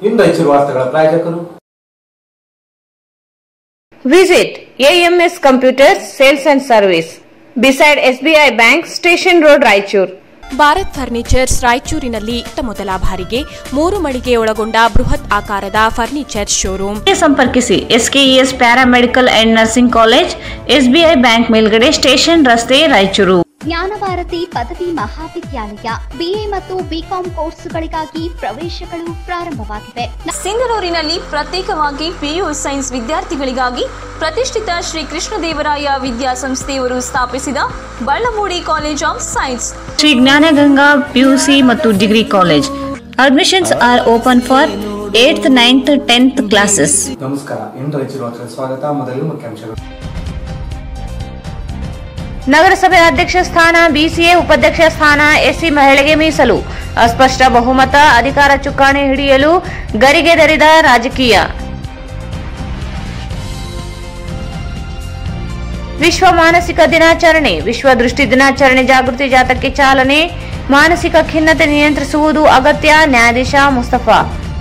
ಇಂದು ಹೆಚ್ಚಿರುವ ವಾರ್ತೆಗಳ ಪ್ರಾಯೋಜಕರು Visit AMS Computers Sales and Service beside SBI Bank Station Road Raichur. Bharat furnitures ರಾಯಚೂರಿನಲ್ಲಿ ಇತ್ತ ಮೊದಲ ಬಾರಿಗೆ ಮೂರು ಮಳಿಗೆ ಒಳಗೊಂಡ ಬೃಹತ್ ಆಕಾರದ ಫರ್ನಿಚರ್ ಶೋರೂಮ್ ಸಂಪರ್ಕಿಸಿ SKES paramedical and nursing college SBI bank ಮೇಲ್ಗಡೆ ಸ್ಟೇಷನ್ ರಸ್ತೆ ರಾಯಚೂರು ಜ್ಞಾನಭಾರತಿ ಪದವಿ ಮಹಾವಿದ್ಯಾಲಯ ಬಿಎ ಮತ್ತು ಬಿಕಾಂ ಕೋರ್ಸುಗಳಿಗಾಗಿ ಪ್ರವೇಶಗಳು ಪ್ರಾರಂಭವಾಗಿವೆ ಸಿಂಗರೂರಿನಲ್ಲಿ ಪ್ರತ್ಯೇಕವಾಗಿ ಪಿಯು ಸೈನ್ಸ್ ವಿದ್ಯಾರ್ಥಿಗಳಿಗಾಗಿ ಪ್ರತಿಷ್ಠಿತ ಶ್ರೀ ಕೃಷ್ಣದೇವರಾಯ ವಿದ್ಯಾಸಂಸ್ಥೆಯವರು ಸ್ಥಾಪಿಸಿದ Ballamudi college of science Shri Jnanaganga PUC ಮತ್ತು degree college admissions are open for eighth ninth tenth classes ನಮಸ್ಕಾರ ಇಂದು ಹೆಚ್ಚಿರುವ ವಾರ್ತೆಗಳ ಸ್ವಾಗತ ಮೊದಲು ಮುಖ್ಯಾಂಶಗಳು ನಗರಸಭೆ ಅಧ್ಯಕ್ಷ ಸ್ಥಾನ ಬಿಸಿಎ ಉಪಾಧ್ಯಕ್ಷ ಸ್ಥಾನ ಎಸ್ಸಿ ಮಹಿಳೆಗೆ ಮೀಸಲು ಅಸ್ಪಷ್ಟ ಬಹುಮತ ಅಧಿಕಾರ ಚುಕ್ಕಾಣಿ ಹಿಡಿಯಲು ಗರಿಗೆದರಿದ ರಾಜಕೀಯ ವಿಶ್ವ ಮಾನಸಿಕ ದಿನಾಚರಣೆ ವಿಶ್ವ ದೃಷ್ಟಿ ದಿನಾಚರಣೆ ಜಾಗೃತಿ ಜಾಥಾಕ್ಕೆ ಚಾಲನೆ ಮಾನಸಿಕ ಖಿನ್ನತೆ ನಿಯಂತ್ರಿಸುವುದು ಅಗತ್ಯ ನ್ಯಾಯಾಧೀಶ ಮುಸ್ತಫಾ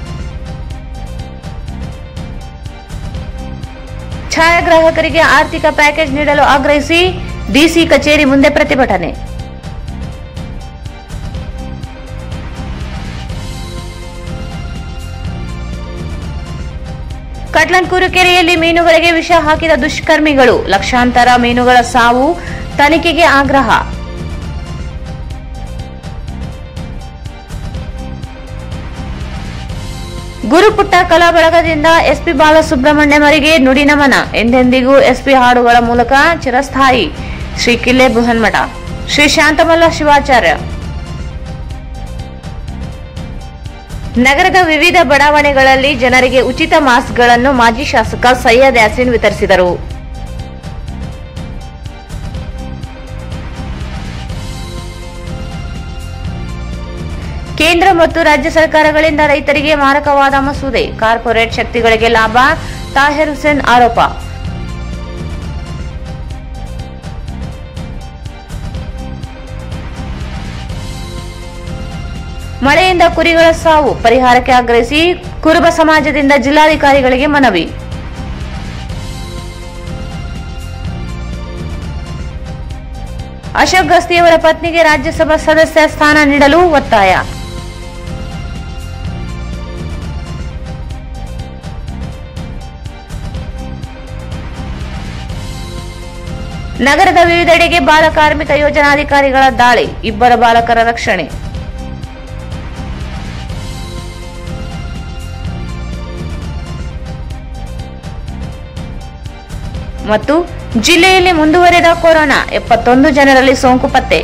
ಛಾಯಾಗ್ರಾಹಕರಿಗೆ ಆರ್ಥಿಕ ಪ್ಯಾಕೇಜ್ ನೀಡಲು ಆಗ್ರಹಿಸಿ ಡಿಸಿ ಕಚೇರಿ ಮುಂದೆ ಪ್ರತಿಭಟನೆ ಕಟ್ಲನ್ಕೂರು ಕೆರೆಯಲ್ಲಿ ಮೀನುಗಳಿಗೆ ವಿಷ ಹಾಕಿದ ದುಷ್ಕರ್ಮಿಗಳು ಲಕ್ಷಾಂತರ ಮೀನುಗಳ ಸಾವು ತನಿಖೆಗೆ ಆಗ್ರಹ ಗುರುಪುಟ್ಟ ಕಲಾ ಬಳಗದಿಂದ ಎಸ್ಪಿ ಬಾಲಸುಬ್ರಹ್ಮಣ್ಯಮರಿಗೆ ನುಡಿ ನಮನ ಎಂದೆಂದಿಗೂ ಎಸ್ಪಿ ಹಾಡುಗಳ ಮೂಲಕ ಚಿರಸ್ಥಾಯಿ ಶ್ರೀ ಕಿಲ್ಲೆ ಬೃಹನ್ಮಠ ಶ್ರೀ ಶಾಂತಮಲ್ಲ ಶಿವಾಚಾರ್ಯ ನಗರದ ವಿವಿಧ ಬಡಾವಣೆಗಳಲ್ಲಿ ಜನರಿಗೆ ಉಚಿತ ಮಾಸ್ಕ್ಗಳನ್ನು ಮಾಜಿ ಶಾಸಕ ಸೈಯದ್ ಯಾಸೀನ್ ವಿತರಿಸಿದರು ಕೇಂದ್ರ ಮತ್ತು ರಾಜ್ಯ ಸರ್ಕಾರಗಳಿಂದ ರೈತರಿಗೆ ಮಾರಕವಾದ ಮಸೂದೆ ಕಾರ್ಪೊರೇಟ್ ಶಕ್ತಿಗಳಿಗೆ ಲಾಭ ತಾಹಿರ್ ಹುಸೇನ್ ಆರೋಪ ಮಳೆಯಿಂದ ಕುರಿಗಳ ಸಾವು ಪರಿಹಾರಕ್ಕೆ ಆಗ್ರಹಿಸಿ ಕುರುಬ ಸಮಾಜದಿಂದ ಜಿಲ್ಲಾಧಿಕಾರಿಗಳಿಗೆ ಮನವಿ ಅಶೋಕ್ ಗಸ್ತಿಯವರ ಪತ್ನಿಗೆ ರಾಜ್ಯಸಭಾ ಸದಸ್ಯ ಸ್ಥಾನ ನೀಡಲು ಒತ್ತಾಯ ನಗರದ ವಿವಿಧೆಡೆಗೆ ಬಾಲ ಕಾರ್ಮಿಕ ಯೋಜನಾಧಿಕಾರಿಗಳ ದಾಳಿ ಇಬ್ಬರ ಬಾಲಕರ ರಕ್ಷಣೆ ಮತ್ತು ಜಿಲ್ಲೆಯಲ್ಲಿ ಮುಂದುವರೆದ ಕೊರೋನಾ ಎಪ್ಪತ್ತೊಂದು ಜನರಲ್ಲಿ ಸೋಂಕು ಪತ್ತೆ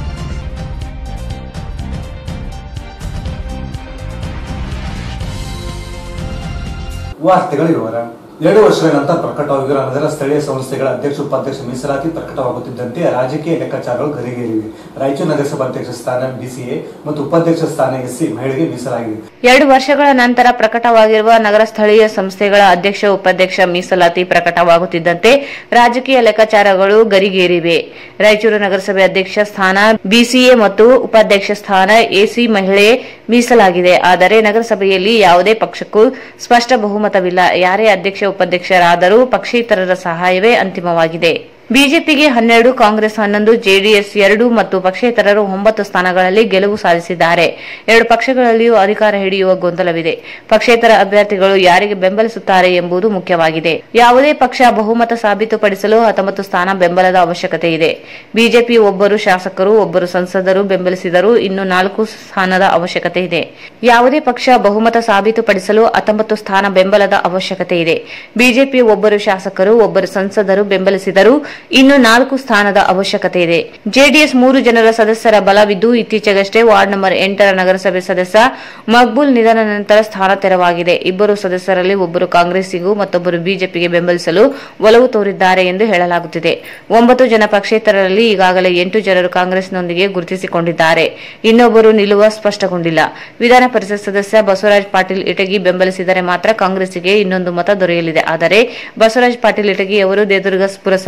ವಾರ್ತೆಗಳು ವಿವರ ಎರಡು ವರ್ಷಗಳ ನಂತರ ಪ್ರಕಟವಾಗಿರುವ ನಗರ ಸ್ಥಳೀಯ ಸಂಸ್ಥೆಗಳ ಅಧ್ಯಕ್ಷ ಉಪಾಧ್ಯಕ್ಷ ಮೀಸಲಾತಿ ಪ್ರಕಟವಾಗುತ್ತಿದ್ದಂತೆ ರಾಜಕೀಯ ಲೆಕ್ಕಾಚಾರಗಳು ಗರಿಗೇರಿವೆ ರಾಯಚೂರು ನಗರಸಭಾ ಅಧ್ಯಕ್ಷ ಸ್ಥಾನ ಬಿಸಿಎ ಮತ್ತು ಉಪಾಧ್ಯಕ್ಷ ಸ್ಥಾನ ಎಸ್ಸಿ ಮಹಿಳೆಗೆ ಮೀಸಲಾಗಿದೆ ಎರಡು ವರ್ಷಗಳ ನಂತರ ಪ್ರಕಟವಾಗಿರುವ ನಗರ ಸ್ಥಳೀಯ ಸಂಸ್ಥೆಗಳ ಅಧ್ಯಕ್ಷ ಉಪಾಧ್ಯಕ್ಷ ಮೀಸಲಾತಿ ಪ್ರಕಟವಾಗುತ್ತಿದ್ದಂತೆ ರಾಜಕೀಯ ಲೆಕ್ಕಾಚಾರಗಳು ಗರಿಗೇರಿವೆ ರಾಯಚೂರು ನಗರಸಭೆ ಅಧ್ಯಕ್ಷ ಸ್ಥಾನ ಬಿಸಿಎ ಮತ್ತು ಉಪಾಧ್ಯಕ್ಷ ಸ್ಥಾನ ಎಸಿ ಮಹಿಳೆ ಮೀಸಲಾಗಿದೆ ಆದರೆ ನಗರಸಭೆಯಲ್ಲಿ ಯಾವುದೇ ಪಕ್ಷಕ್ಕೂ ಸ್ಪಷ್ಟ ಬಹುಮತವಿಲ್ಲ ಯಾರೇ ಅಧ್ಯಕ್ಷ ಉಪಾಧ್ಯಕ್ಷರಾದರೂ ಪಕ್ಷೇತರರ ಸಹಾಯವೇ ಅಂತಿಮವಾಗಿದೆ ಬಿಜೆಪಿಗೆ ಹನ್ನೆರಡು ಕಾಂಗ್ರೆಸ್ ಹನ್ನೊಂದು ಜೆಡಿಎಸ್ ಎರಡು ಮತ್ತು ಪಕ್ಷೇತರರು ಒಂಬತ್ತು ಸ್ಥಾನಗಳಲ್ಲಿ ಗೆಲುವು ಸಾಧಿಸಿದ್ದಾರೆ ಎರಡು ಪಕ್ಷಗಳಲ್ಲಿಯೂ ಅಧಿಕಾರ ಹಿಡಿಯುವ ಗೊಂದಲವಿದೆ ಪಕ್ಷೇತರ ಅಭ್ಯರ್ಥಿಗಳು ಯಾರಿಗೆ ಬೆಂಬಲಿಸುತ್ತಾರೆ ಎಂಬುದು ಮುಖ್ಯವಾಗಿದೆ ಯಾವುದೇ ಪಕ್ಷ ಬಹುಮತ ಸಾಬೀತುಪಡಿಸಲು ಹತ್ತೊಂಬತ್ತು ಸ್ಥಾನ ಬೆಂಬಲದ ಅವಶ್ಯಕತೆ ಇದೆ ಬಿಜೆಪಿ ಒಬ್ಬರು ಶಾಸಕರು ಒಬ್ಬರು ಸಂಸದರು ಬೆಂಬಲಿಸಿದರೂ ಇನ್ನು ನಾಲ್ಕು ಸ್ಥಾನದ ಅವಶ್ಯಕತೆ ಇದೆ ಯಾವುದೇ ಪಕ್ಷ ಬಹುಮತ ಸಾಬೀತುಪಡಿಸಲು ಹತ್ತೊಂಬತ್ತು ಸ್ಥಾನ ಬೆಂಬಲದ ಅವಶ್ಯಕತೆ ಇದೆ ಬಿಜೆಪಿ ಒಬ್ಬರು ಶಾಸಕರು ಒಬ್ಬರು ಸಂಸದರು ಬೆಂಬಲಿಸಿದರೂ ಇನ್ನು ನಾಲ್ಕು ಸ್ಥಾನದ ಅವಶ್ಯಕತೆ ಇದೆ ಜೆಡಿಎಸ್ ಮೂರು ಜನರ ಸದಸ್ಯರ ಬಲವಿದ್ದು ಇತ್ತೀಚೆಗಷ್ಟೇ ವಾರ್ಡ್ ನಂಬರ್ ಎಂಟರ ನಗರಸಭೆ ಸದಸ್ಯ ಮಕ್ಬೂಲ್ ನಿಧನ ನಂತರ ಸ್ಥಾನ ತೆರವಾಗಿದೆ ಇಬ್ಬರು ಸದಸ್ಯರಲ್ಲಿ ಒಬ್ಬರು ಕಾಂಗ್ರೆಸ್ಸಿಗೂ ಮತ್ತೊಬ್ಬರು ಬಿಜೆಪಿಗೆ ಬೆಂಬಲಿಸಲು ಒಲವು ತೋರಿದ್ದಾರೆ ಎಂದು ಹೇಳಲಾಗುತ್ತಿದೆ ಒಂಬತ್ತು ಜನ ಪಕ್ಷೇತರರಲ್ಲಿ ಈಗಾಗಲೇ ಎಂಟು ಜನರು ಕಾಂಗ್ರೆಸ್ನೊಂದಿಗೆ ಗುರುತಿಸಿಕೊಂಡಿದ್ದಾರೆ ಇನ್ನೊಬ್ಬರು ನಿಲುವ ಸ್ಪಷ್ಟಗೊಂಡಿಲ್ಲ ವಿಧಾನ ಪರಿಷತ್ ಸದಸ್ಯ ಬಸವರಾಜ್ ಪಾಟೀಲ್ ಇಟಗಿ ಬೆಂಬಲಿಸಿದರೆ ಮಾತ್ರ ಕಾಂಗ್ರೆಸ್ಸಿಗೆ ಇನ್ನೊಂದು ಮತ ದೊರೆಯಲಿದೆ ಆದರೆ ಬಸವರಾಜ್ ಪಾಟೀಲ್ ಇಟಗಿ ಅವರು ದೇದುರ್ಗ ಪುರಸಭೆಯಲ್ಲಿ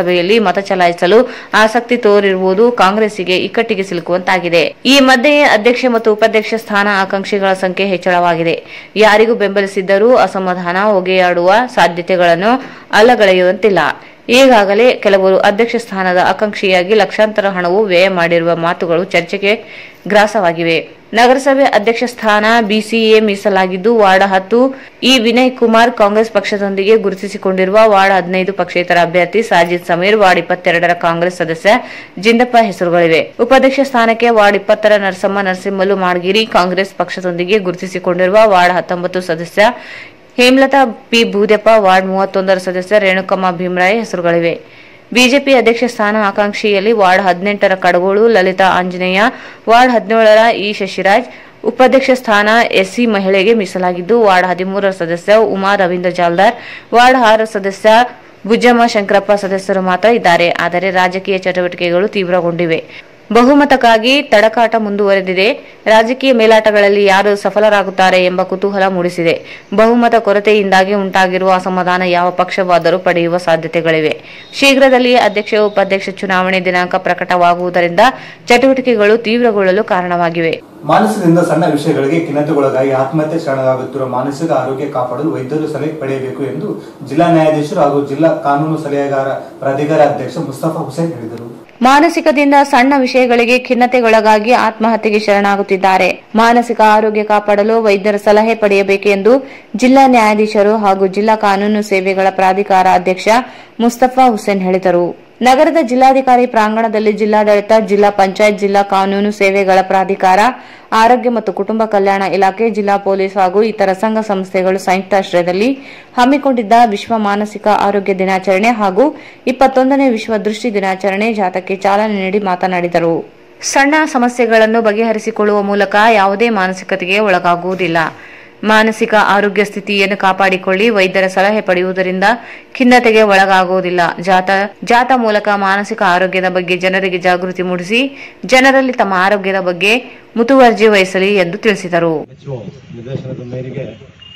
ಮತ ಚಲಾಯಿಸಲು ಆಸಕ್ತಿ ತೋರಿರುವುದು ಕಾಂಗ್ರೆಸ್ಸಿಗೆ ಇಕ್ಕಟ್ಟಿಗೆ ಸಿಲುಕುವಂತಾಗಿದೆ ಈ ಮಧ್ಯೆ ಅಧ್ಯಕ್ಷ ಮತ್ತು ಉಪಾಧ್ಯಕ್ಷ ಸ್ಥಾನ ಆಕಾಂಕ್ಷಿಗಳ ಸಂಖ್ಯೆ ಹೆಚ್ಚಳವಾಗಿದೆ ಯಾರಿಗೂ ಬೆಂಬಲಿಸಿದ್ದರೂ ಅಸಮಾಧಾನ ಹೊಗೆಯಾಡುವ ಸಾಧ್ಯತೆಗಳನ್ನು ಅಲ್ಲಗಳೆಯುವಂತಿಲ್ಲ ಈಗಾಗಲೇ ಕೆಲವರು ಅಧ್ಯಕ್ಷ ಸ್ಥಾನದ ಆಕಾಂಕ್ಷಿಯಾಗಿ ಲಕ್ಷಾಂತರ ಹಣವು ವ್ಯಯ ಮಾಡಿರುವ ಮಾತುಗಳು ಚರ್ಚೆಗೆ ಗ್ರಾಸವಾಗಿವೆ ನಗರಸಭೆ ಅಧ್ಯಕ್ಷ ಸ್ಥಾನ ಬಿಸಿಎ ಮೀಸಲಾಗಿದ್ದು ವಾರ್ಡ್ ಹತ್ತು ಈ ವಿನಯ್ ಕುಮಾರ್ ಕಾಂಗ್ರೆಸ್ ಪಕ್ಷದೊಂದಿಗೆ ಗುರುತಿಸಿಕೊಂಡಿರುವ ವಾರ್ಡ್ ಹದಿನೈದು ಪಕ್ಷೇತರ ಅಭ್ಯರ್ಥಿ ಸಾಜಿದ್ ಸಮೀರ್ ವಾರ್ಡ್ ಇಪ್ಪತ್ತೆರಡರ ಕಾಂಗ್ರೆಸ್ ಸದಸ್ಯ ಜಿಂದಪ್ಪ ಹೆಸರುಗಳಿವೆ ಉಪಾಧ್ಯಕ್ಷ ಸ್ಥಾನಕ್ಕೆ ವಾರ್ಡ್ ಇಪ್ಪತ್ತರ ನರಸಮ್ಮ ನರಸಿಂಹಲು ಮಾಡಗಿರಿ ಕಾಂಗ್ರೆಸ್ ಪಕ್ಷದೊಂದಿಗೆ ಗುರುತಿಸಿಕೊಂಡಿರುವ ವಾರ್ಡ್ ಹತ್ತೊಂಬತ್ತು ಸದಸ್ಯ ಹೇಮಲತಾ ಪಿ ಭೂದೆಪ್ಪ ವಾರ್ಡ್ ಮೂವತ್ತೊಂದರ ಸದಸ್ಯ ರೇಣುಕಮ್ಮ ಭೀಮರಾಯ್ ಹೆಸರುಗಳಿವೆ ಬಿಜೆಪಿ ಅಧ್ಯಕ್ಷ ಸ್ಥಾನ ಆಕಾಂಕ್ಷಿಯಲ್ಲಿ ವಾರ್ಡ್ ಹದಿನೆಂಟರ ಕಡಗೋಳು ಲಲಿತಾ ಆಂಜನೇಯ ವಾರ್ಡ್ ಹದಿನೇಳರ ಇ ಶಶಿರಾಜ್ ಉಪಾಧ್ಯಕ್ಷ ಸ್ಥಾನ ಎಸ್ಸಿ ಮಹಿಳೆಗೆ ಮೀಸಲಾಗಿದ್ದು ವಾರ್ಡ್ ಹದಿಮೂರರ ಸದಸ್ಯ ಉಮಾ ರವೀಂದ್ರ ಜಾಲ್ದಾರ್ ವಾರ್ಡ್ ಆರರ ಸದಸ್ಯ ಬುಜ್ಜಮ್ಮ ಶಂಕರಪ್ಪ ಸದಸ್ಯರು ಮಾತ್ರ ಇದ್ದಾರೆ ಆದರೆ ರಾಜಕೀಯ ಚಟುವಟಿಕೆಗಳು ತೀವ್ರಗೊಂಡಿವೆ ಬಹುಮತಕ್ಕಾಗಿ ತಡಕಾಟ ಮುಂದುವರೆದಿದೆ ರಾಜಕೀಯ ಮೇಲಾಟಗಳಲ್ಲಿ ಯಾರು ಸಫಲರಾಗುತ್ತಾರೆ ಎಂಬ ಕುತೂಹಲ ಮೂಡಿಸಿದೆ ಬಹುಮತ ಕೊರತೆಯಿಂದಾಗಿ ಉಂಟಾಗಿರುವ ಅಸಮಾಧಾನ ಯಾವ ಪಕ್ಷವಾದರೂ ಪಡೆಯುವ ಸಾಧ್ಯತೆಗಳಿವೆ ಶೀಘ್ರದಲ್ಲಿಯೇ ಅಧ್ಯಕ್ಷ ಉಪಾಧ್ಯಕ್ಷ ಚುನಾವಣೆ ದಿನಾಂಕ ಪ್ರಕಟವಾಗುವುದರಿಂದ ಚಟುವಟಿಕೆಗಳು ತೀವ್ರಗೊಳ್ಳಲು ಕಾರಣವಾಗಿವೆ ಮಾನಸಿಕದಿಂದ ಸಣ್ಣ ವಿಷಯಗಳಿಗೆ ಖಿನ್ನತೆಗೊಳಗಾಗಿ ಆತ್ಮಹತ್ಯೆ ಶರಣಾಗುತ್ತಿರುವ ಮಾನಸಿಕ ಆರೋಗ್ಯ ಕಾಪಾಡಲು ವೈದ್ಯರು ಸಲಹೆ ಪಡೆಯಬೇಕು ಎಂದು ಜಿಲ್ಲಾ ನ್ಯಾಯಾಧೀಶರು ಹಾಗೂ ಜಿಲ್ಲಾ ಕಾನೂನು ಸಲಹೆಗಾರ ಪ್ರಾಧಿಕಾರ ಅಧ್ಯಕ್ಷ ಮುಸ್ತಫಾ ಹುಸೇನ್ ಹೇಳಿದರು ಮಾನಸಿಕದಿಂದ ಸಣ್ಣ ವಿಷಯಗಳಿಗೆ ಖಿನ್ನತೆಗೊಳಗಾಗಿ ಆತ್ಮಹತ್ಯೆಗೆ ಶರಣಾಗುತ್ತಿದ್ದಾರೆ ಮಾನಸಿಕ ಆರೋಗ್ಯ ಕಾಪಾಡಲು ವೈದ್ಯರ ಸಲಹೆ ಪಡೆಯಬೇಕು ಎಂದು ಜಿಲ್ಲಾ ನ್ಯಾಯಾಧೀಶರು ಹಾಗೂ ಜಿಲ್ಲಾ ಕಾನೂನು ಸೇವೆಗಳ ಪ್ರಾಧಿಕಾರ ಅಧ್ಯಕ್ಷ ಮುಸ್ತಫಾ ಹುಸೇನ್ ಹೇಳಿದರು ನಗರದ ಜಿಲ್ಲಾಧಿಕಾರಿ ಪ್ರಾಂಗಣದಲ್ಲಿ ಜಿಲ್ಲಾಡಳಿತ ಜಿಲ್ಲಾ ಪಂಚಾಯತ್ ಜಿಲ್ಲಾ ಕಾನೂನು ಸೇವೆಗಳ ಪ್ರಾಧಿಕಾರ ಆರೋಗ್ಯ ಮತ್ತು ಕುಟುಂಬ ಕಲ್ಯಾಣ ಇಲಾಖೆ ಜಿಲ್ಲಾ ಪೊಲೀಸ್ ಹಾಗೂ ಇತರ ಸಂಘ ಸಂಸ್ಥೆಗಳು ಸಂಯುಕ್ತಾಶ್ರಯದಲ್ಲಿ ಹಮ್ಮಿಕೊಂಡಿದ್ದ ವಿಶ್ವ ಮಾನಸಿಕ ಆರೋಗ್ಯ ದಿನಾಚರಣೆ ಹಾಗೂ ಇಪ್ಪತ್ತೊಂದನೇ ವಿಶ್ವ ದೃಷ್ಟಿ ದಿನಾಚರಣೆ ಜಾಥಾಕ್ಕೆ ಚಾಲನೆ ನೀಡಿ ಮಾತನಾಡಿದರು ಸಣ್ಣ ಸಮಸ್ಯೆಗಳನ್ನು ಬಗೆಹರಿಸಿಕೊಳ್ಳುವ ಮೂಲಕ ಯಾವುದೇ ಮಾನಸಿಕತೆಗೆ ಒಳಗಾಗುವುದಿಲ್ಲ ಮಾನಸಿಕ ಆರೋಗ್ಯ ಸ್ಥಿತಿಯನ್ನು ಕಾಪಾಡಿಕೊಳ್ಳಿ ವೈದ್ಯರ ಸಲಹೆ ಪಡೆಯುವುದರಿಂದ ಖಿನ್ನತೆಗೆ ಒಳಗಾಗುವುದಿಲ್ಲ ಜಾಥಾ ಜಾಥಾ ಮೂಲಕ ಮಾನಸಿಕ ಆರೋಗ್ಯದ ಬಗ್ಗೆ ಜನರಿಗೆ ಜಾಗೃತಿ ಮೂಡಿಸಿ ಜನರಲ್ಲಿ ತಮ್ಮ ಆರೋಗ್ಯದ ಬಗ್ಗೆ ಮುತುವರ್ಜಿ ವಹಿಸಲಿ ಎಂದು ತಿಳಿಸಿದರು ಎಚ್ ಒ ನಿರ್ದೇಶನದ ಮೇರೆಗೆ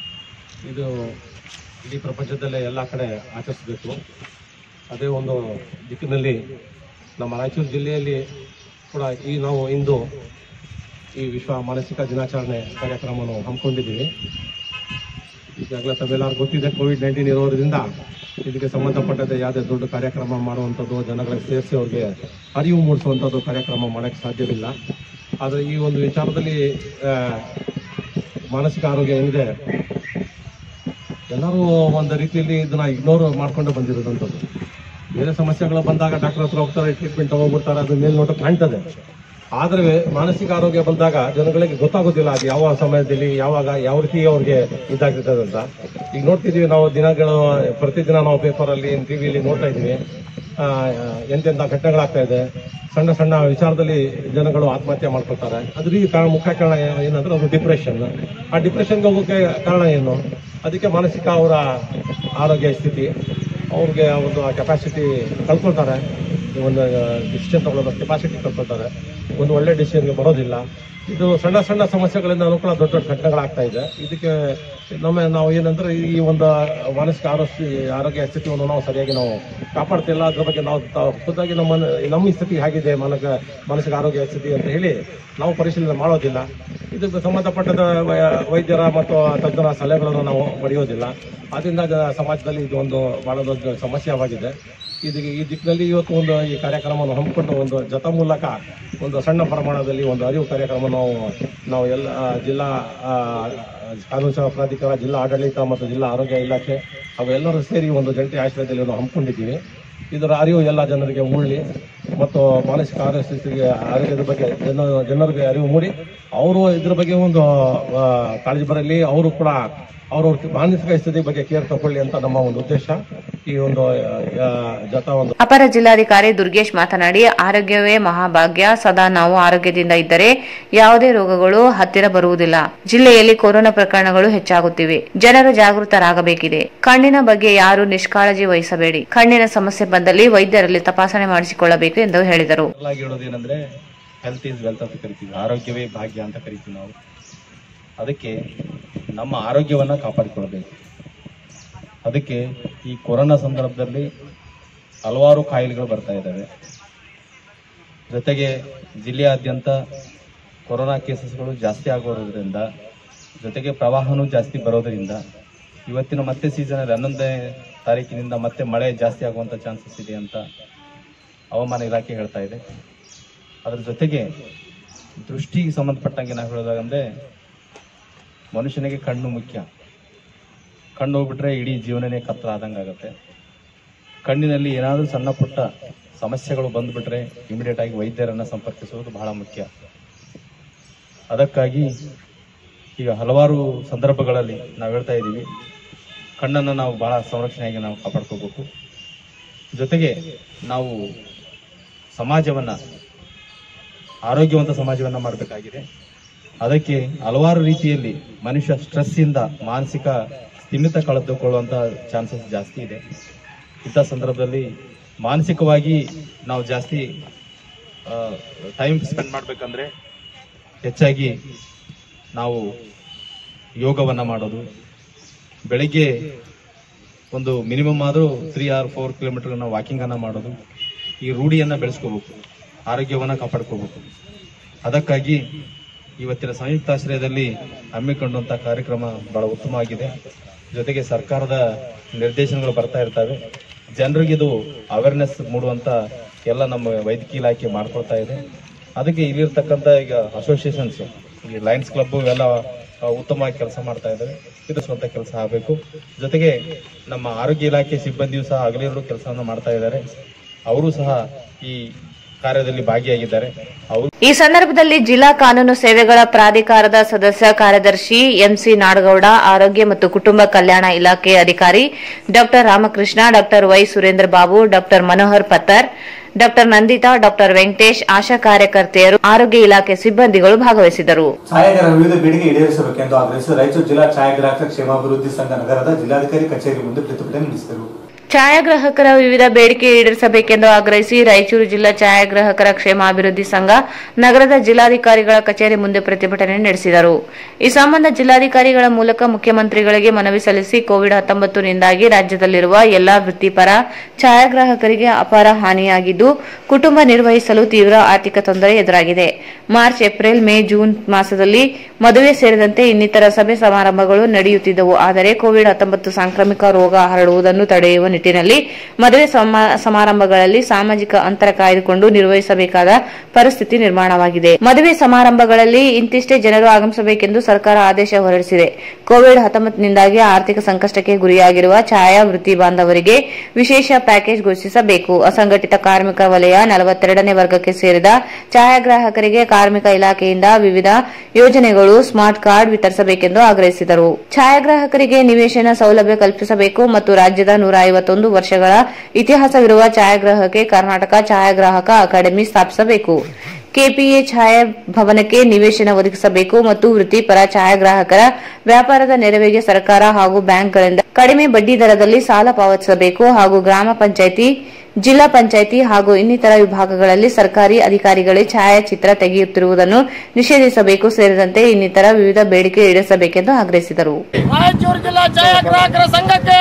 ಇದು ಇಡೀ ಪ್ರಪಂಚದಲ್ಲೇ ಎಲ್ಲ ಕಡೆ ಆಚರಿಸಬೇಕು ಅದೇ ಒಂದು ದಿಕ್ಕಿನಲ್ಲಿ ನಮ್ಮ ರಾಯಚೂರು ಜಿಲ್ಲೆಯಲ್ಲಿ ಕೂಡ ಈ ನಾವು ಇಂದು ಈ ವಿಶ್ವ ಮಾನಸಿಕ ದಿನಾಚರಣೆ ಕಾರ್ಯಕ್ರಮವನ್ನು ಹಮ್ಮಿಕೊಂಡಿದ್ದೀವಿ ಈಗಾಗಲೇ ತಮ್ಮೆಲ್ಲರಿಗೂ ಗೊತ್ತಿದೆ ಕೋವಿಡ್ ನೈನ್ಟೀನ್ ಇರೋದ್ರಿಂದ ಇದಕ್ಕೆ ಸಂಬಂಧಪಟ್ಟಂತೆ ಯಾವುದೇ ದೊಡ್ಡ ಕಾರ್ಯಕ್ರಮ ಮಾಡುವಂಥದ್ದು ಜನಗಳಿಗೆ ಸೇರಿಸಿ ಅವ್ರಿಗೆ ಅರಿವು ಮೂಡಿಸುವಂಥದ್ದು ಕಾರ್ಯಕ್ರಮ ಮಾಡೋಕ್ಕೆ ಸಾಧ್ಯವಿಲ್ಲ ಆದರೆ ಈ ಒಂದು ವಿಚಾರದಲ್ಲಿ ಆ, ಮಾನಸಿಕ ಆರೋಗ್ಯ ಏನಿದೆ ಎಲ್ಲರೂ ಒಂದು ರೀತಿಯಲ್ಲಿ ಇದನ್ನ ಇಗ್ನೋರ್ ಮಾಡ್ಕೊಂಡು ಬಂದಿರೋದಂಥದ್ದು ಬೇರೆ ಸಮಸ್ಯೆಗಳು ಬಂದಾಗ ಡಾಕ್ಟರ್ ಹತ್ರ ಹೋಗ್ತಾರೆ ಟ್ರೀಟ್ಮೆಂಟ್ ತಗೊಂಡ್ಬಿಡ್ತಾರೆ ಅದು ಮೇಲ್ನೋಟ ಕಾಣ್ತದೆ ಆದರೆ ಮಾನಸಿಕ ಆರೋಗ್ಯ ಬಂದಾಗ ಜನಗಳಿಗೆ ಗೊತ್ತಾಗೋದಿಲ್ಲ ಅದು ಯಾವ ಸಮಯದಲ್ಲಿ ಯಾವಾಗ ಯಾವ ರೀತಿ ಅವ್ರಿಗೆ ಇದಾಗಿರ್ತದೆ ಅಂತ ಈಗ ನೋಡ್ತಿದೀವಿ ನಾವು ದಿನಗಳು ಪ್ರತಿದಿನ ನಾವು ಪೇಪರಲ್ಲಿ ಟಿವಿಯಲ್ಲಿ ನೋಡ್ತಾ ಇದೀವಿ ಆ, ಎಂತೆಂಥ ಘಟನೆಗಳಾಗ್ತಾ ಇದೆ ಸಣ್ಣ ಸಣ್ಣ ವಿಚಾರದಲ್ಲಿ ಜನಗಳು ಆತ್ಮಹತ್ಯೆ ಮಾಡ್ಕೊಳ್ತಾರೆ ಅದ್ರ ಈ ಕಾರಣ ಮುಖ್ಯ ಕಾರಣ ಏನಂದ್ರೆ ಅದು ಡಿಪ್ರೆಷನ್ ಆ ಡಿಪ್ರೆಷನ್ಗೆ ಹೋಗೋಕೆ ಕಾರಣ ಏನು ಅದಕ್ಕೆ ಮಾನಸಿಕ ಅವರ ಆರೋಗ್ಯ ಸ್ಥಿತಿ ಅವ್ರಿಗೆ ಒಂದು ಕೆಪಾಸಿಟಿ ಕಳ್ಕೊಳ್ತಾರೆ ಒಂದು ಡಿಸಿಷನ್ ತಗೊಳ್ಳೋದು ಕೆಪಾಸಿಟಿ ಕಳ್ಕೊಳ್ತಾರೆ ಒಂದು ಒಳ್ಳೆ ಡಿಸಿಷನ್ಗೆ ಬರೋದಿಲ್ಲ ಇದು ಸಣ್ಣ ಸಣ್ಣ ಸಮಸ್ಯೆಗಳಿಂದ ಕೂಡ ದೊಡ್ಡ ದೊಡ್ಡ ಘಟನೆಗಳಾಗ್ತಾ ಇದೆ ಇದಕ್ಕೆ ನಮ್ಮ ನಾವು ಏನಂದ್ರೆ ಈ ಒಂದು ಮಾನಸಿಕ ಆರೋಗ್ಯ ಆರೋಗ್ಯ ಸ್ಥಿತಿಯನ್ನು ನಾವು ಸರಿಯಾಗಿ ನಾವು ಕಾಪಾಡ್ತಿಲ್ಲ ಅದ್ರ ಬಗ್ಗೆ ನಾವು ತಾವು ಖುದ್ದಾಗಿ ನಮ್ಮ ನಮ್ಮ ಸ್ಥಿತಿ ಹೇಗಿದೆ ಮಾನಸಿಕ ಮಾನಸಿಕ ಆರೋಗ್ಯ ಸ್ಥಿತಿ ಅಂತ ಹೇಳಿ ನಾವು ಪರಿಶೀಲನೆ ಮಾಡೋದಿಲ್ಲ ಇದಕ್ಕೆ ಸಂಬಂಧಪಟ್ಟದ ವೈ- ವೈದ್ಯರ ಮತ್ತು ತಜ್ಞರ ಸಲಹೆಗಳನ್ನು ನಾವು ಪಡೆಯೋದಿಲ್ಲ ಅದರಿಂದ ಜ- ಸಮಾಜದಲ್ಲಿ ಇದು ಒಂದು ಬಹಳ ದೊಡ್ಡ ಸಮಸ್ಯೆವಾಗಿದೆ ಇದಕ್ಕೆ ಈ ದಿಕ್ಕಿನಲ್ಲಿ ಇವತ್ತು ಒಂದು ಈ ಕಾರ್ಯಕ್ರಮವನ್ನು ಹಮ್ಮಿಕೊಂಡು ಒಂದು ಜತ ಮೂಲಕ ಒಂದು ಸಣ್ಣ ಪ್ರಮಾಣದಲ್ಲಿ ಒಂದು ಅರಿವು ಕಾರ್ಯಕ್ರಮ ನಾವು ನಾವು ಎಲ್ಲ ಆ, ಜಿಲ್ಲಾ ಆ, ಕಾನೂನು ಸೇವಾ ಪ್ರಾಧಿಕಾರ ಜಿಲ್ಲಾ ಆಡಳಿತ ಮತ್ತು ಜಿಲ್ಲಾ ಆರೋಗ್ಯ ಇಲಾಖೆ ಹಾಗೂ ಎಲ್ಲರೂ ಸೇರಿ ಒಂದು ಜಂಟಿ ಆಶ್ರಯದಲ್ಲಿ ನಾವು ಹಮ್ಮಿಕೊಂಡಿದ್ದೀವಿ ಇದರ ಅರಿವು ಎಲ್ಲ ಜನರಿಗೆ ಮೂಡಲಿ ಮತ್ತು ಮಾನಸಿಕ ಆರೋಗ್ಯ ಸ್ಥಿತಿಗೆ ಆರೋಗ್ಯದ ಬಗ್ಗೆ ಜನ ಜನರಿಗೆ ಅರಿವು ಮೂಡಿ ಅವರು ಇದ್ರ ಬಗ್ಗೆ ಒಂದು ಆ, ಕಾಳಜಿ ಬರಲಿ ಅವರು ಕೂಡ ಅವ್ರವ್ರ ಮಾನಸಿಕ ಸ್ಥಿತಿ ಬಗ್ಗೆ ಕೇರ್ ತಗೊಳ್ಳಿ ಅಂತ ನಮ್ಮ ಒಂದು ಉದ್ದೇಶ ಈ ಒಂದು ಆ, ಜತ ಒಂದು ಅಪರ ಜಿಲ್ಲಾಧಿಕಾರಿ ದುರ್ಗೇಶ್ ಮಾತನಾಡಿ ಆರೋಗ್ಯವೇ ಮಹಾಭಾಗ್ಯ ಸದಾ ನಾವು ಆರೋಗ್ಯದಿಂದ ಇದ್ದರೆ ಯಾವುದೇ ರೋಗಗಳು ಹತ್ತಿರ ಬರುವುದಿಲ್ಲ ಜಿಲ್ಲೆಯಲ್ಲಿ ಕೊರೋನಾ ಪ್ರಕರಣಗಳು ಹೆಚ್ಚಾಗುತ್ತಿವೆ ಜನರು ಜಾಗೃತರಾಗಬೇಕಿದೆ ಕಣ್ಣಿನ ಬಗ್ಗೆ ಯಾರು ನಿಷ್ಕಾಳಜಿ ವಹಿಸಬೇಡಿ ಕಣ್ಣಿನ ಸಮಸ್ಯೆ ಬಂದಲ್ಲಿ ವೈದ್ಯರಲ್ಲಿ ತಪಾಸಣೆ ಮಾಡಿಸಿಕೊಳ್ಳಬೇಕು ಎಂದು ಹೇಳಿದರು ಆಗಿ ಹೇಳೋದೇನೆಂದ್ರೆ ಹೆಲ್ತ್ ಈಸ್ ವೆಲ್ತ್ ಅಂತ ಕರಿತೀವಿ ಆರೋಗ್ಯವೇ ಭಾಗ್ಯ ಅಂತ ಕರಿತೀವಿ ನಾವು ಅದಕ್ಕೆ ನಮ್ಮ ಆರೋಗ್ಯವನ್ನ ಕಾಪಾಡಿಕೊಳ್ಬೇಕು ಅದಕ್ಕೆ ಈ ಕೊರೋನಾ ಸಂದರ್ಭದಲ್ಲಿ ಹಲವಾರು ಕಾಯಿಲೆಗಳು ಬರ್ತಾ ಇದ್ದಾವೆ ಜೊತೆಗೆ ಜಿಲ್ಲೆಯಾದ್ಯಂತ ಕೊರೋನಾ ಕೇಸಸ್ಗಳು ಜಾಸ್ತಿ ಆಗೋದ್ರಿಂದ ಜೊತೆಗೆ ಪ್ರವಾಹನೂ ಜಾಸ್ತಿ ಬರೋದರಿಂದ ಇವತ್ತಿನ ಮತ್ತೆ ಸೀಸನಲ್ಲಿ ಹನ್ನೊಂದನೇ ತಾರೀಕಿನಿಂದ ಮತ್ತೆ ಮಳೆ ಜಾಸ್ತಿ ಆಗುವಂಥ ಚಾನ್ಸಸ್ ಇದೆ ಅಂತ ಹವಾಮಾನ ಇಲಾಖೆ ಹೇಳ್ತಾ ಇದೆ ಅದರ ಜೊತೆಗೆ ದೃಷ್ಟಿಗೆ ಸಂಬಂಧಪಟ್ಟಂಗೆ ನಾವು ಹೇಳೋದಾಗಂದ್ರೆ ಮನುಷ್ಯನಿಗೆ ಕಣ್ಣು ಮುಖ್ಯ ಕಣ್ಣು ಹೋಗ್ಬಿಟ್ರೆ ಇಡೀ ಜೀವನನೇ ಕತ್ತರ ಆದಂಗೆ ಆಗುತ್ತೆ ಕಣ್ಣಿನಲ್ಲಿ ಏನಾದರೂ ಸಣ್ಣ ಪುಟ್ಟ ಸಮಸ್ಯೆಗಳು ಬಂದ್ಬಿಟ್ರೆ ಇಮಿಡಿಯೇಟ್ ಆಗಿ ವೈದ್ಯರನ್ನ ಸಂಪರ್ಕಿಸುವುದು ಬಹಳ ಮುಖ್ಯ ಅದಕ್ಕಾಗಿ ಈಗ ಹಲವಾರು ಸಂದರ್ಭಗಳಲ್ಲಿ ನಾವು ಹೇಳ್ತಾ ಇದ್ದೀವಿ ಕಣ್ಣನ್ನು ನಾವು ಬಹಳ ಸಂರಕ್ಷಣೆಯಾಗಿ ನಾವು ಕಾಪಾಡ್ಕೋಬೇಕು ಜೊತೆಗೆ ನಾವು ಸಮಾಜವನ್ನ ಆರೋಗ್ಯವಂತ ಸಮಾಜವನ್ನ ಮಾಡಬೇಕಾಗಿದೆ ಅದಕ್ಕೆ ಹಲವಾರು ರೀತಿಯಲ್ಲಿ ಮನುಷ್ಯ ಸ್ಟ್ರೆಸ್ ಇಂದ ಮಾನಸಿಕ ಸ್ಥಿಮಿತ ಕಳೆದುಕೊಳ್ಳುವಂತ ಚಾನ್ಸಸ್ ಜಾಸ್ತಿ ಇದೆ ಇಂಥ ಸಂದರ್ಭದಲ್ಲಿ ಮಾನಸಿಕವಾಗಿ ನಾವು ಜಾಸ್ತಿ ಟೈಮ್ ಸ್ಪೆಂಡ್ ಮಾಡಬೇಕಂದ್ರೆ ಹೆಚ್ಚಾಗಿ ನಾವು ಯೋಗವನ್ನ ಮಾಡೋದು ಬೆಳಿಗ್ಗೆ ಒಂದು ಮಿನಿಮಮ್ ಆದರೂ ತ್ರೀ ಆರ್ ಫೋರ್ ಕಿಲೋಮೀಟರ್ ನಾವು ವಾಕಿಂಗ್ ಅನ್ನ ಮಾಡೋದು ಈ ರೂಢಿಯನ್ನ ಬೆಳೆಸ್ಕೋಬೇಕು ಆರೋಗ್ಯವನ್ನ ಕಾಪಾಡ್ಕೋಬೇಕು ಅದಕ್ಕಾಗಿ ಇವತ್ತಿನ ಸಂಯುಕ್ತಾಶ್ರಯದಲ್ಲಿ ಹಮ್ಮಿಕೊಂಡಂತ ಕಾರ್ಯಕ್ರಮ ಬಹಳ ಉತ್ತಮವಾಗಿದೆ ಜೊತೆಗೆ ಸರ್ಕಾರದ ನಿರ್ದೇಶನಗಳು ಬರ್ತಾ ಇರ್ತವೆ ಜನರಿಗೆ ಇದು ಅವೇರ್ನೆಸ್ ಮೂಡುವಂತ ಎಲ್ಲ ನಮ್ಮ ವೈದ್ಯಕೀಯ ಇಲಾಖೆ ಮಾಡ್ಕೊಳ್ತಾ ಇದೆ ಅದಕ್ಕೆ ಇಲ್ಲಿರ್ತಕ್ಕಂಥ ಈಗ ಅಸೋಸಿಯೇಷನ್ಸ್ ಈ ಲಯನ್ಸ್ ಕ್ಲಬ್ ಇವೆಲ್ಲ ಆ, ಉತ್ತಮವಾಗಿ ಕೆಲಸ ಮಾಡ್ತಾ ಇದ್ದಾರೆ ಇದು ಸ್ವಂತ ಕೆಲಸ ಆಗಬೇಕು ಜೊತೆಗೆ ನಮ್ಮ ಆರೋಗ್ಯ ಇಲಾಖೆ ಸಿಬ್ಬಂದಿಯೂ ಸಹ ಹಗಲಿರುಳು ಕೆಲಸವನ್ನು ಮಾಡ್ತಾ ಇದ್ದಾರೆ ಅವರು ಸಹ ಈ ಕಾರ್ಯದಲ್ಲಿ ಭಾಗಿಯಾಗಿದ್ದಾರೆ ಅವರು ಈ ಸಂದರ್ಭದಲ್ಲಿ ಜಿಲ್ಲಾ ಕಾನೂನು ಸೇವೆಗಳ ಪ್ರಾಧಿಕಾರದ ಸದಸ್ಯ ಕಾರ್ಯದರ್ಶಿ ಎಂಸಿ ನಾಡಗೌಡ ಆರೋಗ್ಯ ಮತ್ತು ಕುಟುಂಬ ಕಲ್ಯಾಣ ಇಲಾಖೆ ಅಧಿಕಾರಿ ಡಾ ರಾಮಕೃಷ್ಣ ಡಾ ವೈ ಸುರೇಂದ್ರ ಬಾಬು ಡಾ ಮನೋಹರ್ ಪತ್ತರ್ ಡಾ ನಂದಿತಾ ಡಾ ವೆಂಕಟೇಶ್ ಆಶಾ ಕಾರ್ಯಕರ್ತೆಯರು ಆರೋಗ್ಯ ಇಲಾಖೆ ಸಿಬ್ಬಂದಿಗಳು ಭಾಗವಹಿಸಿದರು ಛಾಯಾಗ್ರಾಹಕ ವಿವಿಧ ಬೇಡಿಕೆ ಈಡೇರಿಸಬೇಕೆಂದು ಆಗ್ರಹಿಸಿ ರಾಯಚೂರು ಜಿಲ್ಲಾ ಛಾಯಾಗ್ರಾಹಕ ಕ್ಷೇಮಾಭಿವೃದ್ಧಿ ಸಂಘ ನಗರದ ಜಿಲ್ಲಾಧಿಕಾರಿ ಕಚೇರಿ ಮುಂದೆ ಪ್ರತಿಭಟನೆ ನಡೆಸಿದರು ಛಾಯಾಗ್ರಾಹಕರ ವಿವಿಧ ಬೇಡಿಕೆ ಈಡೇರಿಸಬೇಕೆಂದು ಆಗ್ರಹಿಸಿ ರಾಯಚೂರು ಜಿಲ್ಲಾ ಛಾಯಾಗ್ರಾಹಕರ ಕ್ಷೇಮಾಭಿವೃದ್ಧಿ ಸಂಘ ನಗರದ ಜಿಲ್ಲಾಧಿಕಾರಿಗಳ ಕಚೇರಿ ಮುಂದೆ ಪ್ರತಿಭಟನೆ ನಡೆಸಿದರು ಈ ಸಂಬಂಧ ಜಿಲ್ಲಾಧಿಕಾರಿಗಳ ಮೂಲಕ ಮುಖ್ಯಮಂತ್ರಿಗಳಿಗೆ ಮನವಿ ಸಲ್ಲಿಸಿ ಕೋವಿಡ್ ಹತ್ತೊಂಬತ್ತನಿಂದಾಗಿ ರಾಜ್ಯದಲ್ಲಿರುವ ಎಲ್ಲಾ ವೃತ್ತಿಪರ ಛಾಯಾಗ್ರಾಹಕರಿಗೆ ಅಪಾರ ಹಾನಿಯಾಗಿದ್ದು ಕುಟುಂಬ ನಿರ್ವಹಿಸಲು ತೀವ್ರ ಆರ್ಥಿಕ ತೊಂದರೆ ಎದುರಾಗಿದೆ ಮಾರ್ಚ್ ಏಪ್ರಿಲ್ ಮೇ ಜೂನ್ ಮಾಸದಲ್ಲಿ ಮದುವೆ ಸೇರಿದಂತೆ ಇನ್ನಿತರ ಸಭೆ ಸಮಾರಂಭಗಳು ನಡೆಯುತ್ತಿದ್ದವು ಆದರೆ ಕೋವಿಡ್ ಹತ್ತೊಂಬತ್ತು ಸಾಂಕ್ರಾಮಿಕ ರೋಗ ಹರಡುವುದನ್ನು ತಡೆಯುವ ನಿಟ್ಟಿನಲ್ಲಿ ಮದುವೆ ಸಮ- ಸಮಾರಂಭಗಳಲ್ಲಿ ಸಾಮಾಜಿಕ ಅಂತರ ಕಾಯ್ದುಕೊಂಡು ನಿರ್ವಹಿಸಬೇಕಾದ ಪರಿಸ್ಥಿತಿ ನಿರ್ಮಾಣವಾಗಿದೆ ಮದುವೆ ಸಮಾರಂಭಗಳಲ್ಲಿ ಇಂತಿಷ್ಟೇ ಜನರು ಆಗಮಿಸಬೇಕೆಂದು ಸರ್ಕಾರ ಆದೇಶ ಹೊರಡಿಸಿದೆ ಕೋವಿಡ್ ಹತ್ತೊಂಬತ್ತನಿಂದಾಗಿ ಆರ್ಥಿಕ ಸಂಕಷ್ಟಕ್ಕೆ ಗುರಿಯಾಗಿರುವ ಛಾಯಾ ವೃತ್ತಿ ಬಾಂಧವರಿಗೆ ವಿಶೇಷ ಪ್ಯಾಕೇಜ್ ಘೋಷಿಸಬೇಕು ಅಸಂಘಟಿತ ಕಾರ್ಮಿಕ ವಲಯ ನಲವತ್ತೆರಡನೇ ವರ್ಗಕ್ಕೆ ಸೇರಿದ ಛಾಯಾಗ್ರಾಹಕರಿಗೆ ಕಾರ್ಮಿಕ ಇಲಾಖೆಯಿಂದ ವಿವಿಧ ಯೋಜನೆಗಳು ಸ್ಮಾರ್ಟ್ ಕಾರ್ಡ್ ವಿತರಿಸಬೇಕೆಂದು ಆಗ್ರಹಿಸಿದರು ಛಾಯಾಗ್ರಾಹಕರಿಗೆ ನಿವೇಶನ ಸೌಲಭ್ಯ ಕಲ್ಪಿಸಬೇಕು ಮತ್ತು ರಾಜ್ಯದ ನೂರ ಐವತ್ತೊಂದು ವರ್ಷಗಳ ಇತಿಹಾಸವಿರುವ ಛಾಯಾಗ್ರಾಹಕ್ಕೆ ಕರ್ನಾಟಕ ಛಾಯಾಗ್ರಾಹಕ ಅಕಾಡೆಮಿ ಸ್ಥಾಪಿಸಬೇಕು ಕೆಪಿಎ ಛಾಯಾ ಭವನಕ್ಕೆ ನಿವೇಶನ ಒದಗಿಸಬೇಕು ಮತ್ತು ವೃತ್ತಿಪರ ಛಾಯಾಗ್ರಾಹಕರ ವ್ಯಾಪಾರದ ನೆರವಿಗೆ ಸರ್ಕಾರ ಹಾಗೂ ಬ್ಯಾಂಕ್ಗಳಿಂದ ಕಡಿಮೆ ಬಡ್ಡಿ ದರದಲ್ಲಿ ಸಾಲ ಪಾವತಿಸಬೇಕು ಹಾಗೂ ಗ್ರಾಮ ಪಂಚಾಯಿತಿ ಜಿಲ್ಲಾ ಪಂಚಾಯಿತಿ ಹಾಗೂ ಇನ್ನಿತರ ವಿಭಾಗಗಳಲ್ಲಿ ಸರ್ಕಾರಿ ಅಧಿಕಾರಿಗಳೇ ಛಾಯಾಚಿತ್ರ ತೆಗೆಯುತ್ತಿರುವುದನ್ನು ನಿಷೇಧಿಸಬೇಕು ಸೇರಿದಂತೆ ಇನ್ನಿತರ ವಿವಿಧ ಬೇಡಿಕೆ ಈಡೇರಿಸಬೇಕೆಂದು ಆಗ್ರಹಿಸಿದರು ರಾಯಚೂರು ಜಿಲ್ಲಾ ಛಾಯಾಗ್ರಾಹಕರ ಸಂಘಕ್ಕೆ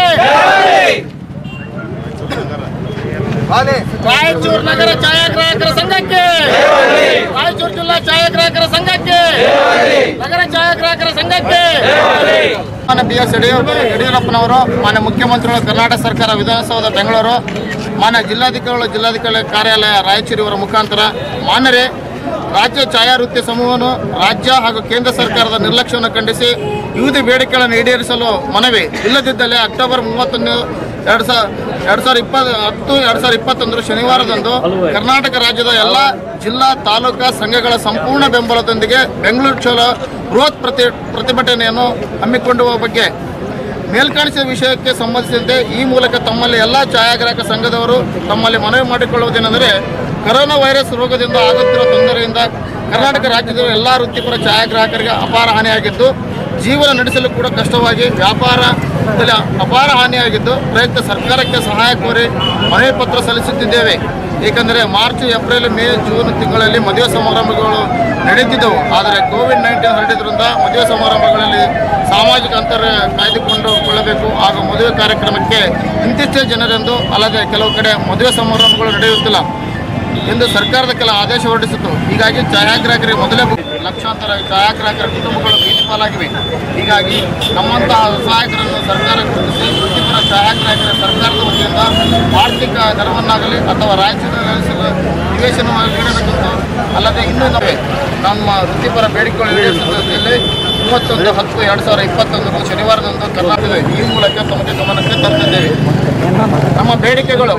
ರಾಯಚೂರು ನಗರ ಛಾಯಾಗ್ರಾಹಕರ ಸಂಘಕ್ಕೆ ರಾಯಚೂರು ಜಿಲ್ಲಾ ಛಾಯಾಗ್ರಾಹಕರ ಸಂಘಕ್ಕೆ ನಗರ ಛಾಯಾಗ್ರಾಹಕರ ಸಂಘಕ್ಕೆ ಮಾನ್ಯ ಬಿ ಎಸ್ ಯಡಿಯೂರಪ್ಪನವರು ಮಾನ್ಯ ಮುಖ್ಯಮಂತ್ರಿಗಳು ಕರ್ನಾಟಕ ಸರ್ಕಾರ ವಿಧಾನಸೌಧ ಬೆಂಗಳೂರು ಮಾನ್ಯ ಜಿಲ್ಲಾಧಿಕಾರಿಗಳು ಜಿಲ್ಲಾಧಿಕಾರಿ ಕಾರ್ಯಾಲಯ ರಾಯಚೂರು ಇವರ ಮುಖಾಂತರ ಮಾನ್ಯರೇ ರಾಜ್ಯ ಛಾಯಾವೃತ್ತಿ ಸಮೂಹವನ್ನು ರಾಜ್ಯ ಹಾಗೂ ಕೇಂದ್ರ ಸರ್ಕಾರದ ನಿರ್ಲಕ್ಷ್ಯವನ್ನು ಖಂಡಿಸಿ ವಿವಿಧ ಬೇಡಿಕೆಗಳನ್ನು ಈಡೇರಿಸಲು ಮನವಿ ಇಲ್ಲದಿದ್ದಲ್ಲಿ ಅಕ್ಟೋಬರ್ ಮೂವತ್ತೊಂದು ಎರಡು ಸಾವಿರ ಎರಡು ಸಾವಿರದ ಇಪ್ಪತ್ತು ಹತ್ತು ಎರಡು ಸಾವಿರದ ಇಪ್ಪತ್ತೊಂದರ ಶನಿವಾರದಂದು ಕರ್ನಾಟಕ ರಾಜ್ಯದ ಎಲ್ಲ ಜಿಲ್ಲಾ ತಾಲೂಕಾ ಸಂಘಗಳ ಸಂಪೂರ್ಣ ಬೆಂಬಲದೊಂದಿಗೆ ಬೆಂಗಳೂರು ಚಲೋ ಬೃಹತ್ ಪ್ರತಿ ಪ್ರತಿಭಟನೆಯನ್ನು ಹಮ್ಮಿಕೊಳ್ಳುವ ಬಗ್ಗೆ ಮೇಲ್ಕಾಣಿಸಿದ ವಿಷಯಕ್ಕೆ ಸಂಬಂಧಿಸಿದಂತೆ ಈ ಮೂಲಕ ತಮ್ಮಲ್ಲಿ ಎಲ್ಲ ಛಾಯಾಗ್ರಾಹಕ ಸಂಘದವರು ತಮ್ಮಲ್ಲಿ ಮನವಿ ಮಾಡಿಕೊಳ್ಳುವುದೇನೆಂದರೆ ಕರೋನಾ ವೈರಸ್ ರೋಗದಿಂದ ಆಗುತ್ತಿರುವ ತೊಂದರೆಯಿಂದ ಕರ್ನಾಟಕ ರಾಜ್ಯದ ಎಲ್ಲ ವೃತ್ತಿಪರ ಛಾಯಾಗ್ರಾಹಕರಿಗೆ ಅಪಾರ ಹಾನಿಯಾಗಿದ್ದು ಜೀವನ ನಡೆಸಲು ಕೂಡ ಕಷ್ಟವಾಗಿ ವ್ಯಾಪಾರದಲ್ಲಿ ಅಪಾರ ಹಾನಿಯಾಗಿದ್ದು ಪ್ರಯುಕ್ತ ಸರ್ಕಾರಕ್ಕೆ ಸಹಾಯ ಕೋರಿ ಮನವಿ ಪತ್ರ ಸಲ್ಲಿಸುತ್ತಿದ್ದೇವೆ ಏಕೆಂದರೆ ಮಾರ್ಚ್ ಏಪ್ರಿಲ್ ಮೇ ಜೂನ್ ತಿಂಗಳಲ್ಲಿ ಮದುವೆ ಸಮಾರಂಭಗಳು ನಡೀತಿದ್ದವು ಆದರೆ ಕೋವಿಡ್ ನೈನ್ಟೀನ್ ಹರಡಿದ್ರಿಂದ ಮದುವೆ ಸಮಾರಂಭಗಳಲ್ಲಿ ಸಾಮಾಜಿಕ ಅಂತರ ಕಾಯ್ದುಕೊಂಡು ಕೊಳ್ಳಬೇಕು ಹಾಗೂ ಮದುವೆ ಕಾರ್ಯಕ್ರಮಕ್ಕೆ ಇಂತಿಷ್ಟೇ ಜನರೆಂದು ಅಲ್ಲದೆ ಕೆಲವು ಕಡೆ ಮದುವೆ ಸಮಾರಂಭಗಳು ನಡೆಯುತ್ತಿಲ್ಲ ಎಂದು ಸರ್ಕಾರದ ಕೆಲ ಆದೇಶ ಹೊರಡಿಸಿತು ಹೀಗಾಗಿ ಛಾಯಾಗ್ರಾಹಕರಿಗೆ ಮೊದಲೇ ಬು- ಲಕ್ಷಾಂತರ ಛಾಯಾಗ್ರಾಹಕರ ಕುಟುಂಬಗಳು ಬೀದಿ ಪಾಲಾಗಿವೆ ಹೀಗಾಗಿ ನಮ್ಮಂತಹ ಸಹಾಯಕರನ್ನು ಸರ್ಕಾರ ಗುರುತಿಸಿ ವೃತ್ತಿಪರ ಛಾಯಾಗ್ರಾಹಕರ ಸರ್ಕಾರದ ವತಿಯಿಂದ ಆರ್ಥಿಕ ನೆರವನ್ನಾಗಲಿ ಅಥವಾ ರಾಜ್ಯದ ನಿವೇಶನವಾಗಿ ನೀಡಬೇಕೆಂದು ಅಲ್ಲದೆ ಇನ್ನೂ ನಮಗೆ ನಮ್ಮ ವೃತ್ತಿಪರ ಬೇಡಿಕೆಗಳು ಈಡೇರಿಸುವುದರಲ್ಲಿ ಮೂವತ್ತೊಂದು ಹತ್ತು ಎರಡು ಸಾವಿರದ ಇಪ್ಪತ್ತೊಂದು ಶನಿವಾರದಂದು ಕರ್ನಾಟಕದ ಈ ಮೂಲಕ ತಮಗೆ ಗಮನಕ್ಕೆ ತಂದಿದ್ದೇವೆ ನಮ್ಮ ಬೇಡಿಕೆಗಳು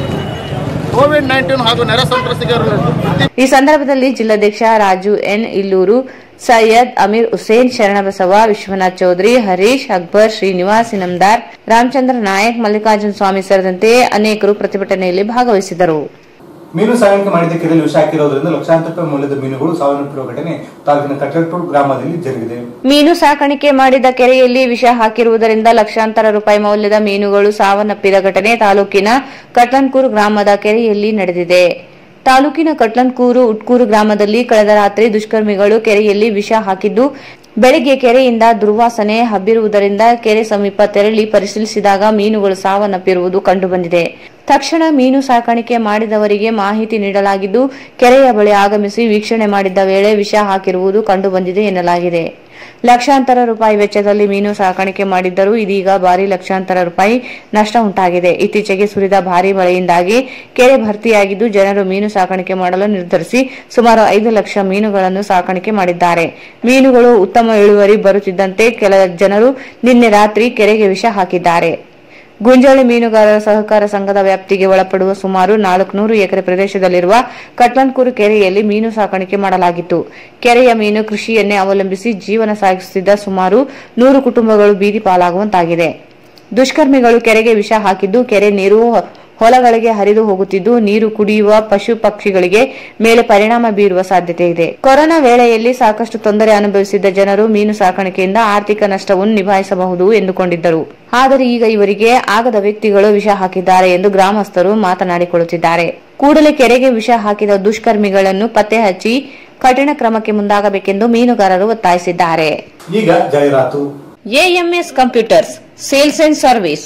ಕೋವಿಡ್ ನೈನ್ಟೀನ್ ಹಾಗೂ ನೆರೆ ಸಂತ್ರಸ್ತಿಗರು ವೃತ್ತಿ ಈ ಸಂದರ್ಭದಲ್ಲಿ ಜಿಲ್ಲಾಧ್ಯಕ್ಷ ರಾಜು ಎನ್ ಇಲ್ಲೂರು ಸೈಯದ್ ಅಮೀರ್ ಹುಸೇನ್ ಶರಣಬಸವ ವಿಶ್ವನಾಥ್ ಚೌಧರಿ ಹರೀಶ್ ಅಕ್ಬರ್ ಶ್ರೀನಿವಾಸ್ ಇನಂದಾರ್ ರಾಮಚಂದ್ರ ನಾಯಕ್ ಮಲ್ಲಿಕಾರ್ಜುನ ಸ್ವಾಮಿ ಸೇರಿದಂತೆ ಅನೇಕರು ಪ್ರತಿಭಟನೆಯಲ್ಲಿ ಭಾಗವಹಿಸಿದರು ಮೀನು ಸಾಗಾಣಿಕೆ ಮಾಡಿದ ಕೆರೆಯಲ್ಲಿ ವಿಷ ಹಾಕಿರೋದ್ರಿಂದ ಲಕ್ಷಾಂತರ ರೂಪಾಯಿ ಮೌಲ್ಯದ ಮೀನುಗಳು ಸಾವನ್ನಪ್ಪಿರುವ ಘಟನೆ ತಾಲೂಕಿನ ಕಟ್ಲಟೂರು ಗ್ರಾಮದಲ್ಲಿ ಜರುಗಿದೆ ಮೀನು ಸಾಕಾಣಿಕೆ ಮಾಡಿದ ಕೆರೆಯಲ್ಲಿ ವಿಷ ಹಾಕಿರುವುದರಿಂದ ಲಕ್ಷಾಂತರ ರೂಪಾಯಿ ಮೌಲ್ಯದ ಮೀನುಗಳು ಸಾವನ್ನಪ್ಪಿದ ಘಟನೆ ತಾಲೂಕಿನ ಕಟ್ಲನ್ಕೂರು ಗ್ರಾಮದ ಕೆರೆಯಲ್ಲಿ ನಡೆದಿದೆ ತಾಲೂಕಿನ ಕಟ್ಲನ್ಕೂರು ಉಟ್ಕೂರು ಗ್ರಾಮದಲ್ಲಿ ಕಳೆದ ರಾತ್ರಿ ದುಷ್ಕರ್ಮಿಗಳು ಕೆರೆಯಲ್ಲಿ ವಿಷ ಹಾಕಿದ್ದು ಬೆಳಗ್ಗೆ ಕೆರೆಯಿಂದ ದುರ್ವಾಸನೆ ಹಬ್ಬಿರುವುದರಿಂದ ಕೆರೆ ಸಮೀಪ ತೆರಳಿ ಪರಿಶೀಲಿಸಿದಾಗ ಮೀನುಗಳು ಸಾವನ್ನಪ್ಪಿರುವುದು ಕಂಡುಬಂದಿದೆ ತಕ್ಷಣ ಮೀನು ಸಾಕಾಣಿಕೆ ಮಾಡಿದವರಿಗೆ ಮಾಹಿತಿ ನೀಡಲಾಗಿದ್ದು ಕೆರೆಯ ಬಳಿ ಆಗಮಿಸಿ ವೀಕ್ಷಣೆ ಮಾಡಿದ್ದ ವೇಳೆ ವಿಷ ಹಾಕಿರುವುದು ಕಂಡುಬಂದಿದೆ ಎನ್ನಲಾಗಿದೆ ಲಕ್ಷಾಂತರ ರೂಪಾಯಿ ವೆಚ್ಚದಲ್ಲಿ ಮೀನು ಸಾಕಾಣಿಕೆ ಮಾಡಿದ್ದರೂ ಇದೀಗ ಭಾರಿ ಲಕ್ಷಾಂತರ ರೂಪಾಯಿ ನಷ್ಟ ಉಂಟಾಗಿದೆ ಇತ್ತೀಚೆಗೆ ಸುರಿದ ಭಾರಿ ಮಳೆಯಿಂದಾಗಿ ಕೆರೆ ಭರ್ತಿಯಾಗಿದ್ದು ಜನರು ಮೀನು ಸಾಕಾಣಿಕೆ ಮಾಡಲು ನಿರ್ಧರಿಸಿ ಸುಮಾರು ಐದು ಲಕ್ಷ ಮೀನುಗಳನ್ನು ಸಾಕಾಣಿಕೆ ಮಾಡಿದ್ದಾರೆ ಮೀನುಗಳು ಉತ್ತಮ ಇಳುವರಿ ಬರುತ್ತಿದ್ದಂತೆ ಕೆಲ ಜನರು ನಿನ್ನೆ ರಾತ್ರಿ ಕೆರೆಗೆ ವಿಷ ಹಾಕಿದ್ದಾರೆ ಗುಂಜಾಳಿ ಮೀನುಗಾರರ ಸಹಕಾರ ಸಂಘದ ವ್ಯಾಪ್ತಿಗೆ ಒಳಪಡುವ ಸುಮಾರು ನಾಲ್ಕುನೂರು ಎಕರೆ ಪ್ರದೇಶದಲ್ಲಿರುವ ಕಟ್ಲನ್ಕೂರು ಕೆರೆಯಲ್ಲಿ ಮೀನು ಸಾಕಾಣಿಕೆ ಮಾಡಲಾಗಿತ್ತು ಕೆರೆಯ ಮೀನು ಕೃಷಿಯನ್ನೇ ಅವಲಂಬಿಸಿ ಜೀವನ ಸಾಗಿಸುತ್ತಿದ್ದ ಸುಮಾರು ನೂರು ಕುಟುಂಬಗಳು ಬೀದಿ ಪಾಲಾಗುವಂತಾಗಿದೆ ದುಷ್ಕರ್ಮಿಗಳು ಕೆರೆಗೆ ವಿಷ ಹಾಕಿದ್ದು ಕೆರೆ ನೀರು ಹೊ- ಹೊಲಗಳಿಗೆ ಹರಿದು ಹೋಗುತ್ತಿದ್ದು ನೀರು ಕುಡಿಯುವ ಪಶು ಪಕ್ಷಿಗಳಿಗೆ ಮೇಲೆ ಪರಿಣಾಮ ಬೀರುವ ಸಾಧ್ಯತೆ ಇದೆ ಕೊರೋನಾ ವೇಳೆಯಲ್ಲಿ ಸಾಕಷ್ಟು ತೊಂದರೆ ಅನುಭವಿಸಿದ್ದ ಜನರು ಮೀನು ಸಾಕಾಣಿಕೆಯಿಂದ ಆರ್ಥಿಕ ನಷ್ಟವನ್ನು ನಿಭಾಯಿಸಬಹುದು ಎಂದುಕೊಂಡಿದ್ದರು ಆದರೆ ಈಗ ಇವರಿಗೆ ಆಗದ ವ್ಯಕ್ತಿಗಳು ವಿಷ ಹಾಕಿದ್ದಾರೆ ಎಂದು ಗ್ರಾಮಸ್ಥರು ಮಾತನಾಡಿಕೊಳ್ಳುತ್ತಿದ್ದಾರೆ ಕೂಡಲೇ ಕೆರೆಗೆ ವಿಷ ಹಾಕಿದ ದುಷ್ಕರ್ಮಿಗಳನ್ನು ಪತ್ತೆ ಹಚ್ಚಿ ಕಠಿಣ ಕ್ರಮಕ್ಕೆ ಮುಂದಾಗಬೇಕೆಂದು ಮೀನುಗಾರರು ಒತ್ತಾಯಿಸಿದ್ದಾರೆ ಈಗ ಜಾಹೀರಾತು AMS Computers Sales and Service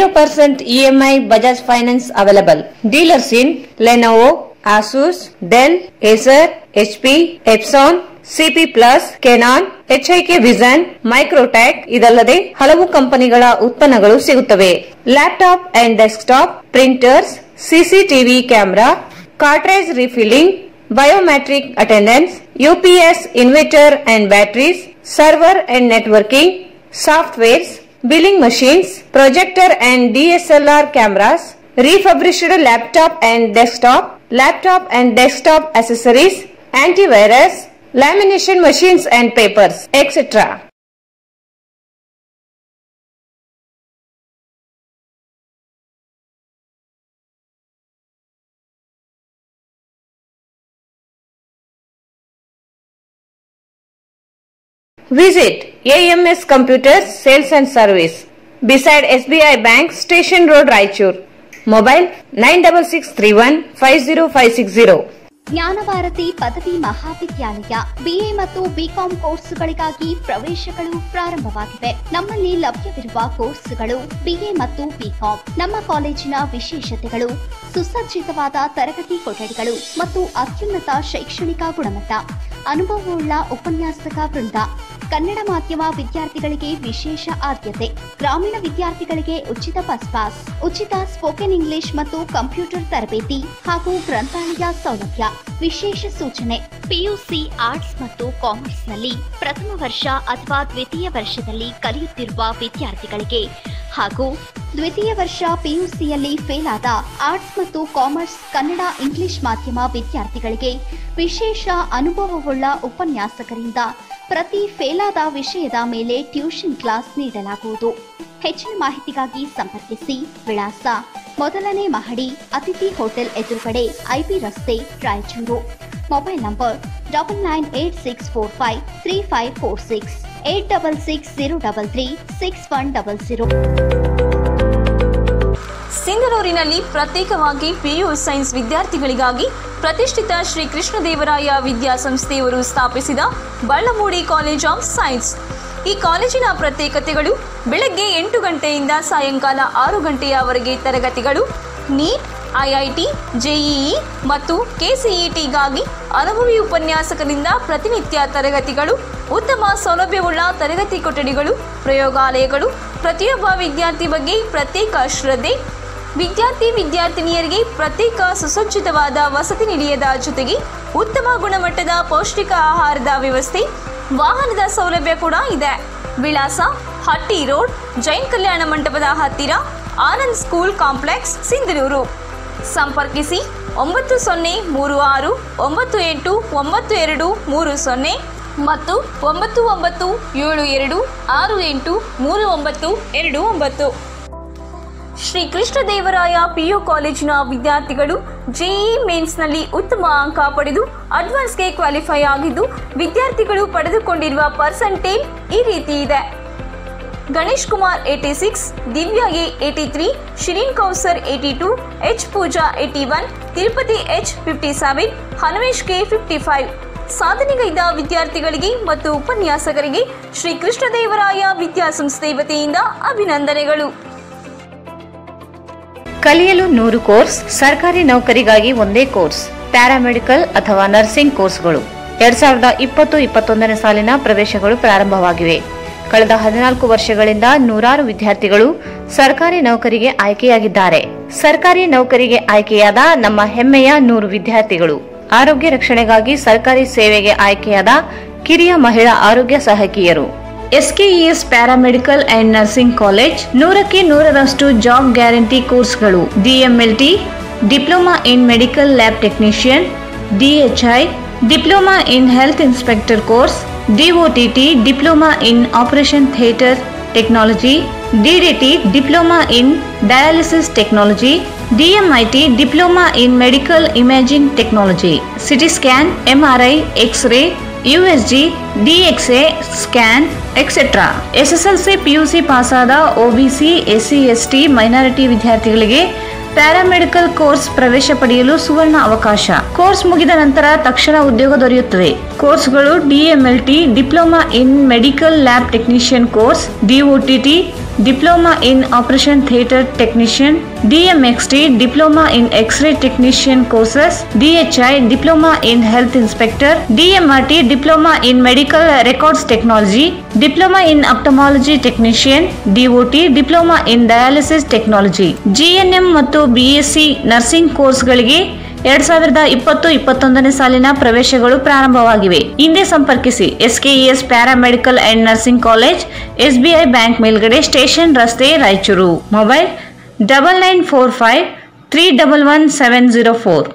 0% EMI Bajaj Finance available. Dealers in Lenovo, Asus, Dell, Acer, HP, Epson, CP Plus, Canon, HIK Vision, Microtech ಇದಲ್ಲದೆ ಹಲವು ಕಂಪನಿಗಳ ಉತ್ಪನ್ನಗಳು ಸಿಗುತ್ತವೆ laptop and desktop printers CCTV camera cartridge refilling biometric attendance UPS inverter and batteries server and networking softwares, billing machines, projector and DSLR cameras, refurbished laptop and desktop, laptop and desktop accessories, antivirus, lamination machines and papers, etc. Visit AMS Computers Sales and Service beside SBI Bank Station Road Raichur. Mobile 9663150560. Jnanabharati ಪದವಿ ಮಹಾವಿದ್ಯಾಲಯ BA ಮತ್ತು BCom ಕೋರ್ಸ್ಗಳಿಗಾಗಿ ಪ್ರವೇಶಗಳು ಪ್ರಾರಂಭವಾಗಿವೆ ನಮ್ಮಲ್ಲಿ ಲಭ್ಯವಿರುವ ಕೋರ್ಸ್ಗಳು BA ಮತ್ತು BCom ನಮ್ಮ ಕಾಲೇಜಿನ ವಿಶೇಷತೆಗಳು ಸುಸಜ್ಜಿತವಾದ ತರಗತಿ ಕೊಠಡಿಗಳು ಮತ್ತು ಅತ್ಯುನ್ನತ ಶೈಕ್ಷಣಿಕ ಗುಣಮಟ್ಟ ಅನುಭವವುಳ್ಳ ಉಪನ್ಯಾಸಕ ವೃಂದ ಕನ್ನಡ ಮಾಧ್ಯಮ ವಿದ್ಯಾರ್ಥಿಗಳಿಗೆ ವಿಶೇಷ ಆದ್ಯತೆ ಗ್ರಾಮೀಣ ವಿದ್ಯಾರ್ಥಿಗಳಿಗೆ ಉಚಿತ ಬಸ್ ಪಾಸ್ ಉಚಿತ ಸ್ಪೋಕನ್ ಇಂಗ್ಲಿಷ್ ಮತ್ತು ಕಂಪ್ಯೂಟರ್ ತರಬೇತಿ ಹಾಗೂ ಗ್ರಂಥಾಲಯ ಸೌಲಭ್ಯ ವಿಶೇಷ ಸೂಚನೆ ಪಿಯುಸಿ ಆರ್ಟ್ಸ್ ಮತ್ತು ಕಾಮರ್ಸ್ನಲ್ಲಿ ಪ್ರಥಮ ವರ್ಷ ಅಥವಾ ದ್ವಿತೀಯ ವರ್ಷದಲ್ಲಿ ಕಲಿಯುತ್ತಿರುವ ವಿದ್ಯಾರ್ಥಿಗಳಿಗೆ ಹಾಗೂ ದ್ವಿತೀಯ ವರ್ಷ ಪಿಯುಸಿಯಲ್ಲಿ ಫೇಲ್ ಆದ arts and commerce Kannada English ಮಾಧ್ಯಮ ವಿದ್ಯಾರ್ಥಿಗಳಿಗೆ ವಿಶೇಷ ಅನುಭವವುಳ್ಳ ಉಪನ್ಯಾಸಕರಿಂದ ಪ್ರತಿ ಫೇಲಾದ ವಿಷಯದ ಮೇಲೆ ಟ್ಯೂಷನ್ ಕ್ಲಾಸ್ ನೀಡಲಾಗುವುದು ಹೆಚ್ಚಿನ ಮಾಹಿತಿಗಾಗಿ ಸಂಪರ್ಕಿಸಿ ವಿಳಾಸ ಮೊದಲನೇ ಮಹಡಿ ಅತಿಥಿ ಹೋಟೆಲ್ ಎದುರುಗಡೆ ಐಬಿ ರಸ್ತೆ Raichur mobile number double nine eight six four five three five four six eight double six zero double three six one double zero ಸಿಂಧನೂರಿನಲ್ಲಿ ಪ್ರತ್ಯೇಕವಾಗಿ ಪಿಯು ಸೈನ್ಸ್ ವಿದ್ಯಾರ್ಥಿಗಳಿಗಾಗಿ ಪ್ರತಿಷ್ಠಿತ ಶ್ರೀ ಕೃಷ್ಣದೇವರಾಯ ವಿದ್ಯಾಸಂಸ್ಥೆಯವರು ಸ್ಥಾಪಿಸಿದ ಬಳ್ಳಮೂಡಿ ಕಾಲೇಜ್ ಆಫ್ ಸೈನ್ಸ್ ಈ ಕಾಲೇಜಿನ ಪ್ರತ್ಯೇಕತೆಗಳು ಬೆಳಗ್ಗೆ ಎಂಟು ಗಂಟೆಯಿಂದ ಸಾಯಂಕಾಲ ಆರು ಗಂಟೆಯವರೆಗೆ ತರಗತಿಗಳು ನೀಟ್ ಐಐಟಿ ಜೆಇಇ ಮತ್ತು ಕೆಸಿಇಟಿಗಾಗಿ ಅನುಭವಿ ಉಪನ್ಯಾಸಕರಿಂದ ಪ್ರತಿನಿತ್ಯ ತರಗತಿಗಳು ಉತ್ತಮ ಸೌಲಭ್ಯವುಳ್ಳ ತರಗತಿ ಕೊಠಡಿಗಳು ಪ್ರಯೋಗಾಲಯಗಳು ಪ್ರತಿಯೊಬ್ಬ ವಿದ್ಯಾರ್ಥಿ ಬಗ್ಗೆ ಪ್ರತ್ಯೇಕ ಶ್ರದ್ಧೆ ವಿದ್ಯಾರ್ಥಿ ವಿದ್ಯಾರ್ಥಿನಿಯರಿಗೆ ಪ್ರತ್ಯೇಕ ಸುಸಜ್ಜಿತವಾದ ವಸತಿ ನಿಲಯದ ಜೊತೆಗೆ ಉತ್ತಮ ಗುಣಮಟ್ಟದ ಪೌಷ್ಟಿಕ ಆಹಾರದ ವ್ಯವಸ್ಥೆ ವಾಹನದ ಸೌಲಭ್ಯ ಕೂಡ ಇದೆ ವಿಳಾಸ ಹಟ್ಟಿ ರೋಡ್ ಜೈನ್ ಕಲ್ಯಾಣ ಮಂಟಪದ ಹತ್ತಿರ ಆನಂದ್ ಸ್ಕೂಲ್ ಕಾಂಪ್ಲೆಕ್ಸ್ ಸಿಂಧನೂರು ಸಂಪರ್ಕಿಸಿ ಒಂಬತ್ತು ಸೊನ್ನೆ ಮೂರು ಆರು ಒಂಬತ್ತು ಎಂಟು ಒಂಬತ್ತು ಎರಡು ಮೂರು ಸೊನ್ನೆ ಮತ್ತು ಒಂಬತ್ತು ಒಂಬತ್ತು ಏಳು ಎರಡು ಆರು ಎಂಟು ಮೂರು ಒಂಬತ್ತು ಎರಡು ಒಂಬತ್ತು ಶ್ರೀ ಕೃಷ್ಣದೇವರಾಯ ಪಿಯು ಕಾಲೇಜಿನ ವಿದ್ಯಾರ್ಥಿಗಳು ಜೆಇ ಮೇನ್ಸ್ನಲ್ಲಿ ಉತ್ತಮ ಅಂಕ ಪಡೆದು ಅಡ್ವಾನ್ಸ್ಗೆ ಕ್ವಾಲಿಫೈ ಆಗಿದ್ದು ವಿದ್ಯಾರ್ಥಿಗಳು ಪಡೆದುಕೊಂಡಿರುವ ಪರ್ಸೆಂಟೇಜ್ ಈ ರೀತಿ ಇದೆ Ganesh Kumar eighty six Divya A eighty three Shireen Kausar eighty two H Pooja eighty one Tirupati H fifty seven Hanumesh K fifty five ಸಾಧನೆಗೈದ ವಿದ್ಯಾರ್ಥಿಗಳಿಗೆ ಮತ್ತು ಉಪನ್ಯಾಸಕರಿಗೆ ಶ್ರೀ ಕೃಷ್ಣದೇವರಾಯ ವಿದ್ಯಾಸಂಸ್ಥೆ ವತಿಯಿಂದ ಅಭಿನಂದನೆಗಳು ಕಲಿಯಲು ನೂರು ಕೋರ್ಸ್ ಸರ್ಕಾರಿ ನೌಕರಿಗಾಗಿ ಒಂದೇ ಕೋರ್ಸ್ ಪ್ಯಾರಾಮೆಡಿಕಲ್ ಅಥವಾ ನರ್ಸಿಂಗ್ ಕೋರ್ಸ್ಗಳು ಎರಡ್ ಸಾವಿರದ ಇಪ್ಪತ್ತು ಇಪ್ಪತ್ತೊಂದನೇ ಸಾಲಿನ ಪ್ರವೇಶಗಳು ಪ್ರಾರಂಭವಾಗಿವೆ ಕಳೆದ ಹದಿನಾಲ್ಕು ವರ್ಷಗಳಿಂದ ನೂರಾರು ವಿದ್ಯಾರ್ಥಿಗಳು ಸರ್ಕಾರಿ ನೌಕರಿಗೆ ಆಯ್ಕೆಯಾಗಿದ್ದಾರೆ ಸರ್ಕಾರಿ ನೌಕರಿಗೆ ಆಯ್ಕೆಯಾದ ನಮ್ಮ ಹೆಮ್ಮೆಯ ನೂರು ವಿದ್ಯಾರ್ಥಿಗಳು ಆರೋಗ್ಯ ರಕ್ಷಣೆಗಾಗಿ ಸರ್ಕಾರಿ ಸೇವೆಗೆ ಆಯ್ಕೆಯಾದ ಕಿರಿಯ ಮಹಿಳಾ ಆರೋಗ್ಯ ಸಹಾಯಕಿಯರು SKES paramedical and nursing college ನೂರಕ್ಕೆ ನೂರರಷ್ಟು ಜಾಬ್ ಗ್ಯಾರಂಟಿ ಕೋರ್ಸ್ಗಳು DMLT diploma in medical lab technician DHI diploma in health inspector course DOTT diploma in operation theatre technology DDT diploma in dialysis technology DMIT diploma in medical imaging technology CT scan MRI X-ray USG DXA scan etcetera SSLC PUC ಪಾಸಾದ OBC SC ST minority ವಿದ್ಯಾರ್ಥಿಗಳಿಗೆ paramedical course ಪ್ರವೇಶ ಪಡೆಯಲು ಸುವರ್ಣ ಅವಕಾಶ course ಮುಗಿದ ನಂತರ ತಕ್ಷಣ ಉದ್ಯೋಗ ದೊರೆಯುತ್ತದೆ ಕೋರ್ಸ್ಗಳು DMLT diploma in medical lab technician course DOTT diploma in operation theatre technician DMXT diploma in X-ray technician courses DHI diploma in health inspector DMRT diploma in medical records technology diploma in ophthalmology technician DOT diploma in dialysis technology GNM ಮತ್ತು BSc nursing ಕೋರ್ಸ್ಗಳಿಗೆ ಎರಡ್ ಸಾವಿರದ ಇಪ್ಪತ್ತು ಇಪ್ಪತ್ತೊಂದನೇ ಸಾಲಿನ ಪ್ರವೇಶಗಳು ಪ್ರಾರಂಭವಾಗಿವೆ ಹಿಂದೆ ಸಂಪರ್ಕಿಸಿ SKES paramedical and nursing college SBI bank ಮೇಲ್ಗಡೆ ಸ್ಟೇಷನ್ ರಸ್ತೆ Raichur mobile double nine four five three double one seven zero four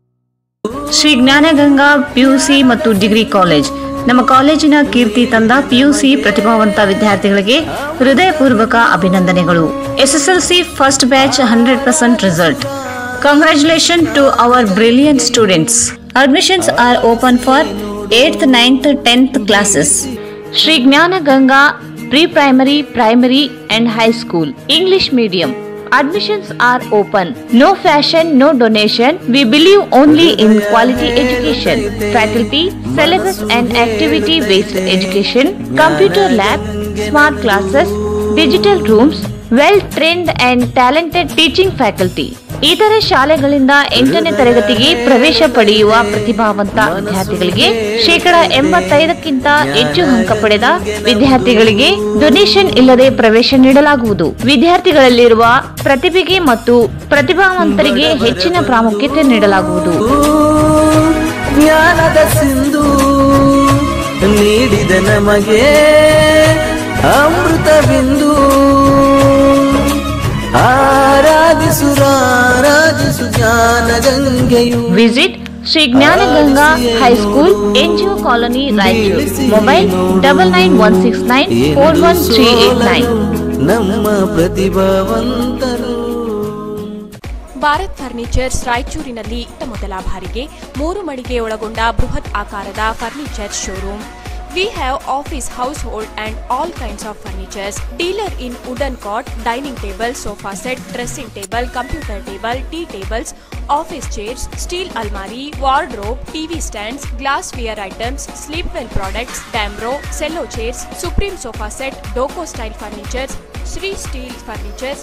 Shri Jnanaganga PUC ಮತ್ತು ಡಿಗ್ರಿ ಕಾಲೇಜ್ ನಮ್ಮ ಕಾಲೇಜಿನ ಕೀರ್ತಿ ತಂದ ಪಿಯುಸಿ ಪ್ರತಿಭಾವಂತ ವಿದ್ಯಾರ್ಥಿಗಳಿಗೆ ಹೃದಯಪೂರ್ವಕ ಅಭಿನಂದನೆಗಳು SSLC first batch hundred percent result Congratulations to our brilliant students. Admissions are open for 8th, 9th, 10th classes. Sri Gnana Ganga Pre-Primary, Primary and High School English Medium. Admissions are open. No fashion, no donation. We believe only in quality education. Faculty, syllabus and activity based education, computer lab, smart classes, digital rooms, well trained and talented teaching faculty. ಇತರೆ ಶಾಲೆಗಳಿಂದ ಎಂಟನೇ ತರಗತಿಗೆ ಪ್ರವೇಶ ಪಡೆಯುವ ಪ್ರತಿಭಾವಂತ ವಿದ್ಯಾರ್ಥಿಗಳಿಗೆ ಶೇಕಡ ಎಂಬತ್ತೈದಕ್ಕಿಂತ ಹೆಚ್ಚು ಅಂಕ ಪಡೆದ ವಿದ್ಯಾರ್ಥಿಗಳಿಗೆ ಡೊನೇಷನ್ ಇಲ್ಲದೆ ಪ್ರವೇಶ ನೀಡಲಾಗುವುದು ವಿದ್ಯಾರ್ಥಿಗಳಲ್ಲಿರುವ ಪ್ರತಿಭೆಗೆ ಮತ್ತು ಪ್ರತಿಭಾವಂತರಿಗೆ ಹೆಚ್ಚಿನ ಪ್ರಾಮುಖ್ಯತೆ ನೀಡಲಾಗುವುದು ಜ್ಞಾನದ ಸಿಂಧು ನೀಡಿದ ನಮಗೆ ಅಮೃತ ಬಿಂದು ಆರಾಧಿಸು ಆರಾಧಿಸು ಜ್ಞಾನ ಗಂಗೆಯು visit Shri Jnana Ganga high school NGO colony Raichur mobile double nine one six nine four one three eight nine ನಮ್ಮ ಪ್ರತಿಭಾವಂತರು ಭಾರತ್ ಫರ್ನಿಚರ್ಸ್ ರಾಯಚೂರಿನಲ್ಲಿ ಇತ್ತ ಮೊದಲ ಬಾರಿಗೆ ಮೂರು ಮಳಿಗೆ ಒಳಗೊಂಡ ಬೃಹತ್ ಆಕಾರದ furniture showroom We have office, household, and all kinds of furnitures. Dealer in wooden cot, dining table, sofa set, dressing table, computer table, tea tables, office chairs, steel almari, wardrobe, TV stands, glassware items, sleepwell products, Damro, cello chairs, Supreme sofa set, Doco style furnitures, Sri steel furnitures,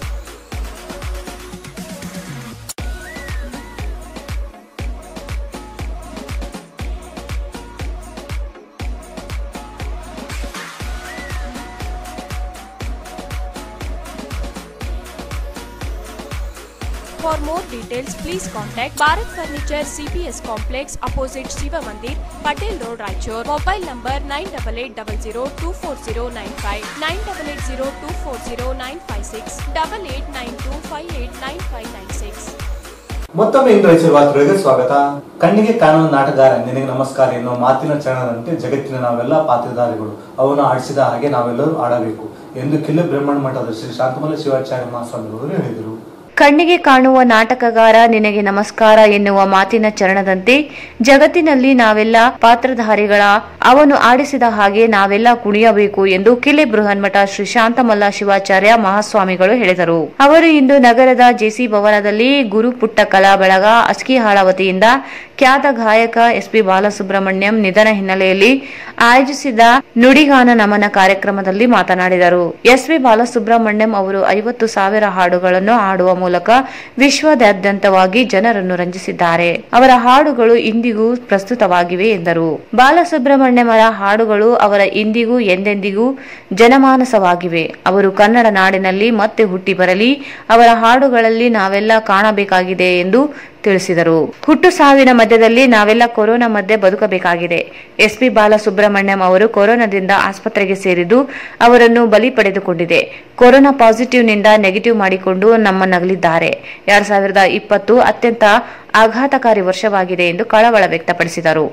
For more details, please contact Bharat Furniture CPS Complex opposite Shiva Mandir, Patel Road, Raichur. Mobile number 9880240959, 9880240956, 8892589596. ಮತ್ತೊಮ್ಮೆ ಇಂದು ರಾಯಚೂರು ವಾರ್ತೆಗಳಿಗೆ ಸ್ವಾಗತ ಕಣ್ಣಿಗೆ ಕಾಣುವ ನಾಟಗಾರ ನಿನಗೆ ನಮಸ್ಕಾರ ಎನ್ನುವ ಮಾತಿನ ಚರಣದಂತೆ ಜಗತ್ತಿನ ನಾವೆಲ್ಲ ಪಾತ್ರಧಾರಿಗಳು ಅವನು ಆಡಿಸಿದ ಹಾಗೆ ನಾವೆಲ್ಲರೂ ಆಡಬೇಕು ಎಂದು ಕಿಲ್ಲೆ ಬ್ರಹ್ಮಣ ಮಠದ ಶ್ರೀ ಶಾಂತಮಲ ಶಿವಾಚಾರ್ಯ ಮಹಾಸ್ವಾಮಿಗಳು ಹೇಳಿದರು ಕಣ್ಣಿಗೆ ಕಾಣುವ ನಾಟಕಗಾರ ನಿನಗೆ ನಮಸ್ಕಾರ ಎನ್ನುವ ಮಾತಿನ ಚರಣದಂತೆ ಜಗತ್ತಿನಲ್ಲಿ ನಾವೆಲ್ಲ ಪಾತ್ರಧಾರಿಗಳ ಅವನು ಆಡಿಸಿದ ಹಾಗೆ ನಾವೆಲ್ಲ ಕುಣಿಯಬೇಕು ಎಂದು ಕಿಲೆ ಬೃಹನ್ಮಠ ಶ್ರೀ ಶಾಂತಮಲ್ಲ ಶಿವಾಚಾರ್ಯ ಮಹಾಸ್ವಾಮಿಗಳು ಹೇಳಿದರು ಅವರು ಇಂದು ನಗರದ ಜೆಸಿ ಭವನದಲ್ಲಿ ಗುರು ಪುಟ್ಟ ಕಲಾ ಬಳಗ ಅಸ್ಕಿಹಾಳ ವತಿಯಿಂದ ಖ್ಯಾತ ಗಾಯಕ ಎಸ್ಪಿ ಬಾಲಸುಬ್ರಹ್ಮಣ್ಯಂ ನಿಧನ ಹಿನ್ನೆಲೆಯಲ್ಲಿ ಆಯೋಜಿಸಿದ ನುಡಿಗಾನ ನಮನ ಕಾರ್ಯಕ್ರಮದಲ್ಲಿ ಮಾತನಾಡಿದರು ಎಸ್ಪಿ ಬಾಲಸುಬ್ರಹ್ಮಣ್ಯಂ ಅವರು ಐವತ್ತು ಸಾವಿರ ಹಾಡುಗಳನ್ನು ಹಾಡುವ ಮೂಲಕ ವಿಶ್ವದಾದ್ಯಂತವಾಗಿ ಜನರನ್ನು ರಂಜಿಸಿದ್ದಾರೆ ಅವರ ಹಾಡುಗಳು ಇಂದಿಗೂ ಪ್ರಸ್ತುತವಾಗಿವೆ ಎಂದರು ಬಾಲಸುಬ್ರಹ್ಮಣ್ಯಂ ಅವರ ಹಾಡುಗಳು ಅವರ ಇಂದಿಗೂ ಎಂದೆಂದಿಗೂ ಜನಮಾನಸವಾಗಿವೆ ಅವರು ಕನ್ನಡ ನಾಡಿನಲ್ಲಿ ಮತ್ತೆ ಹುಟ್ಟಿ ಬರಲಿ ಅವರ ಹಾಡುಗಳಲ್ಲಿ ನಾವೆಲ್ಲ ಕಾಣಬೇಕಾಗಿದೆ ಎಂದು ತಿಳಿಸಿದರು ಹುಟ್ಟು ಸಾವಿನ ಮಧ್ಯದಲ್ಲಿ ನಾವೆಲ್ಲ ಕೊರೋನಾ ಮಧ್ಯೆ ಬದುಕಬೇಕಾಗಿದೆ ಎಸ್ಪಿ ಬಾಲಸುಬ್ರಹ್ಮಣ್ಯಂ ಅವರು ಕೊರೋನಾದಿಂದ ಆಸ್ಪತ್ರೆಗೆ ಸೇರಿದ್ದು ಅವರನ್ನು ಬಲಿ ಪಡೆದುಕೊಂಡಿದೆ ಕೊರೋನಾ ಪಾಸಿಟಿವ್ನಿಂದ ನೆಗೆಟಿವ್ ಮಾಡಿಕೊಂಡು ನಮ್ಮ ನಗಲಿದ್ದಾರೆ ಎರಡ್ ಸಾವಿರದ ಇಪ್ಪತ್ತು ಅತ್ಯಂತ ಆಘಾತಕಾರಿ ವರ್ಷವಾಗಿದೆ ಎಂದು ಕಳವಳ ವ್ಯಕ್ತಪಡಿಸಿದರು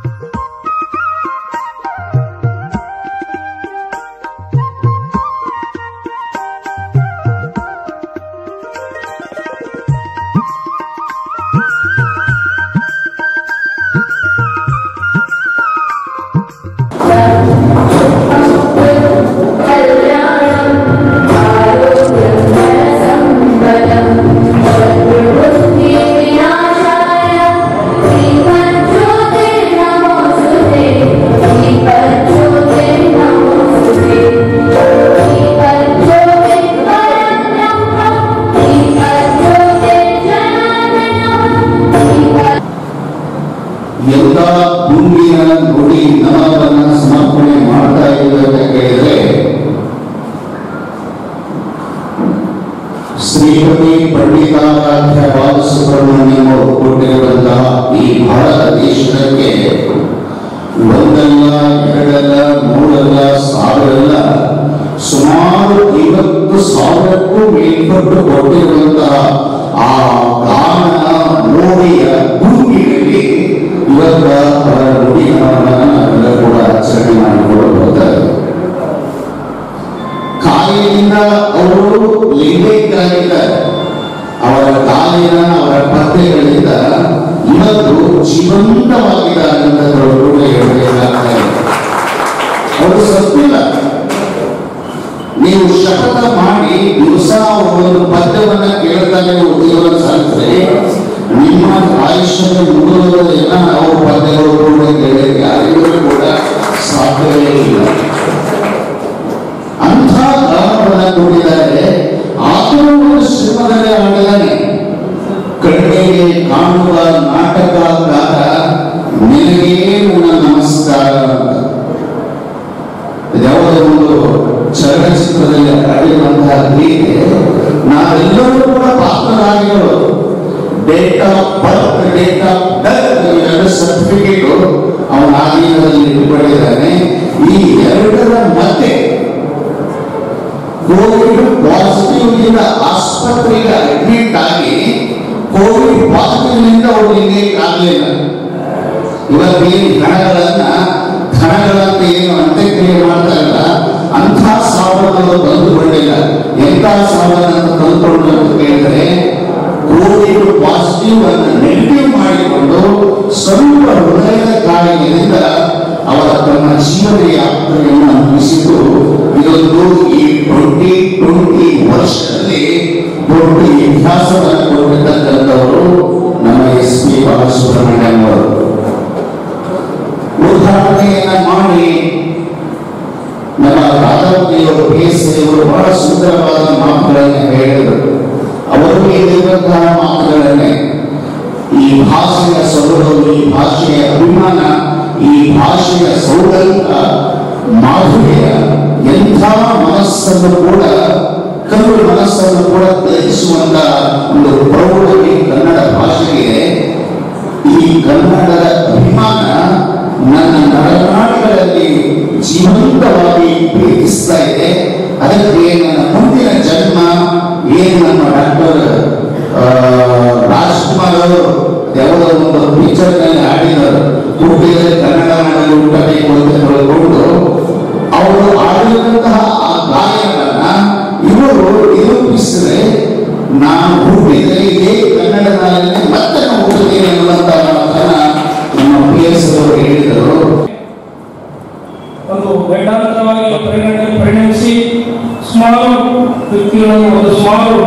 ಎಲ್ಲ ಗುಂಗಿನ ನುಡಿ ನಮನ ಸಮರ್ಪಣೆ ಮಾಡ್ತಾ ಇದ್ದಾರೆ ಅಂತ ಕೇಳಿದ್ರೆ ಶ್ರೀಪತಿ ಪಂಡಿತಾರಾಧ್ಯ ಬಾಲಸುಬ್ರಹ್ಮಣ್ಯಂ ಅವರು ಕೊಟ್ಟಿರುವಂತಹ ಈ ಭಾರತ ದೇಶಕ್ಕೆ ಒಂದಲ್ಲ ಎರಡಲ್ಲ ಮೂರಲ್ಲ ಸಾವಿರಲ್ಲ ಸುಮಾರು ಐವತ್ತು ಸಾವಿರಕ್ಕೂ ಮೇಲ್ಪಟ್ಟು ಕೊಟ್ಟಿರುವಂತಹ ಆ ಗಾನ ಮೋಡಿಯ ಗುಂಗಿನಲ್ಲಿ ಇವತ್ತ ಅವರ ನುಡಿಗಳನ್ನು ನಾವೆಲ್ಲ ಕೂಡ ಆಚರಣೆ ಮಾಡಿಕೊಂಡು ಬರ್ತಾರೆ ಕಾಲಿನಿಂದ ಅವರು ಲಿಂಗೈಕ್ಯರಾಗಿದ್ದಾರೆ ಅವರ ಕಾಲಿನ ಅವರ ಪದ್ಯಗಳಿಂದ ಇವತ್ತು ಜೀವಂತವಾಗಿದ್ದಾರೆ ಅಂತ ಕೂಡ ಹೇಳಬೇಕಾಗ್ತದೆ ಅವರು ಸತ್ತಿಲ್ಲ ನೀವು ಶಪಥ ಮಾಡಿ ದಿವಸ ಒಂದು ಪದ್ಯವನ್ನ ಕೇಳ್ತಾ ನೀವು ಜೀವನ ಸಾಗಿಸಿದ್ರೆ ನಿಮ್ಮ ಆಯುಷ್ಯದ ಮುಂದುವರೆದೆಲ್ಲ ನಾವು ಪದ್ಯಗಳು ಕೂಡ ಕೇಳಿ ಯಾರಿಗೂ ಕೂಡ ಸಾಧ್ಯವೇ ಇಲ್ಲ ಅಂಥ ಗಾನವನ್ನ ಕೊಟ್ಟಿದ್ದಾರೆ ಆತನು ಒಂದು ಸಿನಿಮಾದಲ್ಲಿ ಆಡಿದ್ದಾನೆ ಕಣ್ಣಿಗೆ ಕಾಣುವ ನಾಟಕಕಾರ ನಿನಗೇ ನನ್ನ ನಮಸ್ಕಾರ ಅಂತ ಯಾವುದೋ ಒಂದು ಚಲನಚಿತ್ರದಲ್ಲಿ ಆಡಿರುವಂತಹ ಗೀತೆ ನಾವೆಲ್ಲರೂ ಕೂಡ ಪಾತ್ರರಾಗಿರೋದು date of birth date of death ಎರಡು ಸರ್ಟಿಫಿಕೇಟ್ ಅವನ ಆಧೀನದಲ್ಲಿ ಇಟ್ಟುಕೊಂಡಿದ್ದಾನೆ ಈ ಎರಡರ ಮಧ್ಯೆ ಕೋವಿಡ್ ಪಾಸಿಟಿವ್ ಇಂದ ಆಸ್ಪತ್ರೆಗೆ ಅಡ್ಮಿಟ್ ಆಗಿ ಕೋವಿಡ್ ಪಾಸಿಟಿವ್ ನಿಂದ ಅವರಿಗೆ ಆಗಲಿಲ್ಲ ಇವತ್ತೇನು ಹಣಗಳನ್ನ ಧನಗಳಂತ ಏನು ಅಂತ್ಯಕ್ರಿಯೆ ಮಾಡ್ತಾ ಇಲ್ಲ ಅಂಥ ಸಾವನ್ನು ತಂದುಕೊಂಡಿಲ್ಲ ಎಂಥ ಸಾವನ್ನ ತಂದುಕೊಂಡು ಅಂತ ಕೇಳಿದ್ರೆ ಕೋವಿಡ್ ಪಾಸಿಟಿವ್ ಅನ್ನು ನೆಗೆಟಿವ್ ಮಾಡಿಕೊಂಡು ಸ್ವಲ್ಪ ಹೃದಯದ ಕಾಯಿಲೆಯಿಂದ ಅವರ ತಮ್ಮ ಜೀವನ ಯಾತ್ರೆಯನ್ನು ಮುಗಿಸಿದ್ದು ಇದೊಂದು ಈ ಟ್ವೆಂಟಿ ಟ್ವೆಂಟಿ ವರ್ಷದಲ್ಲಿ ದೊಡ್ಡ ಇತಿಹಾಸವನ್ನು ಕೊಟ್ಟಿರ್ತಕ್ಕಂಥವರು ನಮ್ಮ ಎಸ್ ಪಿ ಬಾಲಸುಬ್ರಹ್ಮಣ್ಯಂ ಅವರು ಉದಾಹರಣೆಯನ್ನ ಮಾಡಿ ನಮ್ಮ ಕಾದಂಬರಿಯವರು ಬೇಸರಿಯವರು ಬಹಳ ಸುಂದರವಾದ ಮಾತುಗಳನ್ನು ಹೇಳಿದರು ಅವರು ಹೇಳಿರುವಂತಹ ಮಾತುಗಳನ್ನೇ ಈ ಭಾಷೆಯ ಸೊಗಡು ಈ ಭಾಷೆಯ ಅಭಿಮಾನ ಈ ಭಾಷೆಯ ಸೌಗಂಧ ಮಾಧುರ್ಯ ಎಂಥ ಮನಸ್ಸನ್ನು ಕೂಡ ಕಲ್ಲು ಮನಸ್ಸನ್ನು ಕೂಡ ಗ್ರಹಿಸುವಂತ ಒಂದು ಪ್ರೌಢಿ ಕನ್ನಡ ಭಾಷೆಗೆ ಈ ಕನ್ನಡದ ಅಭಿಮಾನ ನನ್ನ ನರನಾಡಿಗಳಲ್ಲಿ ಜೀವಂತವಾಗಿ ಪ್ರೀತಿಸ್ತಾ ಇದೆ ಅದಕ್ಕೆ ನನ್ನ ಮುಂದಿನ ಜನ್ಮ ಏನು ನಮ್ಮ ಡಾಕ್ಟರ್ ರಾಜ್ಕುಮಾರ್ ಅವರು ಯಾವುದೋ ಒಂದು ಪಿಕ್ಚರ್ ನಲ್ಲಿ ಆಡಿದರು ಹುಟ್ಟಿದರೆ ಕನ್ನಡ ನಾಡಲ್ಲಿ ಹುಟ್ಟಬೇಕು ಅಂತ ಹೇಳಿಕೊಂಡು ಅವರು ಆಡಿರುವಂತಹ ಆ ಗಾಯನವನ್ನ ಇವರು ನಿರೂಪಿಸಿದ್ರೆ ನಾನು ಹುಟ್ಟಿದರೆ ಇದೇ ಕನ್ನಡ ನಾಡಲ್ಲಿ ಮತ್ತೆ ನಾನು ಹುಟ್ಟುತ್ತೇನೆ ಅನ್ನುವಂತಹ ಮಾತನ್ನ ನಮ್ಮ ಪಿ ಎಸ್ ಅವರು ಹೇಳಿದರು ಒಂದು ಗಂಡಾಂತರವಾಗಿ ಪರಿಗಣ ಪರಿಣಮಿಸಿ ಸುಮಾರು ವ್ಯಕ್ತಿಗಳನ್ನು ಒಂದು ಸುಮಾರು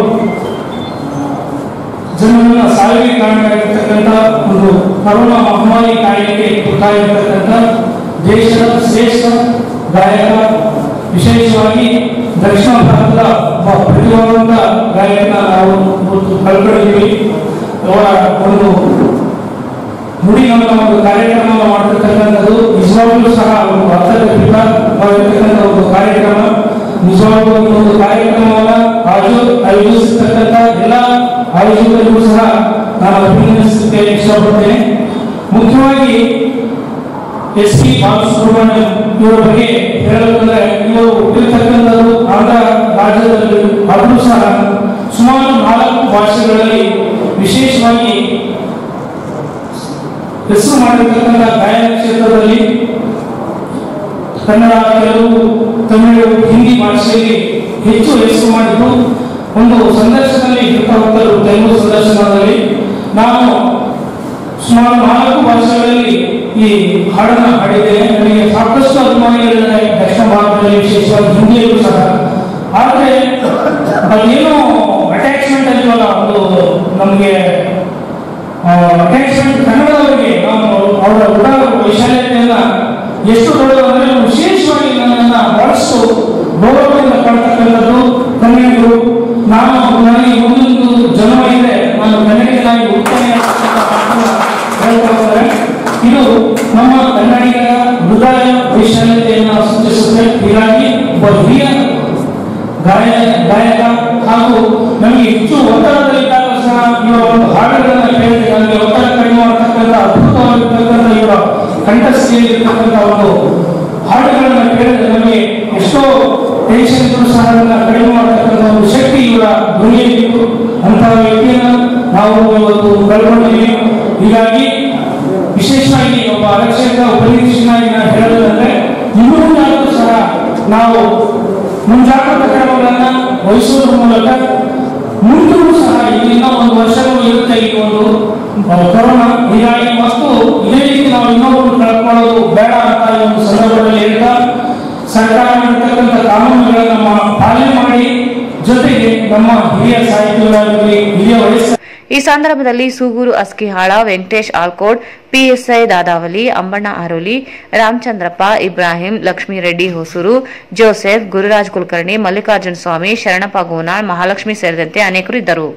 ಜನರನ್ನ ಸಾವಿಗೆ ಕಾರಣವಾಗಿರ್ತಕ್ಕಂಥ ಒಂದು ಕರೋನಾ ಮಹಾಮಾರಿ ಕಾಯಿಲೆಗೆ ತುತ್ತಾಗಿರ್ತಕ್ಕಂಥ ದೇಶದ ಶ್ರೇಷ್ಠ ಗಾಯಕ ವಿಶೇಷವಾಗಿ ದಕ್ಷಿಣ ಭಾರತದ ಒಬ್ಬ ಪ್ರತಿಭಾವಂತ ಗಾಯಕನ ನಾವು ಇವತ್ತು ಕಳ್ಕೊಂಡಿದ್ದೀವಿ ಅವರ ಒಂದು ನುಡಿಗಳ ಒಂದು ಕಾರ್ಯಕ್ರಮವನ್ನು ಮಾಡ್ತಿರ್ತಕ್ಕಂಥದ್ದು ನಿಜವಾಗ್ಲೂ ಸಹ ಒಂದು ಅರ್ಥಗರ್ಭಿತವಾಗಿರ್ತಕ್ಕಂಥ ಒಂದು ಕಾರ್ಯಕ್ರಮ ನಿಜವಾಗ್ಲೂ ಈ ಒಂದು ಕಾರ್ಯಕ್ರಮವನ್ನ ಆಯೋ ಆಯೋಜಿಸಿರ್ತಕ್ಕಂಥ ಎಲ್ಲ ಆಯೋಜಕರಿಗೂ ಸಹ ನಾನು ಅಭಿನಂದಿಸಲಿಕ್ಕೆ ಇಷ್ಟಪಡ್ತೇನೆ ಮುಖ್ಯವಾಗಿ ಎಸ್ ಪಿ ಬಾಲಸುಬ್ರಹ್ಮಣ್ಯಂ ಇವರ ಬಗ್ಗೆ ಹೇಳಬೇಕಂದ್ರೆ ಇವರು ಹುಟ್ಟಿರ್ತಕ್ಕಂಥದ್ದು ಆಂಧ್ರ ರಾಜ್ಯದಲ್ಲಿ ಆದರೂ ಸಹ ಸುಮಾರು ನಾಲ್ಕು ಭಾಷೆಗಳಲ್ಲಿ ವಿಶೇಷವಾಗಿ ಹೆಸರು ಮಾಡಿರ್ತಕ್ಕಂಥ ಗಾಯನ ಕ್ಷೇತ್ರದಲ್ಲಿ ಕನ್ನಡ ತೆಲುಗು ತಮಿಳು ಹಿಂದಿ ಭಾಷೆಯಲ್ಲಿ ಹೆಚ್ಚು ಹೆಸರು ಮಾಡಿದ್ದು ಒಂದು ಸಂದರ್ಶನದಲ್ಲಿ ಹೇಳ್ತಾ ಹೋಗ್ತಾರೆ ತೆಲುಗು ಸಂದರ್ಶನದಲ್ಲಿ ನಾನು ಸುಮಾರು ನಾಲ್ಕು ಭಾಷೆಗಳಲ್ಲಿ ಈ ಹಾಡನ್ನು ಹಾಡಿದ್ದೇನೆ ನನಗೆ ಸಾಕಷ್ಟು ಅಭಿಮಾನಿಗಳಿದ್ದಾರೆ ದಕ್ಷಿಣ ಭಾರತದಲ್ಲಿ ವಿಶೇಷವಾಗಿ ಹಿಂದಿಯಲ್ಲೂ ಸಹ ಆದರೆ ಅದೇನೋ ಅಟ್ಯಾಚ್ಮೆಂಟ್ ಅಲ್ವಲ್ಲ ಒಂದು ನಮಗೆ ಅಟ್ಯಾಚ್ಮೆಂಟ್ ಕನ್ನಡದವರಿಗೆ ನಾವು ಅವರ ಗುಣ ವೈಶಾಲ್ಯತೆಯನ್ನ ಎಷ್ಟು ದೊಡ್ಡದು ಅಂದ್ರೆ ವಿಶೇಷವಾಗಿ ನನ್ನನ್ನ ಬಹಳಷ್ಟು ಗೌರವದಿಂದ ಕಾಣ್ತಕ್ಕಂಥದ್ದು ಕನ್ನಡಿಗರು ನಾನು ನನಗೆ ಮುಂದೊಂದು ಜನ್ಮ ಇದೆ ನಾನು ಕನ್ನಡಿಗನಾಗಿ ಉತ್ತಮ ಹೇಳ್ತಾ ಹೋದರೆ ಇದು ನಮ್ಮ ಕನ್ನಡಿಗರ ಹೃದಯ ವೈಶಾಲ್ಯತೆಯನ್ನು ಸೂಚಿಸುತ್ತೆ ಹೀಗಾಗಿ ಒಬ್ಬ ಹಿರಿಯ ಗಾಯ ಗಾಯಕ ಹಾಗೂ ನಮಗೆ ಹೆಚ್ಚು ಒತ್ತಡದಲ್ಲಿದ್ದಾಗ ಸಹ ಇವರ ಒಂದು ಹಾಡುಗಳನ್ನು ಕೇಳಿ ನನಗೆ ಒತ್ತಡ ಕಡಿಮೆ ಮಾಡತಕ್ಕಂಥ ಅದ್ಭುತವಾಗಿರ್ತಕ್ಕಂಥ ಇವರ ಕಂಠಸ್ಥಿತಿಯಲ್ಲಿರ್ತಕ್ಕಂಥ ಒಂದು ಹಾಡುಗಳನ್ನು ಕೇಳಿದ್ರೆ ನಮಗೆ ಎಷ್ಟೋ ಟೆನ್ಷನ್ ಇದ್ರೂ ಸಹ ಅದನ್ನ ಕಡಿಮೆ ಮಾಡತಕ್ಕಂಥ ಒಂದು ಶಕ್ತಿ ಇವರ ಧ್ವನಿಯಲ್ಲಿತ್ತು ಅಂತಹ ವ್ಯಕ್ತಿಯನ್ನು ನಾವು ಇವತ್ತು ಕಳ್ಕೊಂಡಿದ್ದೀವಿ ಹೀಗಾಗಿ ವಿಶೇಷವಾಗಿ ಒಬ್ಬ ಆರಕ್ಷಕ ಉಪನಿರೀಕ್ಷಕನಾಗಿ ನಾನು ಹೇಳೋದಂದ್ರೆ ಇನ್ನೂ ಯಾರು ಸಹ ನಾವು ಮುಂಜಾಗ್ರತಾ ಕ್ರಮಗಳನ್ನ ವಹಿಸುವುದರ ಮೂಲಕ ಮುಂದೂ ಸಹ ಇನ್ನ ಒಂದು ವರ್ಷಗಳು ಇರುತ್ತೆ ಈ ಒಂದು ಆ, ಕೊರೋನಾ ಹೀಗಾಗಿ ಮತ್ತು ಇದೇ ರೀತಿ ನಾವು ಇನ್ನೊಬ್ಬರು ಕಳ್ಕೊಳ್ಳೋದು ಬೇಡ ಅಂತ ಈ ಒಂದು ಸಂದರ್ಭದಲ್ಲಿ ಹೇಳ್ತಾ ಸರ್ಕಾರ ಮಾಡಿರ್ತಕ್ಕಂಥ ಕಾನೂನುಗಳನ್ನ ನಮ್ಮ ಪಾಲನೆ ಮಾಡಿ ಜೊತೆಗೆ ನಮ್ಮ ಹಿರಿಯ ಸಾಹಿತ್ಯಗಳಾಗಲಿ ಹಿರಿಯ ವಯಸ್ಸ ಈ ಸಂದರ್ಭದಲ್ಲಿ ಸೂಗೂರು ಅಸ್ಕಿಹಾಳ ವೆಂಕಟೇಶ್ ಆಲ್ಕೋಡ್ ಪಿಎಸ್ಐ ದಾದಾವಲಿ ಅಂಬಣ್ಣ ಆರೋಲಿ ರಾಮಚಂದ್ರಪ್ಪ ಇಬ್ರಾಹಿಂ ಲಕ್ಷ್ಮೀರೆಡ್ಡಿ ಹೊಸೂರು ಜೋಸೆಫ್ ಗುರುರಾಜ್ ಕುಲಕರ್ಣಿ ಮಲ್ಲಿಕಾರ್ಜುನ ಸ್ವಾಮಿ ಶರಣಪ್ಪ ಗೋನಾಳ್ ಮಹಾಲಕ್ಷ್ಮಿ ಸೇರಿದಂತೆ ಅನೇಕರು ಇದ್ದರು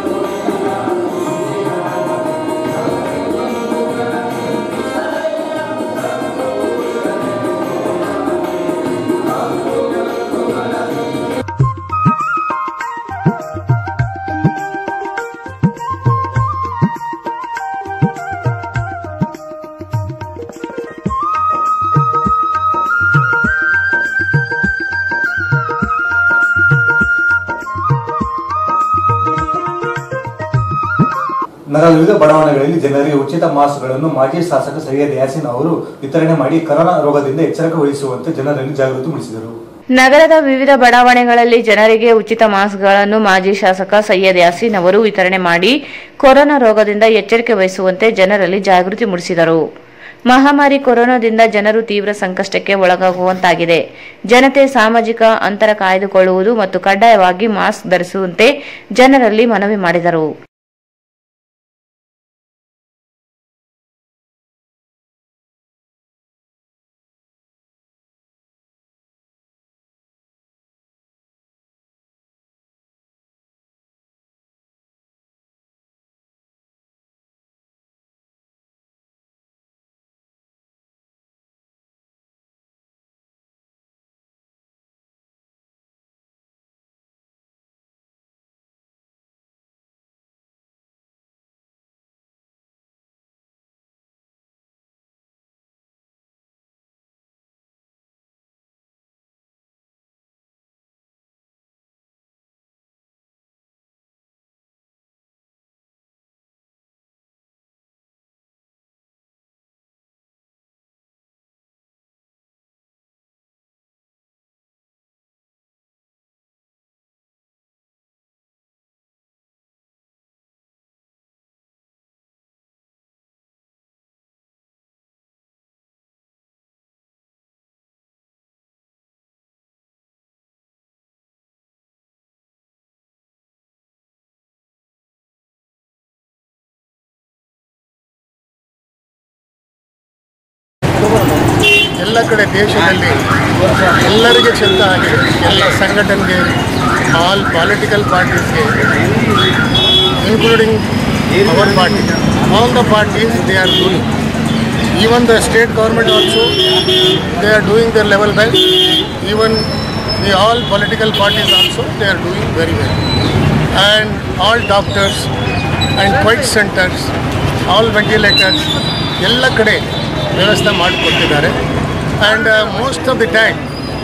ಿ ನಗರದ ವಿವಿಧ ಬಡಾವಣೆಗಳಲ್ಲಿ ಜನರಿಗೆ ಉಚಿತ ಮಾಸ್ಕ್ಗಳನ್ನು ಮಾಜಿ ಶಾಸಕ ಸೈಯದ್ ಯಾಸಿನ್ ಅವರು ವಿತರಣೆ ಮಾಡಿ ಕೊರೋನಾ ರೋಗದಿಂದ ಎಚ್ಚರಿಕೆ ವಹಿಸುವಂತೆ ಜನರಲ್ಲಿ ಜಾಗೃತಿ ಮೂಡಿಸಿದರು ನಗರದ ವಿವಿಧ ಬಡಾವಣೆಗಳಲ್ಲಿ ಜನರಿಗೆ ಉಚಿತ ಮಾಸ್ಕ್ಗಳನ್ನು ಮಾಜಿ ಶಾಸಕ ಸೈಯದ್ ಯಾಸೀನ್ ಅವರು ವಿತರಣೆ ಮಾಡಿ ಕೊರೋನಾ ರೋಗದಿಂದ ಎಚ್ಚರಿಕೆ ವಹಿಸುವಂತೆ ಜನರಲ್ಲಿ ಜಾಗೃತಿ ಮೂಡಿಸಿದರು ಮಹಾಮಾರಿ ಕೊರೋನಾದಿಂದ ಜನರು ತೀವ್ರ ಸಂಕಷ್ಟಕ್ಕೆ ಒಳಗಾಗುವಂತಾಗಿದೆ ಜನತೆ ಸಾಮಾಜಿಕ ಅಂತರ ಕಾಯ್ದುಕೊಳ್ಳುವುದು ಮತ್ತು ಕಡ್ಡಾಯವಾಗಿ ಮಾಸ್ಕ್ ಧರಿಸುವಂತೆ ಜನರಲ್ಲಿ ಮನವಿ ಮಾಡಿದರು ಎಲ್ಲ ಕಡೆ ದೇಶದಲ್ಲಿ ಎಲ್ಲರಿಗೆ ಚಿಂತ ಆಗಿದೆ ಎಲ್ಲ ಸಂಘಟನೆಗೆ ಆಲ್ ಪೊಲಿಟಿಕಲ್ ಪಾರ್ಟೀಸ್ಗೆ including our party all the parties they are doing even the state government also they are doing their level well even the all political parties also they are doing very well and all doctors and quite centres all ventilators ಎಲ್ಲ ಕಡೆ ವ್ಯವಸ್ಥೆ ಮಾಡಿಕೊಟ್ಟಿದ್ದಾರೆ and most of the time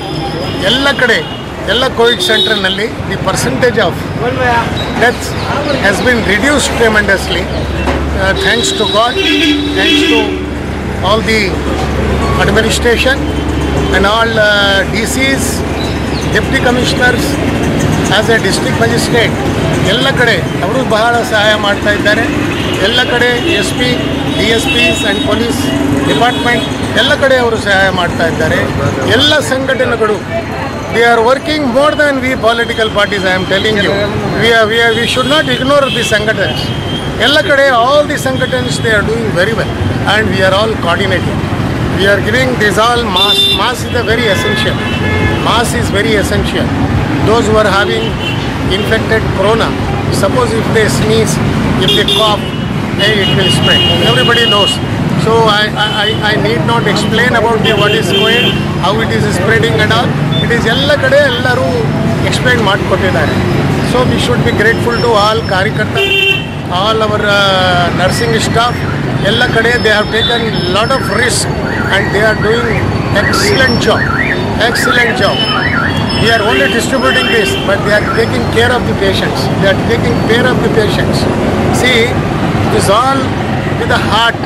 ಎಲ್ಲ ಕಡೆ ಎಲ್ಲ covid ಸೆಂಟರ್ನಲ್ಲಿ the percentage of deaths has been reduced tremendously thanks to god thanks to all the administration and all DCs deputy commissioners as a district magistrate ಎಲ್ಲ ಕಡೆ ಅವರು ಬಹಳ ಸಹಾಯ ಮಾಡ್ತಾ ಇದ್ದಾರೆ ಎಲ್ಲ ಕಡೆ S P D S Ps and police department ಎಲ್ಲ ಕಡೆ ಅವರು ಸಹಾಯ ಮಾಡ್ತಾ ಇದ್ದಾರೆ ಎಲ್ಲ ಸಂಘಟನೆಗಳು they are working more than we political parties I am telling you we are we are we should not ignore the ಸಂಘಟನ್ಸ್ ಎಲ್ಲ ಕಡೆ ಆಲ್ ದಿ ಸಂಘಟನ್ಸ್ they are doing very well and we are all coordinating we are giving this all mass mass is a very essential mass is very essential those who are having infected corona suppose if they sneeze if they cough hey, it will spread everybody knows so I, I, I- I need not explain about the what is going how it is spreading and all it is ಎಲ್ಲ ಕಡೆ ಎಲ್ಲರೂ explain ಮಾಡಿಕೊಟ್ಟಿದ್ದಾರೆ so we should be grateful to all ಕಾರ್ಯಕರ್ತ all our nursing staff ಎಲ್ಲ ಕಡೆ they have taken lot of risk and they are doing excellent job excellent job we are only distributing this but they are taking care of the patients they are taking care of the patients see this all with the heart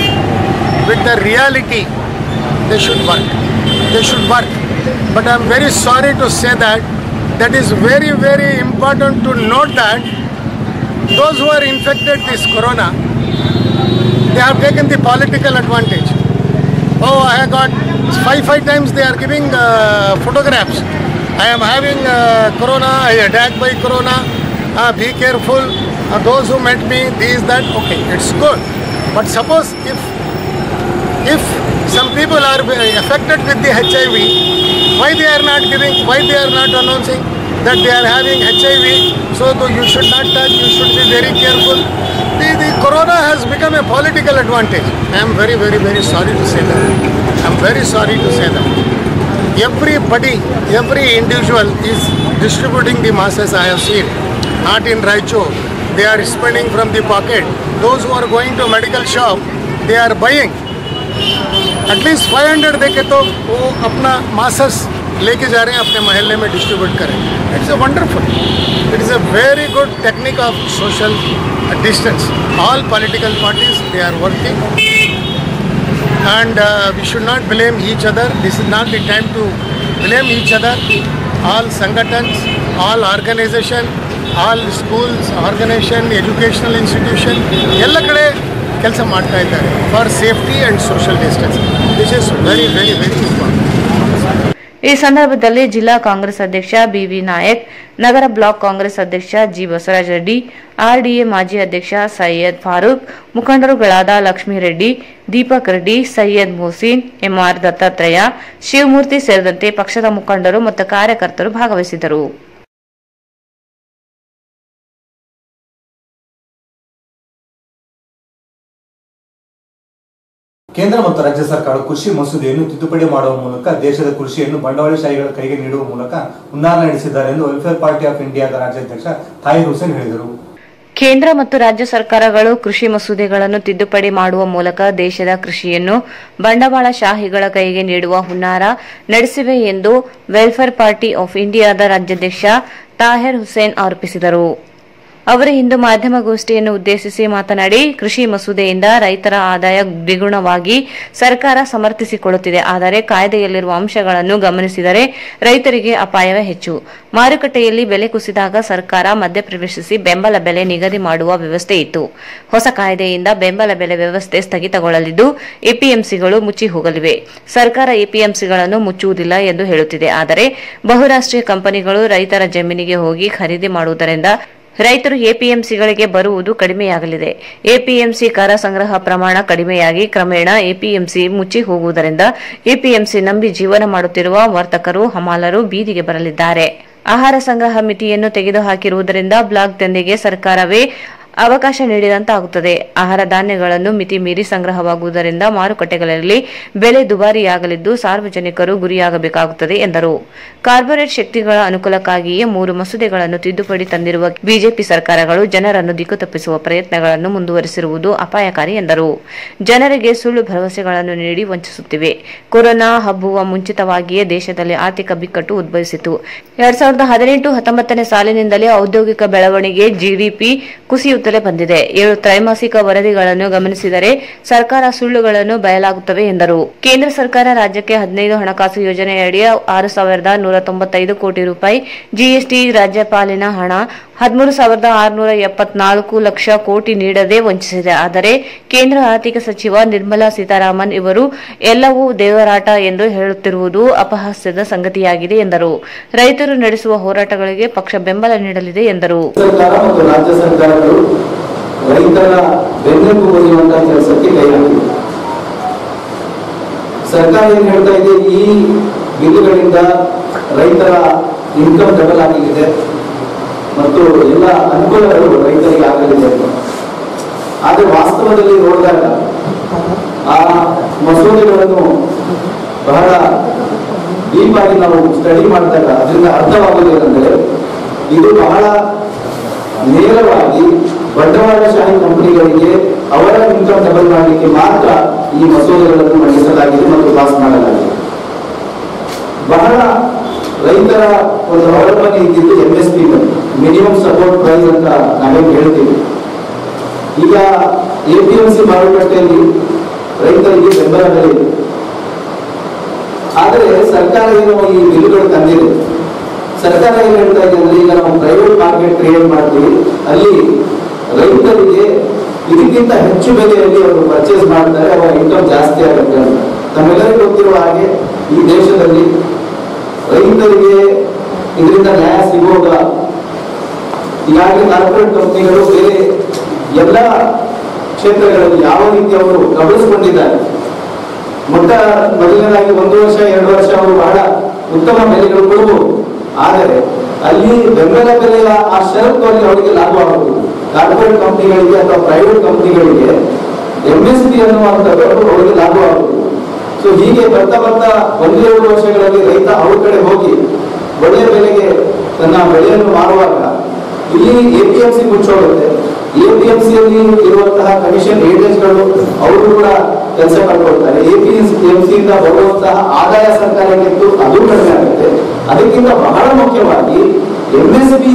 with the reality, they should work. They should work. But I'm very sorry to say that that is very, very important to note that those who are infected this corona, they have taken the political advantage. Oh, I have got five, five times they are giving uh, photographs. I am having uh, corona, I attacked by corona, uh, be careful. Uh, those who met me, these, that, okay, it's good. But suppose if if some people are affected with the HIV, why they are not giving, why they are not announcing that they are having HIV, so though you should not touch, you should be very careful. The, the corona has become a political advantage. I am very, very, very sorry to say that. I am very sorry to say that. Everybody, every individual is distributing the masses I have seen. Not in Raichur. They are spending from the pocket. Those who are going to medical shop, they are buying. At least 500 देके तो वो अपना मासस लेके जा रहे हैं अपने मोहल्ले में डिस्ट्रीब्यूट करें it's a wonderful it is a very good technique of social distance all political parties they are working and uh, we should not blame each other. This is not the time to blame each other. All sangatans, all organization, all schools, organization, educational institution, ಎಲ್ಲ ಕಡೆ ಕೆಲಸ ಮಾಡ್ತಾ ಇದ್ದಾರೆ for safety and social distance this is very very very important ಈ ಸಂದರ್ಭದಲ್ಲಿ ಜಿಲ್ಲಾ Congress ಅಧ್ಯಕ್ಷ BV Nayak ನಗರ ಬ್ಲಾಕ್ ಕಾಂಗ್ರೆಸ್ ಅಧ್ಯಕ್ಷ ಜಿ ಬಸವರಾಜ ರೆಡ್ಡಿ ಆರ್ಡಿಎ ಮಾಜಿ ಅಧ್ಯಕ್ಷ ಸೈಯದ್ ಫಾರೂಕ್ ಮುಖಂಡರುಗಳಾದ ಲಕ್ಷ್ಮೀರೆಡ್ಡಿ ದೀಪಕ್ ರೆಡ್ಡಿ ಸೈಯದ್ ಮೊಹಸಿನ್ ಎಂಆರ್ ದತ್ತಾತ್ರೇಯ ಶಿವಮೂರ್ತಿ ಸೇರಿದಂತೆ ಪಕ್ಷದ ಮುಖಂಡರು ಮತ್ತು ಕಾರ್ಯಕರ್ತರು ಭಾಗವಹಿಸಿದರು ಕೇಂದ್ರ ಮತ್ತು ರಾಜ್ಯ ಸರ್ಕಾರ ಕೃಷಿ ಮಸೂದೆಯನ್ನು ತಿದ್ದುಪಡಿ ಮಾಡುವ ಮೂಲಕ ದೇಶದ ಕೃಷಿಯನ್ನು ಬಂಡವಾಳಶಾಹಿಗಳ ಕೈಗೆ ನೀಡುವ ಮೂಲಕ ಹುನ್ನಾರ ನಡೆಸಿದ್ದಾರೆ ಎಂದು ವೆಲ್ಫೇರ್ ಪಾರ್ಟಿ ಆಫ್ ಇಂಡಿಯಾದ ರಾಜ್ಯಾಧ್ಯಕ್ಷ ತಾಹಿರ್ ಹುಸೇನ್ ಹೇಳಿದರು ಕೇಂದ್ರ ಮತ್ತು ರಾಜ್ಯ ಸರ್ಕಾರಗಳು ಕೃಷಿ ಮಸೂದೆಗಳನ್ನು ತಿದ್ದುಪಡಿ ಮಾಡುವ ಮೂಲಕ ದೇಶದ ಕೃಷಿಯನ್ನು ಬಂಡವಾಳಶಾಹಿಗಳ ಕೈಗೆ ನೀಡುವ ಹುನ್ನಾರ ನಡೆಸಿವೆ ಎಂದು ವೆಲ್ಫೇರ್ ಪಾರ್ಟಿ ಆಫ್ ಇಂಡಿಯಾದ ರಾಜ್ಯಾಧ್ಯಕ್ಷ ತಾಹಿರ್ ಹುಸೇನ್ ಆರೋಪಿಸಿದರು ಅವರು ಇಂದು ಮಾಧ್ಯಮಗೋಷ್ಠಿಯನ್ನು ಉದ್ದೇಶಿಸಿ ಮಾತನಾಡಿ ಕೃಷಿ ಮಸೂದೆಯಿಂದ ರೈತರ ಆದಾಯ ದ್ವಿಗುಣವಾಗಿ ಸರ್ಕಾರ ಸಮರ್ಥಿಸಿಕೊಳ್ಳುತ್ತಿದೆ ಆದರೆ ಕಾಯ್ದೆಯಲ್ಲಿರುವ ಅಂಶಗಳನ್ನು ಗಮನಿಸಿದರೆ ರೈತರಿಗೆ ಅಪಾಯವೇ ಹೆಚ್ಚು ಮಾರುಕಟ್ಟೆಯಲ್ಲಿ ಬೆಲೆ ಕುಸಿದಾಗ ಸರ್ಕಾರ ಮಧ್ಯಪ್ರವೇಶಿಸಿ ಬೆಂಬಲ ಬೆಲೆ ನಿಗದಿ ಮಾಡುವ ವ್ಯವಸ್ಥೆ ಇತ್ತು ಹೊಸ ಕಾಯ್ದೆಯಿಂದ ಬೆಂಬಲ ಬೆಲೆ ವ್ಯವಸ್ಥೆ ಸ್ಥಗಿತಗೊಳ್ಳಲಿದ್ದು ಎಪಿಎಂಸಿಗಳು ಮುಚ್ಚಿ ಹೋಗಲಿವೆ ಸರ್ಕಾರ ಎಪಿಎಂಸಿಗಳನ್ನು ಮುಚ್ಚುವುದಿಲ್ಲ ಎಂದು ಹೇಳುತ್ತಿದೆ ಆದರೆ ಬಹುರಾಷ್ಟ್ರೀಯ ಕಂಪನಿಗಳು ರೈತರ ಜಮೀನಿಗೆ ಹೋಗಿ ಖರೀದಿ ಮಾಡುವುದರಿಂದ ರೈತರು ಎಪಿಎಂಸಿಗಳಿಗೆ ಬರುವುದು ಕಡಿಮೆಯಾಗಲಿದೆ ಎಪಿಎಂಸಿ ಕರ ಸಂಗ್ರಹ ಪ್ರಮಾಣ ಕಡಿಮೆಯಾಗಿ ಕ್ರಮೇಣ ಎಪಿಎಂಸಿ ಮುಚ್ಚಿ ಹೋಗುವುದರಿಂದ ಎಪಿಎಂಸಿ ನಂಬಿ ಜೀವನ ಮಾಡುತ್ತಿರುವ ವರ್ತಕರು ಹಮಾಲರು ಬೀದಿಗೆ ಬರಲಿದ್ದಾರೆ ಆಹಾರ ಸಂಗ್ರಹ ಮಿತಿಯನ್ನು ತೆಗೆದುಹಾಕಿರುವುದರಿಂದ ಬ್ಲಾಕ್ ದಂಧೆಗೆ ಸರ್ಕಾರವೇ ಅವಕಾಶ ನೀಡಿದಂತಾಗುತ್ತದೆ ಆಹಾರ ಧಾನ್ಯಗಳನ್ನು ಮಿತಿ ಮೀರಿ ಸಂಗ್ರಹವಾಗುವುದರಿಂದ ಮಾರುಕಟ್ಟೆಗಳಲ್ಲಿ ಬೆಲೆ ದುಬಾರಿಯಾಗಲಿದ್ದು ಸಾರ್ವಜನಿಕರು ಗುರಿಯಾಗಬೇಕಾಗುತ್ತದೆ ಎಂದರು ಕಾರ್ಪೊರೇಟ್ ಶಕ್ತಿಗಳ ಅನುಕೂಲಕ್ಕಾಗಿಯೇ ಮೂರು ಮಸೂದೆಗಳನ್ನು ತಿದ್ದುಪಡಿ ತಂದಿರುವ ಬಿಜೆಪಿ ಸರ್ಕಾರಗಳು ಜನರನ್ನು ದಿಕ್ಕು ತಪ್ಪಿಸುವ ಪ್ರಯತ್ನಗಳನ್ನು ಮುಂದುವರೆಸಿರುವುದು ಅಪಾಯಕಾರಿ ಎಂದರು ಜನರಿಗೆ ಸುಳ್ಳು ಭರವಸೆಗಳನ್ನು ನೀಡಿ ವಂಚಿಸುತ್ತಿವೆ ಕೊರೋನಾ ಹಬ್ಬುವ ಮುಂಚಿತವಾಗಿಯೇ ದೇಶದಲ್ಲಿ ಆರ್ಥಿಕ ಬಿಕ್ಕಟ್ಟು ಉದ್ಭವಿಸಿತು ಎರಡ್ ಸಾವಿರದ ಹದಿನೆಂಟು ಹತ್ತೊಂಬತ್ತನೇ ಸಾಲಿನಿಂದಲೇ ಔದ್ಯೋಗಿಕ ಬೆಳವಣಿಗೆ ಜಿಡಿಪಿ ಕುಸಿಯುತ್ತಲೇ ಬಂದಿದೆ ಏಳು ತ್ರೈಮಾಸಿಕ ವರದಿಗಳನ್ನು ಗಮನಿಸಿದರೆ ಸರ್ಕಾರ ಸುಳ್ಳುಗಳನ್ನು ಬಯಲಾಗುತ್ತವೆ ಎಂದರು ಕೇಂದ್ರ ಸರ್ಕಾರ ರಾಜ್ಯಕ್ಕೆ ಹದಿನೈದು ಹಣಕಾಸು ಯೋಜನೆಯಡಿ ಆರು ಸಾವಿರದ ನೂರ ತೊಂಬತ್ತೈದು ಕೋಟಿ ರೂಪಾಯಿ ಜಿಎಸ್ಟಿ ರಾಜ್ಯಪಾಲಿನ ಹಣ ಹದಿಮೂರು ಸಾವಿರದ ಆರುನೂರ ಎಪ್ಪತ್ನಾಲ್ಕು ಲಕ್ಷ ಕೋಟಿ ನೀಡದೆ ವಂಚಿಸಿದೆ ಆದರೆ ಕೇಂದ್ರ ಆರ್ಥಿಕ ಸಚಿವ ನಿರ್ಮಲಾ ಸೀತಾರಾಮನ್ ಇವರು ಎಲ್ಲವೂ ದೇವರಾಟ ಎಂದು ಹೇಳುತ್ತಿರುವುದು ಅಪಹಾಸ್ಯದ ಸಂಗತಿಯಾಗಿದೆ ಎಂದರು ರೈತರು ನಡೆಸುವ ಹೋರಾಟಗಳಿಗೆ ಪಕ್ಷ ಬೆಂಬಲ ನೀಡಲಿದೆ ಎಂದರು ಸರ್ಕಾರ ಮತ್ತು ರಾಜ್ಯ ಸರ್ಕಾರಗಳು ರೈತರ ಬೆನ್ನೆಲುಬು ಒಯ್ಯುವಂತಹ ಕೆಲಸಕ್ಕೆ ಕೈ ಹಾಕಿದೆ ಸರ್ಕಾರ ಏನ್ ಹೇಳ್ತಾ ಇದೆ ಈ ಬಿಲ್ಲುಗಳಿಂದ ರೈತರ ಇನ್ಕಮ್ ಡಬಲ್ ಆಗಲಿದೆ ಮತ್ತು ಎಲ್ಲ ಅನುಕೂಲಗಳು ರೈತರಿಗೆ ಆಗಲಿದೆ ಅಂತ. ಆದ್ರೆ ವಾಸ್ತವದಲ್ಲಿ ನೋಡಿದಾಗ ಆ ಮಸೂದೆಗಳನ್ನು ಬಹಳ ಡೀಪ್ ಆಗಿ ನಾವು ಸ್ಟಡಿ ಮಾಡಿದಾಗ ಅದರಿಂದ ಅರ್ಥವಾಗುವುದೇನೆಂದರೆ ಇದು ಬಹಳ ನೇರವಾಗಿ ಬಂಡವಾಳಶಾಹಿ ಕಂಪನಿಗಳಿಗೆ ಅವರ ಇನ್ಕಮ್ ಡಬಲ್ ಮಾಡಲಿಕ್ಕೆ ಮಾತ್ರ ಈ ಮಸೂದೆಗಳನ್ನು ಮಂಡಿಸಲಾಗಿದೆ ಮತ್ತು ಪಾಸ್ ಮಾಡಲಾಗಿದೆ ಬಹಳ ರೈತರ ಒಂದು ಅವಲಂಬನೆ ಇದ್ದಿದ್ದು M S P minimum support price ಅಂತ ನಾವೇನು ಹೇಳ್ತೀವಿ ಈಗ ಎ ಪಿ ಎಂ ಸಿ ಮಾರುಕಟ್ಟೆಯಲ್ಲಿ ರೈತರಿಗೆ ಬೆಂಬಲ ಬೆಲೆ ಇದೆ ಆದರೆ ಸರ್ಕಾರ ಏನು ಈ ಬಿಲ್ಗಳು ತಂದಿದೆ ಸರ್ಕಾರ ಏನ್ ಹೇಳ್ತಾ ಇದೆ ಅಂದ್ರೆ ಈಗ ನಾವು ಪ್ರೈವೇಟ್ ಮಾರ್ಕೆಟ್ ಕ್ರಿಯೇಟ್ ಮಾಡ್ತೀವಿ ಅಲ್ಲಿ ರೈತರಿಗೆ ಇದಕ್ಕಿಂತ ಹೆಚ್ಚು ಬೆಲೆಯಲ್ಲಿ ಅವರು ಪರ್ಚೇಸ್ ಮಾಡ್ತಾರೆ ಅವರ ಇನ್ಕಮ್ ಜಾಸ್ತಿ ಆಗುತ್ತೆ ಅಂತ ತಮ್ಮೆಲ್ಲರಿಗೂ ಗೊತ್ತಿರುವ ಹಾಗೆ ಈ ದೇಶದಲ್ಲಿ ರೈತರಿಗೆ ಇದರಿಂದ ನ್ಯಾಯ ಸಿಗುವಾಗ ಈಗಾಗಲೇ ಕಾರ್ಪೊರೇಟ್ ಕಂಪನಿಗಳು ಬೇರೆ ಎಲ್ಲ ಕ್ಷೇತ್ರಗಳಲ್ಲಿ ಯಾವ ರೀತಿ ಅವರು ಗಮನಿಸಿಕೊಂಡಿದ್ದಾರೆ ಮೊಟ್ಟ ಮೊದಲನೇದಾಗಿ ಒಂದು ವರ್ಷ ಎರಡು ವರ್ಷ ಅವರು ಬಹಳ ಉತ್ತಮ ಬೆಲೆಗಳು ಕೊಡಬಹುದು ಆದರೆ ಅಲ್ಲಿ ಬೆಂಬಲ ಬೆಲೆಯ ಆ ಷರತ್ತುಗಳಲ್ಲಿ ಅವರಿಗೆ ಲಾಭ ಆಗುವುದು ಕಾರ್ಪೊರೇಟ್ ಕಂಪನಿಗಳಿಗೆ ಅಥವಾ ಪ್ರೈವೇಟ್ ಕಂಪನಿಗಳಿಗೆ ಎಂ ಎಸ್ ಪಿ ಅನ್ನುವಂಥದ್ದು ಅವರಿಗೆ ಲಾಭ ಆಗುವುದು ಸೊ ಹೀಗೆ ಬರ್ತಾ ಬರ್ತಾ ಒಂದೆರಡು ವರ್ಷಗಳಲ್ಲಿ ರೈತ ಅವ್ರ ಕಡೆ ಹೋಗಿ ಒಳ್ಳೆಯ ಬೆಲೆಗೆ ತನ್ನ ಬೆಳೆಯನ್ನು ಮಾರುವಾಗ ಇಲ್ಲಿ ಎ ಪಿ ಎಂ ಸಿ ಮುಚ್ಚೋಗುತ್ತೆ ಎ ಪಿ ಎಂ ಸಿಯಲ್ಲಿ ಇರುವಂತಹ ಕಮಿಷನ್ ಏಜೆಂಟ್ಸ್ಗಳು ಅವರು ಕೂಡ ಕೆಲಸ ಮಾಡ್ಕೊಳ್ತಾರೆ ಎ ಪಿ ಎಂ ಸಿಯಿಂದ ಬರುವಂತಹ ಆದಾಯ ಸರ್ಕಾರಕ್ಕೆ ಇತ್ತು, ಅದು ಕಡಿಮೆ ಆಗುತ್ತೆ ಅದಕ್ಕಿಂತ ಬಹಳ ಮುಖ್ಯವಾಗಿ ಎಂ ಎಸ್ ಬಿ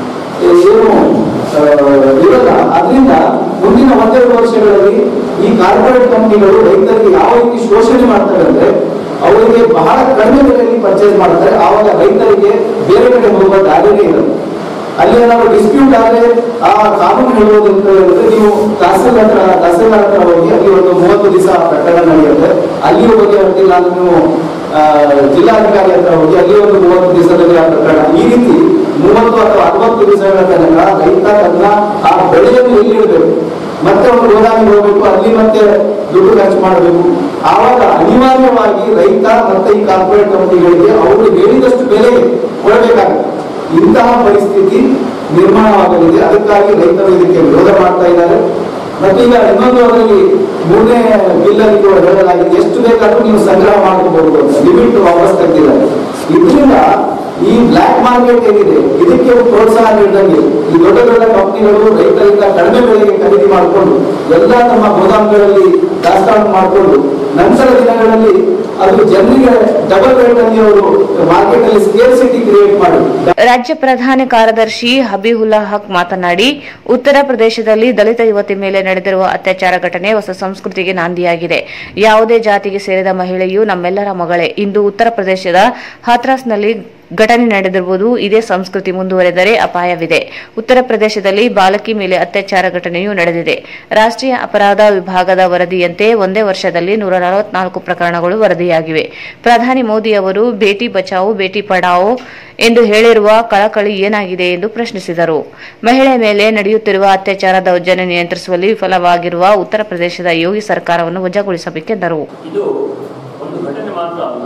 ಏನು ಆ, ಇರಲ್ಲ ಅದರಿಂದ ಮುಂದಿನ ಒಂದೆರಡು ವರ್ಷಗಳಲ್ಲಿ ಈ ಕಾರ್ಪೊರೇಟ್ ಕಂಪನಿಗಳು ರೈತರಿಗೆ ಯಾವ ರೀತಿ ಶೋಷಣೆ ಮಾಡ್ತಾರೆ ಅಂದ್ರೆ ಅವರಿಗೆ ಬಹಳ ಕಡಿಮೆ ಬೆಲೆಯಲ್ಲಿ ಪರ್ಚೇಸ್ ಮಾಡ್ತಾರೆ ಆವಾಗ ರೈತರಿಗೆ ಬೇರೆ ಕಡೆ ಹೋಗುವ ದಾರಿನೇ ಇರಲ್ಲ ಅಲ್ಲಿ ಏನಾದ್ರು ಡಿಸ್ಪ್ಯೂಟ್ ಆದ್ರೆ ಆ ಕಾನೂನು ಹೇಳುವುದು ಅಂತ ಹೇಳಿದ್ರೆ ನೀವು ತಹಸೀಲ್ ಹತ್ರ ತಹಸೀಲ್ದಾರ್ ಹತ್ರ ಹೋಗಿ ಅಲ್ಲಿ ಒಂದು ಮೂವತ್ತು ದಿವಸ ಪ್ರಕರಣ ನಡೆಯುತ್ತೆ ಅಲ್ಲಿಯೂ ಬಗೆಹರಿದಿಲ್ಲ ಅಂದ್ರೆ ನೀವು ಆ, ಜಿಲ್ಲಾಧಿಕಾರಿ ಹತ್ರ ಹೋಗಿ ಅಲ್ಲಿ ಒಂದು ಮೂವತ್ತು ದಿವಸದಲ್ಲಿ ಆ ಪ್ರಕರಣ ಈ ರೀತಿ ಮೂವತ್ತು ಅಥವಾ ಅರವತ್ತು ದಿವಸಗಳ ತನಕ ರೈತ ತನ್ನ ಆ ಬೆಳೆಯನ್ನು ಎಲ್ಲಿ ಇಡಬೇಕು ಮತ್ತೆ ಒಂದು ಗೋದಾಮಿಗೆ ಹೋಗ್ಬೇಕು ಅಲ್ಲಿ ಮತ್ತೆ ದುಡ್ಡು ಖರ್ಚು ಮಾಡಬೇಕು ಆವಾಗ ಅನಿವಾರ್ಯವಾಗಿ ರೈತ ಮತ್ತೆ ಈ ಕಾರ್ಪೊರೇಟ್ ಕಂಪನಿಗಳಿಗೆ ಅವರು ಹೇಳಿದಷ್ಟು ಬೆಲೆ ಕೊಡಬೇಕಾಗುತ್ತೆ ಇಂತಹ ಪರಿಸ್ಥಿತಿ ನಿರ್ಮಾಣವಾಗಲಿದೆ ಅದಕ್ಕಾಗಿ ರೈತರು ಇದಕ್ಕೆ ವಿರೋಧ ಮಾಡ್ತಾ ಇದ್ದಾರೆ ಮತ್ತೆ ಈಗ ಇನ್ನೊಂದು ಅದರಲ್ಲಿ ಮೂರನೇ ಬಿಲ್ ಅಲ್ಲಿ ಕೂಡ ಹೇಳಲಾಗಿದೆ ಎಷ್ಟು ಬೇಕಾದ್ರೂ ನೀವು ಸಂಗ್ರಹ ಮಾಡಬಹುದು ಅಂತ ಲಿಮಿಟ್ ವಾಪಸ್ ತೆಗೆದಿದ್ದಾರೆ ಇದರಿಂದ ಈ ಬ್ಲಾಕ್ ಮಾರ್ಕೆಟ್ ಏನಿದೆ ಇದಕ್ಕೆ ಒಂದು ಪ್ರೋತ್ಸಾಹ ನೀಡಿದಂಗೆ ಈ ದೊಡ್ಡ ದೊಡ್ಡ ಕಂಪನಿಗಳು ರೈತರಿಂದ ಕಡಿಮೆ ಬೆಲೆಗೆ ಖರೀದಿ ಮಾಡಿಕೊಂಡು ಎಲ್ಲ ತಮ್ಮ ಗೋದಾಮುಗಳಲ್ಲಿ ದಾಸ್ತಾನು ಮಾಡಿಕೊಂಡು ನಂತರ ದಿನಗಳಲ್ಲಿ ಅದು ಜನರಿಗೆ ಡಬಲ್ ರೇಟ್ ಅಲ್ಲಿ ಅವರು ಮಾರ್ಕೆಟ್ ಅಲ್ಲಿ ಸ್ಕೇರ್ ಸಿಟಿ ಕ್ರಿಯೇಟ್ ಮಾಡಿ ರಾಜ್ಯ ಪ್ರಧಾನ ಕಾರ್ಯದರ್ಶಿ ಹಬೀಹುಲ್ಲಾ ಹಕ್ ಮಾತನಾಡಿ ಉತ್ತರ ಪ್ರದೇಶದಲ್ಲಿ ದಲಿತ ಯುವತಿ ಮೇಲೆ ನಡೆದಿರುವ ಅತ್ಯಾಚಾರ ಘಟನೆ ಹೊಸ ಸಂಸ್ಕೃತಿಗೆ ನಾಂದಿಯಾಗಿದೆ ಯಾವುದೇ ಜಾತಿಗೆ ಸೇರಿದ ಮಹಿಳೆಯು ನಮ್ಮೆಲ್ಲರ ಮಗಳೇ ಇಂದು ಉತ್ತರ ಪ್ರದೇಶದ ಹಾಥ್ರಾಸ್ನಲ್ಲಿ ಘಟನೆ ನಡೆದಿರುವುದು ಇದೇ ಸಂಸ್ಕೃತಿ ಮುಂದುವರೆದರೆ ಅಪಾಯವಿದೆ ಉತ್ತರ ಪ್ರದೇಶದಲ್ಲಿ ಬಾಲಕಿ ಮೇಲೆ ಅತ್ಯಾಚಾರ ಘಟನೆಯೂ ನಡೆದಿದೆ ರಾಷ್ಟ್ರೀಯ ಅಪರಾಧ ವಿಭಾಗದ ವರದಿಯಂತೆ ಒಂದೇ ವರ್ಷದಲ್ಲಿ ನೂರ ನಲವತ್ನಾಲ್ಕು ಪ್ರಕರಣಗಳು ವರದಿಯಾಗಿವೆ ಪ್ರಧಾನಿ ಮೋದಿ ಅವರು ಬೇಟಿ ಬಚಾವೋ ಬೇಟಿ ಪಡಾವೋ ಎಂದು ಹೇಳಿರುವ ಕಳಕಳಿ ಏನಾಗಿದೆ ಎಂದು ಪ್ರಶ್ನಿಸಿದರು ಮಹಿಳೆ ಮೇಲೆ ನಡೆಯುತ್ತಿರುವ ಅತ್ಯಾಚಾರ ದೌರ್ಜನ್ಯ ನಿಯಂತ್ರಿಸುವಲ್ಲಿ ವಿಫಲವಾಗಿರುವ ಉತ್ತರ ಪ್ರದೇಶದ ಯೋಗಿ ಸರ್ಕಾರವನ್ನು ವಜಾಗೊಳಿಸಬೇಕೆಂದರು ಇದು ಒಂದು ಘಟನೆ ಮಾತ್ರ ಅಲ್ಲ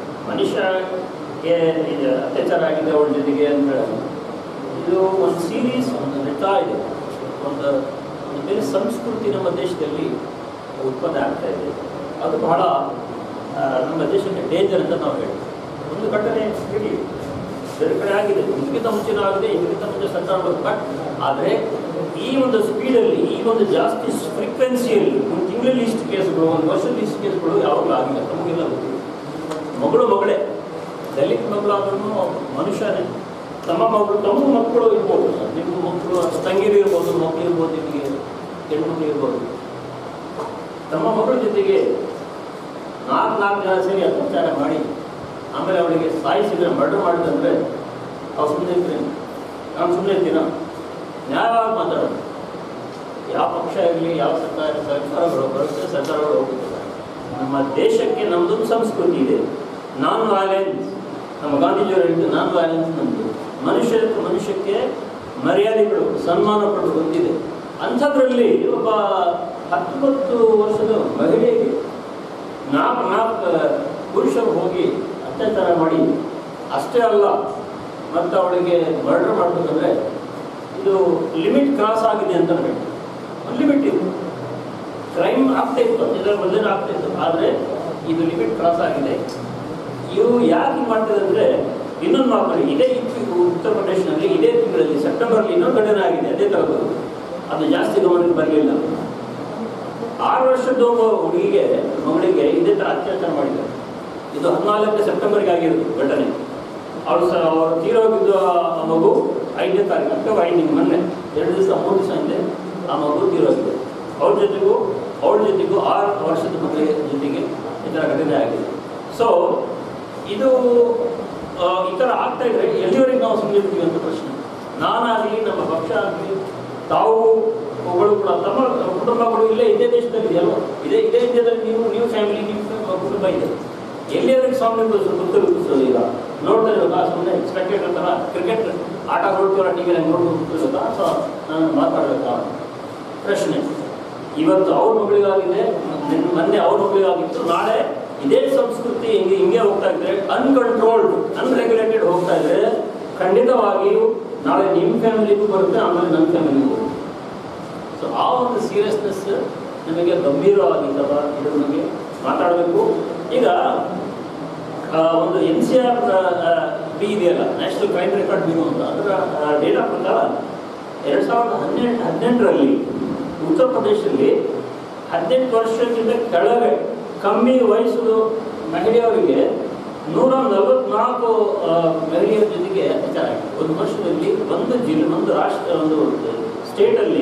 ಮನುಷ್ಯಗೆ ಇದು ಅತ್ಯಾಚಾರ ಆಗಿದೆ ಅವಳ ಜೊತೆಗೆ ಅಂತ ಹೇಳಲ್ಲ ಇದು ಒಂದು ಸೀರೀಸ್ ಒಂದು ನಡೀತಾ ಇದೆ ಒಂದು ಒಂದು ಬೇರೆ ಸಂಸ್ಕೃತಿ ನಮ್ಮ ದೇಶದಲ್ಲಿ ಉತ್ಪನ್ನ ಆಗ್ತಾ ಇದೆ ಅದು ಬಹಳ ಆ, ನಮ್ಮ ದೇಶಕ್ಕೆ ಡೇಂಜರ್ ಅಂತ ನಾವು ಹೇಳ್ತೀವಿ ಒಂದು ಘಟನೆ ಹೇಳಿ ಬೇರೆ ಕಡೆ ಆಗಿದೆ ಇದಕ್ಕಿಂತ ಮುಂಚೆನೂ ಆಗಿದೆ ಇದಕ್ಕಿಂತ ಮುಂಚೆ ಸರ್ಕಾರ ಬಟ್ ಆದರೆ ಈ ಒಂದು ಸ್ಪೀಡಲ್ಲಿ ಈ ಒಂದು ಜಾಸ್ತಿ ಫ್ರೀಕ್ವೆನ್ಸಿಯಲ್ಲಿ ಒಂದು ತಿಂಗಳಲ್ಲಿ ಇಷ್ಟು ಕೇಸ್ಗಳು ಒಂದು ವರ್ಷದಲ್ಲಿ ಇಷ್ಟು ಕೇಸ್ಗಳು ಯಾವಾಗಲೂ ಆಗಿಲ್ಲ ನಮಗೆಲ್ಲ ಗೊತ್ತಿದೆ ಮಗಳು ಮಗಳೇ ದಲಿತ ಮಗಳಾದ್ರೂ ಮನುಷ್ಯನೇ ತಮ್ಮ ಮಗಳು ತಮ್ಮ ಮಕ್ಕಳು ಇರ್ಬೋದು ನಿಮ್ಮ ಮಕ್ಕಳು ತಂಗಿರು ಇರ್ಬೋದು ಮಕ್ಕಳು ಇರ್ಬೋದು ನಿಮಗೆ ಹೆಣ್ಮಕ್ಳು ಇರ್ಬೋದು ತಮ್ಮ ಮಗಳ ಜೊತೆಗೆ ನಾಲ್ಕು ನಾಲ್ಕು ಜನ ಸೇರಿ ಅತ್ಯಾಚಾರ ಮಾಡಿ ಆಮೇಲೆ ಅವಳಿಗೆ ಸಾಯಿಸಿದ್ರೆ ಮರ್ಡರ್ ಮಾಡಿದಂದ್ರೆ ಅವ್ರು ಸುಮ್ಮನೆ ಇರ್ತೀನಿ ನಾನು ಸುಮ್ಮನೆ ಇರ್ತೀನ ನ್ಯಾಯವಾಗಿ ಮಾತಾಡೋದು ಯಾವ ಪಕ್ಷ ಇರಲಿ ಯಾವ ಸರ್ಕಾರ ಸರ್ಕಾರಗಳು ಬರುತ್ತೆ ಸರ್ಕಾರಗಳು ಹೋಗುತ್ತದೆ ನಮ್ಮ ದೇಶಕ್ಕೆ ನಮ್ಮದೊಂದು ಸಂಸ್ಕೃತಿ ಇದೆ ನಾನ್ ವೈಲೆನ್ಸ್ ನಮ್ಮ ಗಾಂಧೀಜಿಯವರು ಹೇಳಿದ್ದು ನಾನ್ ವೈಲೆನ್ಸ್ ನಮ್ಮದು ಮನುಷ್ಯ ಮನುಷ್ಯಕ್ಕೆ ಮರ್ಯಾದೆಗಳು ಸನ್ಮಾನ ಕೊಡೋದು ಗೊತ್ತಿದೆ ಅಂಥದ್ರಲ್ಲಿ ಒಬ್ಬ ಹತ್ತೊಂಬತ್ತು ವರ್ಷದ ಮಹಿಳೆಗೆ ನಾಲ್ಕು ನಾಲ್ಕು ಪುರುಷರು ಹೋಗಿ ಅತ್ಯಾಚಾರ ಮಾಡಿ ಅಷ್ಟೇ ಅಲ್ಲ ಮತ್ತು ಅವಳಿಗೆ ಮರ್ಡರ್ ಮಾಡಬೇಕಂದ್ರೆ ಇದು ಲಿಮಿಟ್ ಕ್ರಾಸ್ ಆಗಿದೆ ಅಂತ ಹೇಳಿ ಒಂದು ಲಿಮಿಟ್ ಇದೆ ಕ್ರೈಮ್ ಆಗ್ತಾ ಇತ್ತು ಇದರ ಮೊದಲೇ ಆಗ್ತಾ ಇತ್ತು ಆದರೆ ಇದು ಲಿಮಿಟ್ ಕ್ರಾಸ್ ಆಗಿದೆ ಇವು ಯಾಕೆ ಮಾಡ್ತಿದೆ ಅಂದರೆ ಇನ್ನೊಂದು ಮಾತು ಇದೇ ಇತ್ತು ಉತ್ತರ ಪ್ರದೇಶನಲ್ಲಿ ಇದೇ ತಿಂಗಳಲ್ಲಿ ಸೆಪ್ಟೆಂಬರ್ಲಿ ಇನ್ನೊಂದು ಘಟನೆ ಆಗಿದೆ ಅದೇ ಥರದ್ದು ಅದು ಜಾಸ್ತಿ ಗಮನಕ್ಕೆ ಬರಲಿಲ್ಲ ಆರು ವರ್ಷದ ಒಬ್ಬ ಹುಡುಗಿಗೆ ಮಗಳಿಗೆ ಇದೇ ಥರ ಅತ್ಯಾಚಾರ ಮಾಡಿದ್ದಾರೆ ಇದು ಹದಿನಾಲ್ಕನೇ ಸೆಪ್ಟೆಂಬರ್ಗೆ ಆಗಿರೋದು ಘಟನೆ ಅವಳು ಸಹ ಅವರು ತೀರೋಗಿದ್ದು ಆ ಮಗು ಐದನೇ ತಾರೀಕು ಅಕ್ಟೋಬರ್ ಐದನೇ ಮೊನ್ನೆ ಎರಡು ದಿವಸ ಮೂರು ದಿವಸ ಹಿಂದೆ ಆ ಮಗು ತೀರೋಗಿದೆ ಅವ್ರ ಜೊತೆಗೂ ಅವಳ ಜೊತೆಗೂ ಆರು ವರ್ಷದ ಮಕ್ಕಳ ಜೊತೆಗೆ ಈ ಥರ ಘಟನೆ ಆಗಿದೆ ಸೊ ಇದು ಆ, ಈ ಥರ ಆಗ್ತಾ ಇದ್ರೆ ಎಲ್ಲಿವರೆಗೆ ನಾವು ಸುಮ್ಮನೆ ಇರ್ತೀವಿ ಅಂತ ಪ್ರಶ್ನೆ ನಾನಾಗಲಿ ನಮ್ಮ ಪಕ್ಷ ಆಗಲಿ ತಾವು ಒಬ್ಬಳು ಕೂಡ ತಮ್ಮ ಕುಟುಂಬಗಳು ಇಲ್ಲೇ ಇದೇ ದೇಶದಲ್ಲಿ ಇದೆಯಲ್ಲ ಇದೇ ಇದೇ ಇಂಡಿಯಾದಲ್ಲಿ ನೀವು ನೀವು ಫ್ಯಾಮಿಲಿ ನಿಮ್ಮ ಕುಟುಂಬ ಇದೆ ಎಲ್ಲಿವರೆಗೆ ಸ್ವಾಮಿ ಗೊತ್ತಿರುತ್ತದೆ ಈಗ ನೋಡ್ತಾ ಇರೋದಾ ಸುಮ್ಮನೆ ಸ್ಪೆಕ್ಟೇಟರ್ ಥರ ಕ್ರಿಕೆಟ್ ಆಟ ನೋಡ್ತೀವಲ್ಲ ಟಿ ವಿಯಲ್ಲಿ ನೋಡ್ಕೊಂಡು ಕೂತಿರೋದಾ ಅಥವಾ ನಾನು ಮಾತಾಡಬೇಕಾ ಪ್ರಶ್ನೆ ಇವತ್ತು ಅವ್ರ ಮಗಳಿಗಾಗಿದೆ ನಿನ್ನ ಮೊನ್ನೆ ಅವ್ರ ಮಗಳಿಗಾಗಿತ್ತು ನಾಳೆ ಇದೇ ಸಂಸ್ಕೃತಿ ಹಿಂಗೆ ಹಿಂಗೆ ಹೋಗ್ತಾ ಇದ್ರೆ ಅನ್ಕಂಟ್ರೋಲ್ಡ್ ಅನ್ರೆಗ್ಯುಲೇಟೆಡ್ ಹೋಗ್ತಾ ಇದ್ರೆ ಖಂಡಿತವಾಗಿಯೂ ನಾಳೆ ನಿಮ್ಮ ಫ್ಯಾಮಿಲಿಗೂ ಬರುತ್ತೆ ಆಮೇಲೆ ನನ್ನ ಫ್ಯಾಮಿಲಿಗೂ ಬರುತ್ತೆ ಸೊ ಆ ಒಂದು ಸೀರಿಯಸ್ನೆಸ್ ನಮಗೆ ಗಂಭೀರವಾಗಿದ್ದವ ಇದ್ರ ಬಗ್ಗೆ ಮಾತಾಡಬೇಕು ಈಗ ಆ, ಒಂದು ಎನ್ ಸಿ ಆರ್ ಬಿ ಇದೆಯಲ್ಲ ನ್ಯಾಷನಲ್ ಕ್ರೈಮ್ ರೆಕಾರ್ಡ್ ಬ್ಯೂರೋ ಅಂತ ಅದರ ಡೇಟಾ ಪ್ರಕಾರ ಎರಡು ಸಾವಿರದ ಹನ್ನೆರಡು ಹದಿನೆಂಟರಲ್ಲಿ ಉತ್ತರ ಪ್ರದೇಶದಲ್ಲಿ ಹದಿನೆಂಟು ವರ್ಷಕ್ಕಿಂತ ಕೆಳಗೆ ಕಮ್ಮಿ ವಯಸ್ಸು ಮಹಿಳೆಯರಿಗೆ ನೂರ ನಲವತ್ನಾಲ್ಕು ಆ, ಮಹಿಳೆಯರ ಜೊತೆಗೆ ಅತ್ಯಾಚಾರ ಆಗಿದೆ ಒಂದು ವರ್ಷದಲ್ಲಿ ಒಂದು ಜಿಲ್ಲೆ ಒಂದು ರಾಷ್ಟ್ರ ಒಂದು ಸ್ಟೇಟಲ್ಲಿ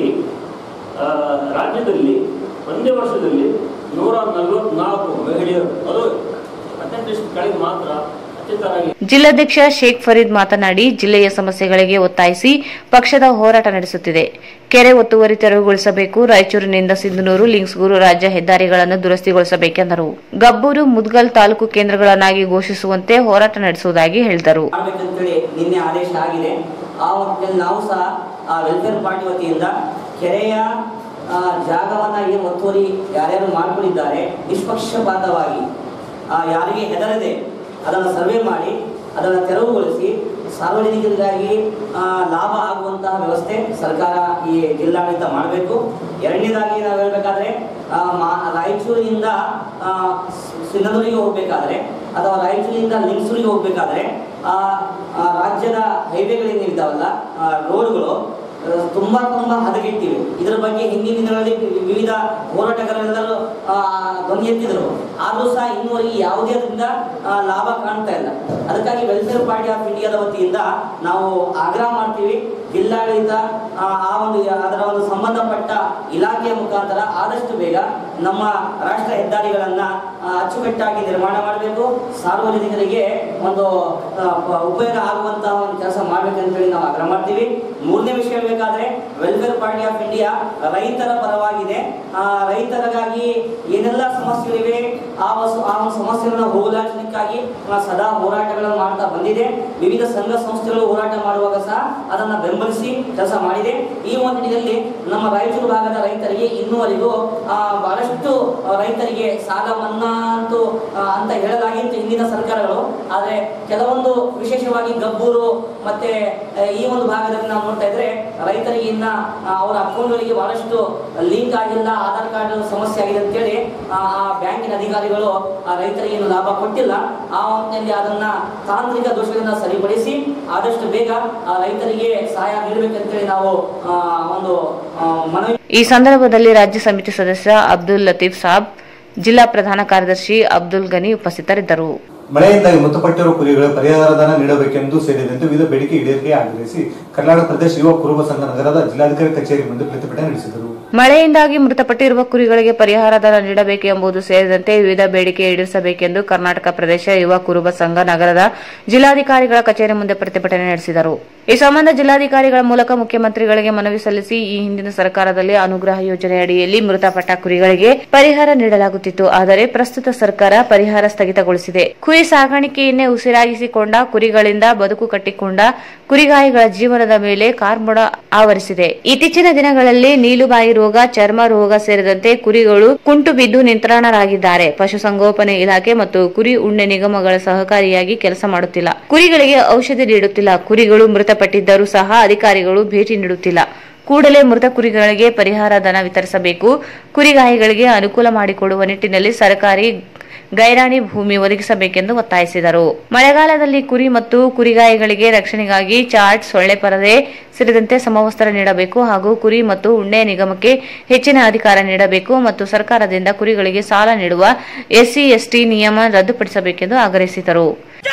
ಆ, ರಾಜ್ಯದಲ್ಲಿ ಒಂದೇ ವರ್ಷದಲ್ಲಿ ನೂರ ನಲವತ್ನಾಲ್ಕು ಮಹಿಳೆಯರು ಅದು ಹದಿನೆಂಟು ವರ್ಷದ ಕೆಳಗೆ ಮಾತ್ರ ಅತ್ಯಾಚಾರ ಆಗಿದೆ ಜಿಲ್ಲಾಧ್ಯಕ್ಷ ಶೇಖ್ ಫರೀದ್ ಮಾತನಾಡಿ ಜಿಲ್ಲೆಯ ಸಮಸ್ಯೆಗಳಿಗೆ ಒತ್ತಾಯಿಸಿ ಪಕ್ಷದ ಹೋರಾಟ ನಡೆಸುತ್ತಿದೆ ಕೆರೆ ಒತ್ತುವರಿ ತೆರವುಗೊಳಿಸಬೇಕು ರಾಯಚೂರಿನಿಂದ ಸಿಂಧನೂರು ಲಿಂಕ್ಸ್ಗೂರು ರಾಜ್ಯ ಹೆದ್ದಾರಿಗಳನ್ನು ದುರಸ್ತಿಗೊಳಿಸಬೇಕೆಂದರು ಗಬ್ಬೂರು ಮುದ್ಗಲ್ ತಾಲೂಕು ಕೇಂದ್ರಗಳನ್ನಾಗಿ ಘೋಷಿಸುವಂತೆ ಹೋರಾಟ ನಡೆಸುವುದಾಗಿ ಹೇಳಿದರು ಮಾಡ್ಬೇಕಂತೇಳಿ ನಿನ್ನೆ ಆದೇಶ ಆಗಿದೆ ಆ ಹೊತ್ತಿನಲ್ಲಿ ನಾವು ಸಹ ಆ ವೆಲ್ಫೇರ್ ಪಾರ್ಟಿ ವತಿಯಿಂದ ಕೆರೆಯ ಆ, ಜಾಗವನ್ನ ಏನು ಒತ್ತುವರಿ ಯಾರ್ಯಾರು ಮಾಡ್ಕೊಂಡಿದ್ದಾರೆ ನಿಷ್ಪಕ್ಷಪಾತವಾಗಿ ಆ, ಯಾರಿಗೆ ಹೆದರದೆ ಅದನ್ನು ಸರ್ವೆ ಮಾಡಿ ಅದನ್ನು ತೆರವುಗೊಳಿಸಿ ಸಾರ್ವಜನಿಕರಿಗಾಗಿ ಆ, ಲಾಭ ಆಗುವಂತಹ ವ್ಯವಸ್ಥೆ ಸರ್ಕಾರ ಈ ಜಿಲ್ಲಾಡಳಿತ ಮಾಡಬೇಕು ಎರಡನೇದಾಗಿ ನಾವು ಹೇಳ್ಬೇಕಾದ್ರೆ ಆ, ಮಾ- ರಾಯಚೂರಿನಿಂದ ಆ, ಸಿಂಧನೂರಿಗೆ ಹೋಗ್ಬೇಕಾದ್ರೆ ಅಥವಾ ರಾಯಚೂರಿನಿಂದ ಲಿಂಗ್ಸೂರಿಗೆ ಹೋಗ್ಬೇಕಾದ್ರೆ ಆ ಆ ರಾಜ್ಯದ ಹೈವೇಗಳೇನಿದ್ದಾವಲ್ಲ ರೋಡ್ಗಳು ಆ, ತುಂಬಾ ತುಂಬಾ ಹದಗೆಟ್ಟಿವೆ ಇದರ ಬಗ್ಗೆ ಹಿಂದಿನ ದಿನಗಳಲ್ಲಿ ವಿ- ವಿವಿಧ ಹೋರಾಟಗಾರರೆಲ್ಲರೂ ಆ, ಧ್ವನಿ ಎತ್ತಿದ್ರು ಆದರೂ ಸಹ ಇನ್ನುವರೆಗೆ ಯಾವುದೇ ಅದರಿಂದ ಆ, ಲಾಭ ಕಾಣ್ತಾ ಇಲ್ಲ ಅದಕ್ಕಾಗಿ ವೆಲ್ಫೇರ್ ಪಾರ್ಟಿ ಆಫ್ ಇಂಡಿಯಾದ ವತಿಯಿಂದ ನಾವು ಆಗ್ರಹ ಮಾಡ್ತೀವಿ ಜಿಲ್ಲಾಡಳಿತ ಆ, ಆ ಒಂದು ಅದರ ಒಂದು ಸಂಬಂಧಪಟ್ಟ ಇಲಾಖೆಯ ಮುಖಾಂತರ ಆದಷ್ಟು ಬೇಗ ನಮ್ಮ ರಾಷ್ಟ್ರ ಹೆದ್ದಾರಿಗಳನ್ನ ಆ, ಅಚ್ಚುಕಟ್ಟಾಗಿ ನಿರ್ಮಾಣ ಮಾಡಬೇಕು ಸಾರ್ವಜನಿಕರಿಗೆ ಒಂದು ಆ, ಪ- ಉಪಯೋಗ ಆಗುವಂತಹ ಒಂದು ಕೆಲಸ ಮಾಡ್ಬೇಕಂತೇಳಿ ನಾವು ಆಗ್ರಹ ಮಾಡ್ತೀವಿ ಮೂರನೇ ವಿಷಯ ಹೇಳ್ಬೇಕಾದ್ರೆ ವೆಲ್ಫೇರ್ ಪಾರ್ಟಿ ಆಫ್ ಇಂಡಿಯಾ ರೈತರ ಪರವಾಗಿದೆ ಆ, ರೈತರಿಗಾಗಿ ಏನೆಲ್ಲ ಸಮಸ್ಯೆಗಳಿವೆ ಆ ವಸ್ತು ಆ ಒಂದು ಸಮಸ್ಯೆಗಳನ್ನ ಹೋಗಲಾಡಿಸಲಿಕ್ಕಾಗಿ ಆ, ಸದಾ ಹೋರಾಟಗಳನ್ನು ಮಾಡ್ತಾ ಬಂದಿದೆ ವಿವಿಧ ಸಂಘ ಸಂಸ್ಥೆಗಳು ಹೋರಾಟ ಮಾಡುವಾಗ ಸಹ ಅದನ್ನ ಬೆಂಬಲಿಸಿ ಕೆಲಸ ಮಾಡಿದೆ ಈ ಒಂದು ನಿಟ್ಟಿನಲ್ಲಿ ನಮ್ಮ ರಾಯಚೂರು ಭಾಗದ ರೈತರಿಗೆ ಇನ್ನುವರೆಗೂ ಆ, ಬಹಳಷ್ಟು ಆ, ರೈತರಿಗೆ ಸಾಲ ಮನ್ನಾ ಅಂತೂ ಆ, ಅಂತ ಹೇಳಲಾಗಿತ್ತು ಹಿಂದಿನ ಸರ್ಕಾರಗಳು ಆದರೆ ಕೆಲವೊಂದು ವಿಶೇಷವಾಗಿ ಗಬ್ಬೂರು ಮತ್ತೆ ಆ, ಈ ಒಂದು ಭಾಗದಲ್ಲಿ ನಾವು ನೋಡ್ತಾ ಇದ್ರೆ ರೈತರಿಗೆ ಇನ್ನ ಆ, ಅವರ ಅಕೌಂಟ್ಗಳಿಗೆ ಬಹಳಷ್ಟು ಲಿಂಕ್ ಆಗಿಲ್ಲ ಆಧಾರ್ ಕಾರ್ಡ್ ಸಮಸ್ಯೆ ಆಗಿದೆ ಅಂತೇಳಿ ಆ ಆ ಬ್ಯಾಂಕಿನ ಅಧಿಕಾರಿಗಳು ಆ ರೈತರಿಗೆ ಏನು ಲಾಭ ಕೊಟ್ಟಿಲ್ಲ ಆ ಹೊತ್ತಿನಲ್ಲಿ ಅದನ್ನ ತಾಂತ್ರಿಕ ದೋಷಗಳನ್ನ ಸರಿಪಡಿಸಿ ಆದಷ್ಟು ಬೇಗ ಆ ರೈತರಿಗೆ ಸಹಾಯ ನೀಡಬೇಕಂತೇಳಿ ನಾವು ಆ, ಒಂದು ಆ, ಮನವಿ ಈ ಸಂದರ್ಭದಲ್ಲಿ ರಾಜ್ಯ ಸಮಿತಿ ಸದಸ್ಯ ಅಬ್ದುಲ್ ಲತೀಫ್ ಸಾಬ್ ಜಿಲ್ಲಾ ಪ್ರಧಾನ ಕಾರ್ಯದರ್ಶಿ ಅಬ್ದುಲ್ ಗನಿ ಉಪಸ್ಥಿತರಿದ್ದರು ಮಳೆಯಿಂದಾಗಿ ಮೃತಪಟ್ಟಿರುವ ಕುರಿಗಳು ಪರಿಹಾರಧನ ನೀಡಬೇಕೆಂದು ಸೇರಿದಂತೆ ವಿವಿಧ ಬೇಡಿಕೆ ಈಡೇರಿಕೆ ಆಗ್ರಹಿಸಿ ಕರ್ನಾಟಕ ಪ್ರದೇಶ ಯುವ ಕುರುಬ ಸಂಘ ನಗರದ ಜಿಲ್ಲಾಧಿಕಾರಿ ಕಚೇರಿ ಮುಂದೆ ಪ್ರತಿಭಟನೆ ನಡೆಸಿದರು ಮಳೆಯಿಂದಾಗಿ ಮೃತಪಟ್ಟಿರುವ ಕುರಿಗಳಿಗೆ ಪರಿಹಾರ ಧನ ನೀಡಬೇಕು ಎಂಬುದು ಸೇರಿದಂತೆ ವಿವಿಧ ಬೇಡಿಕೆ ಈಡೇರಿಸಬೇಕೆಂದು ಕರ್ನಾಟಕ ಪ್ರದೇಶ ಯುವ ಕುರುಬ ಸಂಘ ನಗರದ ಜಿಲ್ಲಾಧಿಕಾರಿಗಳ ಕಚೇರಿ ಮುಂದೆ ಪ್ರತಿಭಟನೆ ನಡೆಸಿದರು ಈ ಸಂಬಂಧ ಜಿಲ್ಲಾಧಿಕಾರಿಗಳ ಮೂಲಕ ಮುಖ್ಯಮಂತ್ರಿಗಳಿಗೆ ಮನವಿ ಸಲ್ಲಿಸಿ ಈ ಹಿಂದಿನ ಸರ್ಕಾರದಲ್ಲಿ ಅನುಗ್ರಹ ಯೋಜನೆ ಅಡಿಯಲ್ಲಿ ಮೃತಪಟ್ಟ ಕುರಿಗಳಿಗೆ ಪರಿಹಾರ ನೀಡಲಾಗುತ್ತಿತ್ತು ಆದರೆ ಪ್ರಸ್ತುತ ಸರ್ಕಾರ ಪರಿಹಾರ ಸ್ಥಗಿತಗೊಳಿಸಿದೆ ಕುರಿ ಸಾಗಾಣಿಕೆಯನ್ನೇ ಉಸಿರಾಗಿಸಿಕೊಂಡ ಕುರಿಗಳಿಂದ ಬದುಕು ಕಟ್ಟಿಕೊಂಡ ಕುರಿಗಾಯಿಗಳ ಜೀವನದ ಮೇಲೆ ಕಾರ್ಮೋಡ ಆವರಿಸಿದೆ ಇತ್ತೀಚಿನ ದಿನಗಳಲ್ಲಿ ನೀಲುಬಾಯಿ ರೋಗ ಚರ್ಮ ರೋಗ ಸೇರಿದಂತೆ ಕುರಿಗಳು ಕುಂಟು ಬಿದ್ದು ನಿಂತ್ರಾಣರಾಗಿದ್ದಾರೆ ಪಶುಸಂಗೋಪನೆ ಇಲಾಖೆ ಮತ್ತು ಕುರಿ ಉಣ್ಣೆ ನಿಗಮಗಳ ಸಹಕಾರಿಯಾಗಿ ಕೆಲಸ ಮಾಡುತ್ತಿಲ್ಲ ಕುರಿಗಳಿಗೆ ಔಷಧಿ ನೀಡುತ್ತಿಲ್ಲ ಕುರಿಗಳು ಮೃತಪಟ್ಟಿದ್ದರೂ ಸಹ ಅಧಿಕಾರಿಗಳು ಭೇಟಿ ನೀಡುತ್ತಿಲ್ಲ ಕೂಡಲೇ ಮೃತ ಕುರಿಗಳಿಗೆ ಪರಿಹಾರ ಧನ ವಿತರಿಸಬೇಕು ಕುರಿಗಾಯಿಗಳಿಗೆ ಅನುಕೂಲ ಮಾಡಿಕೊಡುವ ನಿಟ್ಟಿನಲ್ಲಿ ಸರ್ಕಾರಿ ಗೈರಾಣಿ ಭೂಮಿ ಒದಗಿಸಬೇಕೆಂದು ಒತ್ತಾಯಿಸಿದರು ಮಳೆಗಾಲದಲ್ಲಿ ಕುರಿ ಮತ್ತು ಕುರಿಗಾಯಿಗಳಿಗೆ ರಕ್ಷಣೆಗಾಗಿ ಚಾರ್ಟ್ ಸೊಳ್ಳೆ ಪರದೆ ಸೇರಿದಂತೆ ಸಮವಸ್ತ್ರ ನೀಡಬೇಕು ಹಾಗೂ ಕುರಿ ಮತ್ತು ಉಣ್ಣೆ ನಿಗಮಕ್ಕೆ ಹೆಚ್ಚಿನ ಅಧಿಕಾರ ನೀಡಬೇಕು ಮತ್ತು ಸರ್ಕಾರದಿಂದ ಕುರಿಗಳಿಗೆ ಸಾಲ ನೀಡುವ ಎಸ್ಸಿ ಎಸ್ಟಿ ನಿಯಮ ರದ್ದುಪಡಿಸಬೇಕೆಂದು ಆಗ್ರಹಿಸಿದರು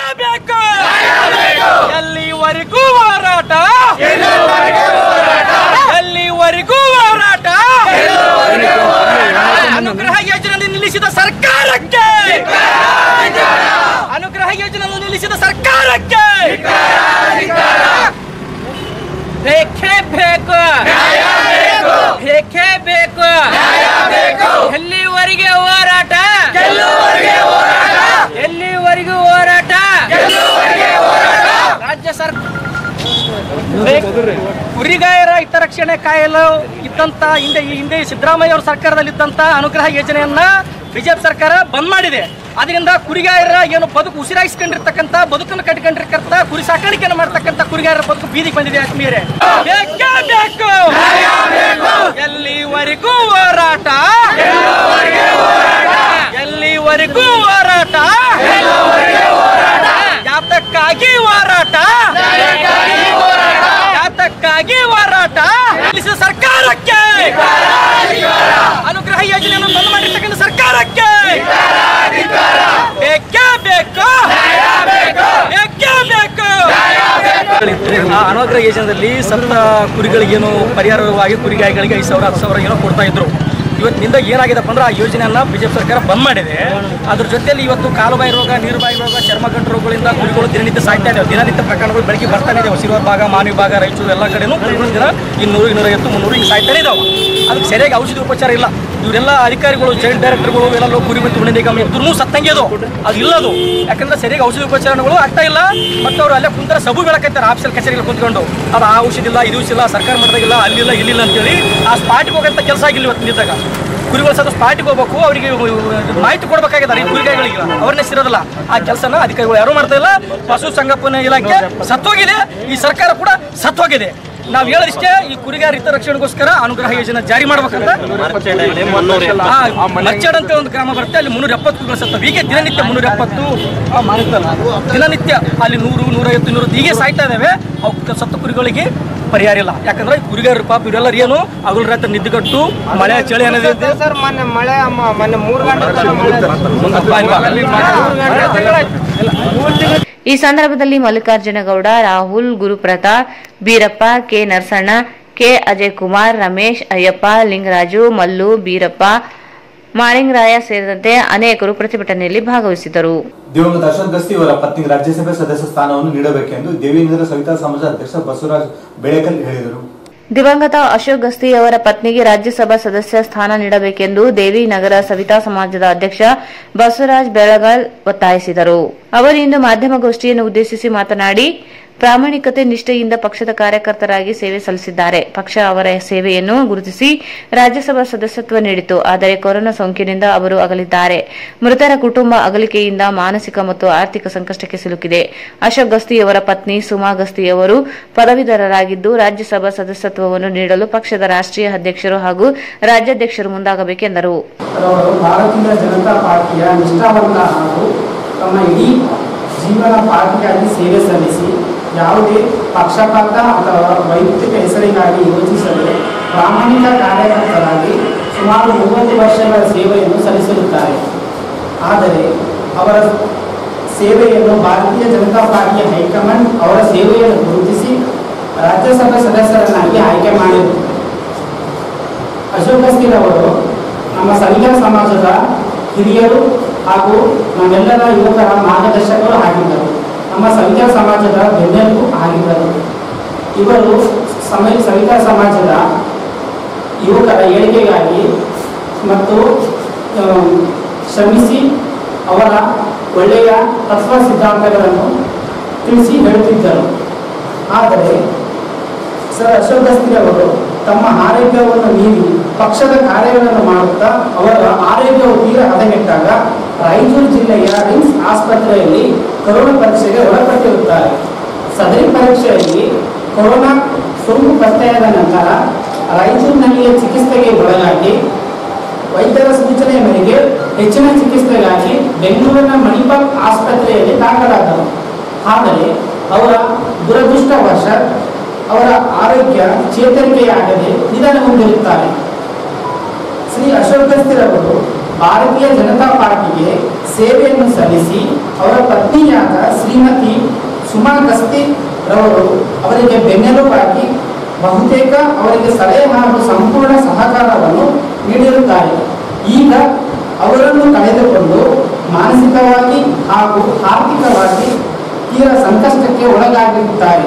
ಎಲ್ಲಿವರೆಗೂ ಹೋರಾಟ ಎಲ್ಲಿವರೆಗೂ ಹೋರಾಟ ಅನುಗ್ರಹ ಯೋಜನೆ ನಿಲ್ಲಿಸಿದ ಸರ್ಕಾರಕ್ಕೆ ಅನುಗ್ರಹ ಯೋಜನೆ ನಿಲ್ಲಿಸಿದ ಸರ್ಕಾರಕ್ಕೆ ಬೇಕೇ ಬೇಕು ಬೇಕೇ ಬೇಕು ಎಲ್ಲಿವರೆಗೆ ಹೋರಾಟ ಎಲ್ಲಿವರೆಗೂ ಹೋರಾಟ ರಾಜ್ಯ ಸರ್ಕಾರ ಕುರಿಗಾಯರ ಹಿತರಕ್ಷಣೆ ಕಾಯಲು ಇದ್ದಂತ ಹಿಂದೆ ಈ ಹಿಂದೆ ಸಿದ್ದರಾಮಯ್ಯ ಅವರ ಸರ್ಕಾರದಲ್ಲಿದ್ದಂತ ಅನುಗ್ರಹ ಯೋಜನೆಯನ್ನ ಬಿಜೆಪಿ ಸರ್ಕಾರ ಬಂದ್ ಮಾಡಿದೆ ಅದರಿಂದ ಕುರಿಗಾಯರ ಏನು ಬದುಕು ಉಸಿರಾಯಿಸ್ಕೊಂಡಿರ್ತಕ್ಕಂಥ ಬದುಕನ್ನು ಕಟ್ಕೊಂಡಿರ್ತಕ್ಕಂಥ ಕುರಿ ಸಾಕಾಣಿಕೆಯನ್ನು ಮಾಡ್ತಕ್ಕಂಥ ಕುರಿಗಾಯರ ಬದುಕು ಬೀದಿಗೆ ಬಂದಿದೆ ಆತ್ಮೀಯರೇ ಬೇಕೇ ಬೇಕು ಎಲ್ಲಿವರೆಗೂ ಹೋರಾಟ ಎಲ್ಲಿವರೆಗೂ ಹೋರಾಟ ಯಾತಕ್ಕಾಗಿ ಹೋರಾಟ ಯಾತಕ್ಕಾಗಿ ಹೋರಾಟ ನಿಲ್ಲಿಸಿದ ಸರ್ಕಾರಕ್ಕೆ ಅನುಗ್ರಹ ಯೋಜನೆಯನ್ನು ಸಮಗ್ರ ಯೋಜನೆಯಲ್ಲಿ ಸತ್ತ ಕುರಿಗಳಿಗೇನು ಪರಿಹಾರವಾಗಿ ಕುರಿಗಾಯಿಗಳಿಗೆ ಐದು ಸಾವಿರ ಹತ್ತು ಸಾವಿರ ಏನೋ ಕೊಡ್ತಾ ಇದ್ರು ಇವತ್ತಿನಿಂದ ಏನಾಗಿದೆಪ್ಪ ಅಂದ್ರೆ ಆ ಯೋಜನೆಯನ್ನ ಬಿಜೆಪಿ ಸರ್ಕಾರ ಬಂದ್ ಮಾಡಿದೆ ಅದ್ರ ಜೊತೆಯಲ್ಲಿ ಇವತ್ತು ಕಾಲುಬಾಯಿ ರೋಗ ನೀರುಬಾಯಿ ರೋಗ ಚರ್ಮಗಂಟು ರೋಗಗಳಿಂದ ಕುರಿಗಳು ದಿನನಿತ್ಯ ಸಾಯ್ತಾ ಇದ್ದಾವೆ ದಿನನಿತ್ಯ ಪ್ರಕರಣಗಳು ಬೆಳಗ್ಗೆ ಬರ್ತಾನೆ ಇದೆ ಸಿರುವಾರ ಭಾಗ ಮಾನವಿ ಭಾಗ ರಾಯಚೂರು ಎಲ್ಲ ಕಡೆನೂ ಕುರಿಗಳು ದಿನ ಇನ್ನೂರು ಇನ್ನೂರೈವತ್ತು ಮುನ್ನೂರು ಹಿಂಗೆ ಸಾಯ್ತಾನೆ ಇದಾವೆ ಅದಕ್ಕೆ ಸರಿಯಾಗಿ ಔಷಧಿ ಉಪಚಾರ ಇಲ್ಲ ಇವರೆಲ್ಲ ಅಧಿಕಾರಿಗಳು ಚೈಲ್ಡ್ ಡೈರೆಕ್ಟರ್ಗಳು ಎಲ್ಲ ಕುರಿ ಮತ್ತು ಉಳಿದ ನಿಗಮ ಇದ್ರೂ ಸತ್ತಂಗೆ ಅದು ಅದು ಇಲ್ಲದು ಯಾಕಂದ್ರೆ ಸರಿಯಾಗಿ ಔಷಧಿ ಉಪಚಾರಗಳು ಆಗ್ತಾ ಇಲ್ಲ ಮತ್ತು ಅವ್ರು ಅಲ್ಲೇ ಕುಂತರ ಸಬು ಬೆಳಕೈತಾರೆ ಆಫೀಸಲ್ಲಿ ಕಚೇರಿಗಳು ಕುಂತ್ಕೊಂಡು ಅದು ಆ ಔಷಧಿ ಇಲ್ಲ ಇದು ಇಲ್ಲ ಸರ್ಕಾರ ಮಟ್ಟದಾಗಿಲ್ಲ ಅಲ್ಲಿಲ್ಲ ಇಲ್ಲಿಲ್ಲ ಅಂತೇಳಿ ಆ ಸ್ಪಾಟಿಗೆ ಹೋಗಂತ ಕೆಲಸ ಆಗಿಲ್ಲ ಇವತ್ತು ನಿಂತಾಗ ಕುರಿಗಳು ಸಹ ಸ್ಪಾಟಿಗೆ ಹೋಗ್ಬೇಕು ಅವರಿಗೆ ಮಾಹಿತಿ ಕೊಡ್ಬೇಕಾಗಿದೆ ಈ ಕುರಿಗಾಯಿಗಳಿಗೆ ಅವ್ರನ್ನೇ ಸಿರೋದಿಲ್ಲ ಆ ಕೆಲಸನ ಅಧಿಕಾರಿಗಳು ಯಾರು ಮಾಡ್ತಾ ಇಲ್ಲ ಪಶು ಸಂಗೋಪನಾ ಇಲಾಖೆ ಸತ್ತೋಗಿದೆ ಈ ಸರ್ಕಾರ ಕೂಡ ಸತ್ತೋಗಿದೆ ನಾವು ಹೇಳೋದಿಷ್ಟೇ ಈ ಕುರಿಗಾರ ಹಿತರಕ್ಷಣೆಗೋಸ್ಕರ ಅನುಗ್ರಹ ಯೋಜನೆ ಜಾರಿ ಮಾಡ್ಬೇಕಂತ ಆ, ಮರ್ಚಾಡ್ ಅಂತ ಒಂದು ಗ್ರಾಮ ಬರುತ್ತೆ ಅಲ್ಲಿ ಮುನ್ನೂರ ಎಪ್ಪತ್ತು ಕುರಿಗಳು ಸತ್ತವೆ ಹೀಗೆ ದಿನನಿತ್ಯ ಮುನ್ನೂರ ಎಪ್ಪತ್ತು ಆ, ಮಾಡಿದ್ದಲ್ಲ. ದಿನನಿತ್ಯ ಅಲ್ಲಿ ನೂರು ನೂರೈವತ್ತು ನೂರು ಹೀಗೆ ಸಾಯ್ತಾ ಇದಾವೆ ಅವಕ್ಕೆ ಸತ್ತ ಕುರಿಗಳಿಗೆ ಪರಿಹಾರ ಇಲ್ಲ ಯಾಕಂದ್ರೆ ಈ ಕುರಿಗಾರರು ಪಾಪ ಇವರೆಲ್ಲರೂ ಏನು ಹಗಲು ರಾತ್ರಿ ನಿದ್ದೆಗಟ್ಟು ಮಳೆ ಚಳಿ ಅನ್ನೋದು ಸರ್ ಮೊನ್ನೆ ಮಳೆ ಅಮ್ಮ ಮೊನ್ನೆ ಮೂರು ಈ ಸಂದರ್ಭದಲ್ಲಿ ಮಲ್ಲಿಕಾರ್ಜುನ ಗೌಡ ರಾಹುಲ್ ಗುರುಪ್ರತಾಪ್ ಬೀರಪ್ಪ ಕೆ ನರಸಣ್ಣ ಕೆ ಅಜಯ್ ಕುಮಾರ್ ರಮೇಶ್ ಅಯ್ಯಪ್ಪ ಲಿಂಗರಾಜು ಮಲ್ಲು ಬೀರಪ್ಪ ಮಾಳಿಂಗರಾಯ ಸೇರಿದಂತೆ ಅನೇಕರು ಪ್ರತಿಭಟನೆಯಲ್ಲಿ ಭಾಗವಹಿಸಿದರು ದಿವಂಗತ ಅಶೋಕ್ ಗಸ್ತಿ ಅವರ ಪತ್ನಿಗೆ ರಾಜ್ಯಸಭೆ ಸದಸ್ಯ ಸ್ಥಾನವನ್ನು ನೀಡಬೇಕೆಂದು ದೇವೇಂದ್ರ ಸವಿತಾ ಸಮಾಜ ಅಧ್ಯಕ್ಷ ಬಸವರಾಜ್ ಬೆಳಕಲ್ ಹೇಳಿದರು ದಿವಂಗತ ಅಶೋಕ್ ಗಸ್ತಿ ಅವರ ಪತ್ನಿಗೆ ರಾಜ್ಯಸಭಾ ಸದಸ್ಯ ಸ್ಥಾನ ನೀಡಬೇಕೆಂದು ದೇವಿನಗರ ಸವಿತಾ ಸಮಾಜದ ಅಧ್ಯಕ್ಷ ಬಸವರಾಜ್ ಬೆಳಗಾಲ್ ಒತ್ತಾಯಿಸಿದರು ಅವರು ಇಂದು ಮಾಧ್ಯಮಗೋಷ್ಠಿಯನ್ನು ಉದ್ದೇಶಿಸಿ ಮಾತನಾಡಿ ಪ್ರಾಮಾಣಿಕತೆ ನಿಷ್ಠೆಯಿಂದ ಪಕ್ಷದ ಕಾರ್ಯಕರ್ತರಾಗಿ ಸೇವೆ ಸಲ್ಲಿಸಿದ್ದಾರೆ ಪಕ್ಷ ಅವರ ಸೇವೆಯನ್ನು ಗುರುತಿಸಿ ರಾಜ್ಯಸಭಾ ಸದಸ್ಯತ್ವ ನೀಡಿತು ಆದರೆ ಕೊರೋನಾ ಸೋಂಕಿನಿಂದ ಅವರು ಅಗಲಿದ್ದಾರೆ ಮೃತರ ಕುಟುಂಬ ಅಗಲಿಕೆಯಿಂದ ಮಾನಸಿಕ ಮತ್ತು ಆರ್ಥಿಕ ಸಂಕಷ್ಟಕ್ಕೆ ಸಿಲುಕಿದೆ ಅಶೋಕ್ ಗಸ್ತಿಯವರ ಪತ್ನಿ ಸುಮಾ ಗಸ್ತಿಯವರು ಪದವೀಧರರಾಗಿದ್ದು ರಾಜ್ಯಸಭಾ ಸದಸ್ಯತ್ವವನ್ನು ನೀಡಲು ಪಕ್ಷದ ರಾಷ್ಟ್ರೀಯ ಅಧ್ಯಕ್ಷರು ಹಾಗೂ ರಾಜ್ಯಾಧ್ಯಕ್ಷರು ಮುಂದಾಗಬೇಕೆಂದರು ಅವರು ಭಾರತೀಯ ಜನತಾ ಪಾರ್ಟಿಯ ನಿಷ್ಠಾವಂತ ಹಾಗೂ ತಮ್ಮ ಇಡೀ ಜೀವನ ಪಾರ್ಟಿಗಾಗಿ ಸೇವೆ ಸಲ್ಲಿಸಿ ಯಾವುದೇ ಪಕ್ಷಪಾತ ಅಥವಾ ವೈಯಕ್ತಿಕ ಹೆಸರಿಗಾಗಿ ಯೋಚಿಸದೆ ಪ್ರಾಮಾಣಿಕ ಕಾರ್ಯಕರ್ತರಾಗಿ ಸುಮಾರು ಮೂವತ್ತು ವರ್ಷಗಳ ಸೇವೆಯನ್ನು ಸಲ್ಲಿಸಿರುತ್ತಾರೆ ಆದರೆ ಅವರ ಸೇವೆಯನ್ನು ಭಾರತೀಯ ಜನತಾ ಪಾರ್ಟಿಯ ಹೈಕಮಾಂಡ್ ಅವರ ಸೇವೆಯನ್ನು ಗುರುತಿಸಿ ರಾಜ್ಯಸಭಾ ಸದಸ್ಯರನ್ನಾಗಿ ಆಯ್ಕೆ ಮಾಡಿದರು ಅಶೋಕ್ ಅವರು ನಮ್ಮ ಸಲಿಗ ಸಮಾಜದ ಹಿರಿಯರು ಹಾಗೂ ನಮ್ಮೆಲ್ಲರ ಯುವಕರ ಮಾರ್ಗದರ್ಶಕರು ಆಗಿದ್ದರು ನಮ್ಮ ಸವಿತಾ ಸಮಾಜದ ಬೆನ್ನೆಲುಬು ಆಗಿದ್ದರು ಇವರು ಸಮಯ ಸವಿತಾ ಸಮಾಜದ ಯುವಕರ ಏಳಿಗೆಗಾಗಿ ಮತ್ತು ಆ, ಶ್ರಮಿಸಿ ಅವರ ಒಳ್ಳೆಯ ತತ್ವ ಸಿದ್ಧಾಂತಗಳನ್ನು ತಿಳಿಸಿ ಹೇಳುತ್ತಿದ್ದರು ಆದರೆ ಸರ್ ಅಶೋಕ್ ಗಸ್ತಿ ಅವರು ತಮ್ಮ ಆರೋಗ್ಯವನ್ನು ಮೀರಿ ಪಕ್ಷದ ಕಾರ್ಯಗಳನ್ನು ಮಾಡುತ್ತಾ ಅವರ ಆರೋಗ್ಯವು ತೀರ ಹದಗೆಟ್ಟಾಗ ರಾಯಚೂರು ಜಿಲ್ಲೆಯ ರಿಮ್ಸ್ ಆಸ್ಪತ್ರೆಯಲ್ಲಿ ಕೊರೋನಾ ಪರೀಕ್ಷೆಗೆ ಒಳಪಟ್ಟಿರುತ್ತಾರೆ ಸದರಿ ಪರೀಕ್ಷೆಯಲ್ಲಿ ಕೊರೋನಾ ಸೋಂಕು ಪತ್ತೆಯಾದ ನಂತರ ರಾಯಚೂರಿನಲ್ಲಿಯೇ ಚಿಕಿತ್ಸೆಗೆ ಒಳಗಾಗಿ ವೈದ್ಯರ ಸೂಚನೆಯ ಮೇರೆಗೆ ಹೆಚ್ಚಿನ ಚಿಕಿತ್ಸೆಗಾಗಿ ಬೆಂಗಳೂರಿನ ಮಣಿಪಾಲ್ ಆಸ್ಪತ್ರೆಯಲ್ಲಿ ದಾಖಲಾದರು ಆದರೆ ಅವರ ದುರದೃಷ್ಟವಶ ಅವರ ಆರೋಗ್ಯ ಚೇತರಿಕೆಯಾಗದೆ ನಿಧನ ಹೊಂದಿರುತ್ತಾರೆ ಶ್ರೀ ಅಶೋಕ್ ಗಸ್ತಿರವರು ಭಾರತೀಯ ಜನತಾ ಪಾರ್ಟಿಗೆ ಸೇವೆಯನ್ನು ಸಲ್ಲಿಸಿ ಅವರ ಪತ್ನಿಯಾದ ಶ್ರೀಮತಿ ಸುಮಾ ಗಸ್ತಿ ರವರು ಅವರಿಗೆ ಬೆನ್ನೆಲುಬಾಗಿ ಬಹುತೇಕ ಅವರಿಗೆ ಸಲಹೆ ಹಾಗೂ ಸಂಪೂರ್ಣ ಸಹಕಾರವನ್ನು ನೀಡಿರುತ್ತಾರೆ ಈಗ ಅವರನ್ನು ಕಳೆದುಕೊಂಡು ಮಾನಸಿಕವಾಗಿ ಹಾಗೂ ಆರ್ಥಿಕವಾಗಿ ತೀರ ಸಂಕಷ್ಟಕ್ಕೆ ಒಳಗಾಗಿರುತ್ತಾರೆ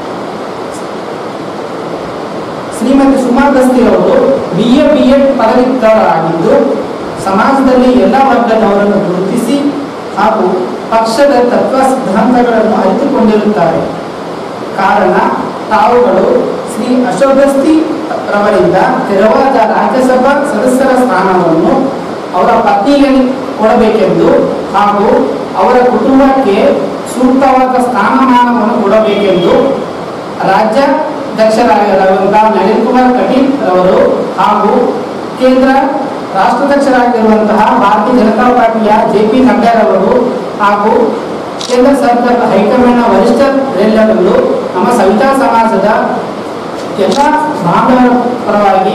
ಶ್ರೀಮತಿ ಸುಮಾ ಗಸ್ತಿ ಅವರು ಬಿ ಎ ಬಿ ಎಡ್ ಪದವೀಧರರಾಗಿದ್ದು ಸಮಾಜದಲ್ಲಿ ಎಲ್ಲ ವರ್ಗದವರನ್ನು ಗುರುತಿಸಿ ಹಾಗೂ ಪಕ್ಷದ ತತ್ವ ಸಿದ್ಧಾಂತಗಳನ್ನು ಅರಿತುಕೊಂಡಿರುತ್ತಾರೆ ಕಾರಣ ತಾವುಗಳು ಶ್ರೀ ಅಶೋಕ್ ಗಸ್ತಿ ರವರಿಂದ ತೆರವಾದ ರಾಜ್ಯಸಭಾ ಸದಸ್ಯರ ಸ್ಥಾನವನ್ನು ಅವರ ಪತ್ನಿಗೆ ಕೊಡಬೇಕೆಂದು ಹಾಗೂ ಅವರ ಕುಟುಂಬಕ್ಕೆ ಸೂಕ್ತವಾದ ಸ್ಥಾನಮಾನವನ್ನು ಕೊಡಬೇಕೆಂದು ರಾಜ್ಯಾಧ್ಯಕ್ಷರಾಗಿರುವಂತಹ ನಳಿನ್ ಕುಮಾರ್ ಕಟೀಲ್ ಅವರು ಹಾಗೂ ಕೇಂದ್ರ ರಾಷ್ಟ್ರಾಧ್ಯಕ್ಷರಾಗಿರುವಂತಹ ಭಾರತೀಯ ಜನತಾ ಪಾರ್ಟಿಯ ಜೆ ಪಿ ನಡ್ಡಾರವರು ಹಾಗೂ ಕೇಂದ್ರ ಸರ್ಕಾರದ ಹೈಕಮಾಂಡ್ನ ವರಿಷ್ಠರೆಲ್ಲರಲ್ಲೂ ನಮ್ಮ ಸವಿತಾ ಸಮಾಜದ ಎಲ್ಲ ಬಾಂಧವರ ಪರವಾಗಿ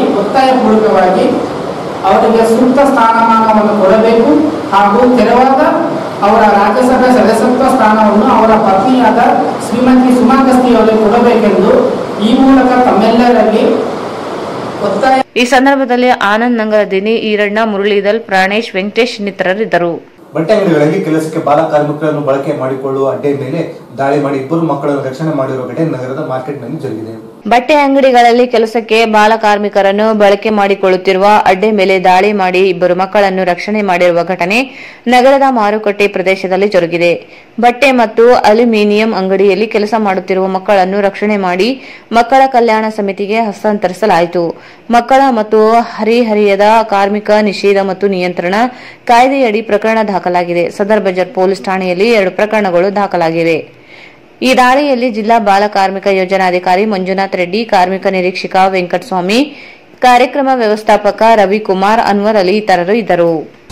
ಒತ್ತಾಯಪೂರ್ವಕವಾಗಿ ಅವರಿಗೆ ಸೂಕ್ತ ಸ್ಥಾನಮಾನವನ್ನು ಕೊಡಬೇಕು ಹಾಗೂ ತೆರವಾದ ಅವರ ರಾಜ್ಯಸಭೆ ಸದಸ್ಯತ್ವ ಸ್ಥಾನವನ್ನು ಅವರ ಪತ್ನಿಯಾದ ಶ್ರೀಮತಿ ಸುಮಾ ಗಸ್ತಿ ಅವರಿಗೆ ಕೊಡಬೇಕೆಂದು ಈ ಮೂಲಕ ತಮ್ಮೆಲ್ಲರಲ್ಲಿ ಒತ್ತಾಯ ಈ ಸಂದರ್ಭದಲ್ಲಿ ಆನಂದ್ ನಂಗರದಿನಿ ಈರಣ್ಣ ಮುರಳೀಧರ್ ಪ್ರಾಣೇಶ್ ವೆಂಕಟೇಶ್ ಇನ್ನಿತರರಿದ್ದರು ಬಟ್ಟೆ ಅಂಗಡಿಗಳಲ್ಲಿ ಕೆಲಸಕ್ಕೆ ಬಾಲ ಕಾರ್ಮಿಕರನ್ನು ಬಳಕೆ ಮಾಡಿಕೊಳ್ಳುವ ಅಡ್ಡೆ ಮೇಲೆ ದಾಳಿ ಮಾಡಿ ಇಬ್ಬರು ಮಕ್ಕಳನ್ನು ರಕ್ಷಣೆ ಮಾಡಿರುವ ಘಟನೆ ನಗರದ ಮಾರ್ಕೆಟ್ನಲ್ಲಿ ಜರುಗಿದೆ ಬಟ್ಟೆ ಅಂಗಡಿಗಳಲ್ಲಿ ಕೆಲಸಕ್ಕೆ ಬಾಲ ಕಾರ್ಮಿಕರನ್ನು ಬಳಕೆ ಮಾಡಿಕೊಳ್ಳುತ್ತಿರುವ ಅಡ್ಡೆ ಮೇಲೆ ದಾಳಿ ಮಾಡಿ ಇಬ್ಬರು ಮಕ್ಕಳನ್ನು ರಕ್ಷಣೆ ಮಾಡಿರುವ ಘಟನೆ ನಗರದ ಮಾರುಕಟ್ಟೆ ಪ್ರದೇಶದಲ್ಲಿ ಜರುಗಿದೆ ಬಟ್ಟೆ ಮತ್ತು ಅಲ್ಯೂಮಿನಿಯಂ ಅಂಗಡಿಯಲ್ಲಿ ಕೆಲಸ ಮಾಡುತ್ತಿರುವ ಮಕ್ಕಳನ್ನು ರಕ್ಷಣೆ ಮಾಡಿ ಮಕ್ಕಳ ಕಲ್ಯಾಣ ಸಮಿತಿಗೆ ಹಸ್ತಾಂತರಿಸಲಾಯಿತು ಮಕ್ಕಳ ಮತ್ತು ಹರಿಹರಿಯದ ಕಾರ್ಮಿಕ ನಿಷೇಧ ಮತ್ತು ನಿಯಂತ್ರಣ ಕಾಯ್ದೆಯಡಿ ಪ್ರಕರಣ ದಾಖಲಾಗಿದೆ ಸದರ್ ಬಜಾರ್ ಪೊಲೀಸ್ ಠಾಣೆಯಲ್ಲಿ ಎರಡು ಪ್ರಕರಣಗಳು ದಾಖಲಾಗಿವೆ ಈ ದಾಳಿಯಲ್ಲಿ ಜಿಲ್ಲಾ ಬಾಲ ಕಾರ್ಮಿಕ ಯೋಜನಾಧಿಕಾರಿ ಮಂಜುನಾಥ್ ರೆಡ್ಡಿ ಕಾರ್ಮಿಕ ನಿರೀಕ್ಷಕ ವೆಂಕಟಸ್ವಾಮಿ ಕಾರ್ಯಕ್ರಮ ವ್ಯವಸ್ಥಾಪಕ ರವಿಕುಮಾರ್ ಅನ್ವರ್ ಅಲಿ ಇತರರು ಇದ್ದರು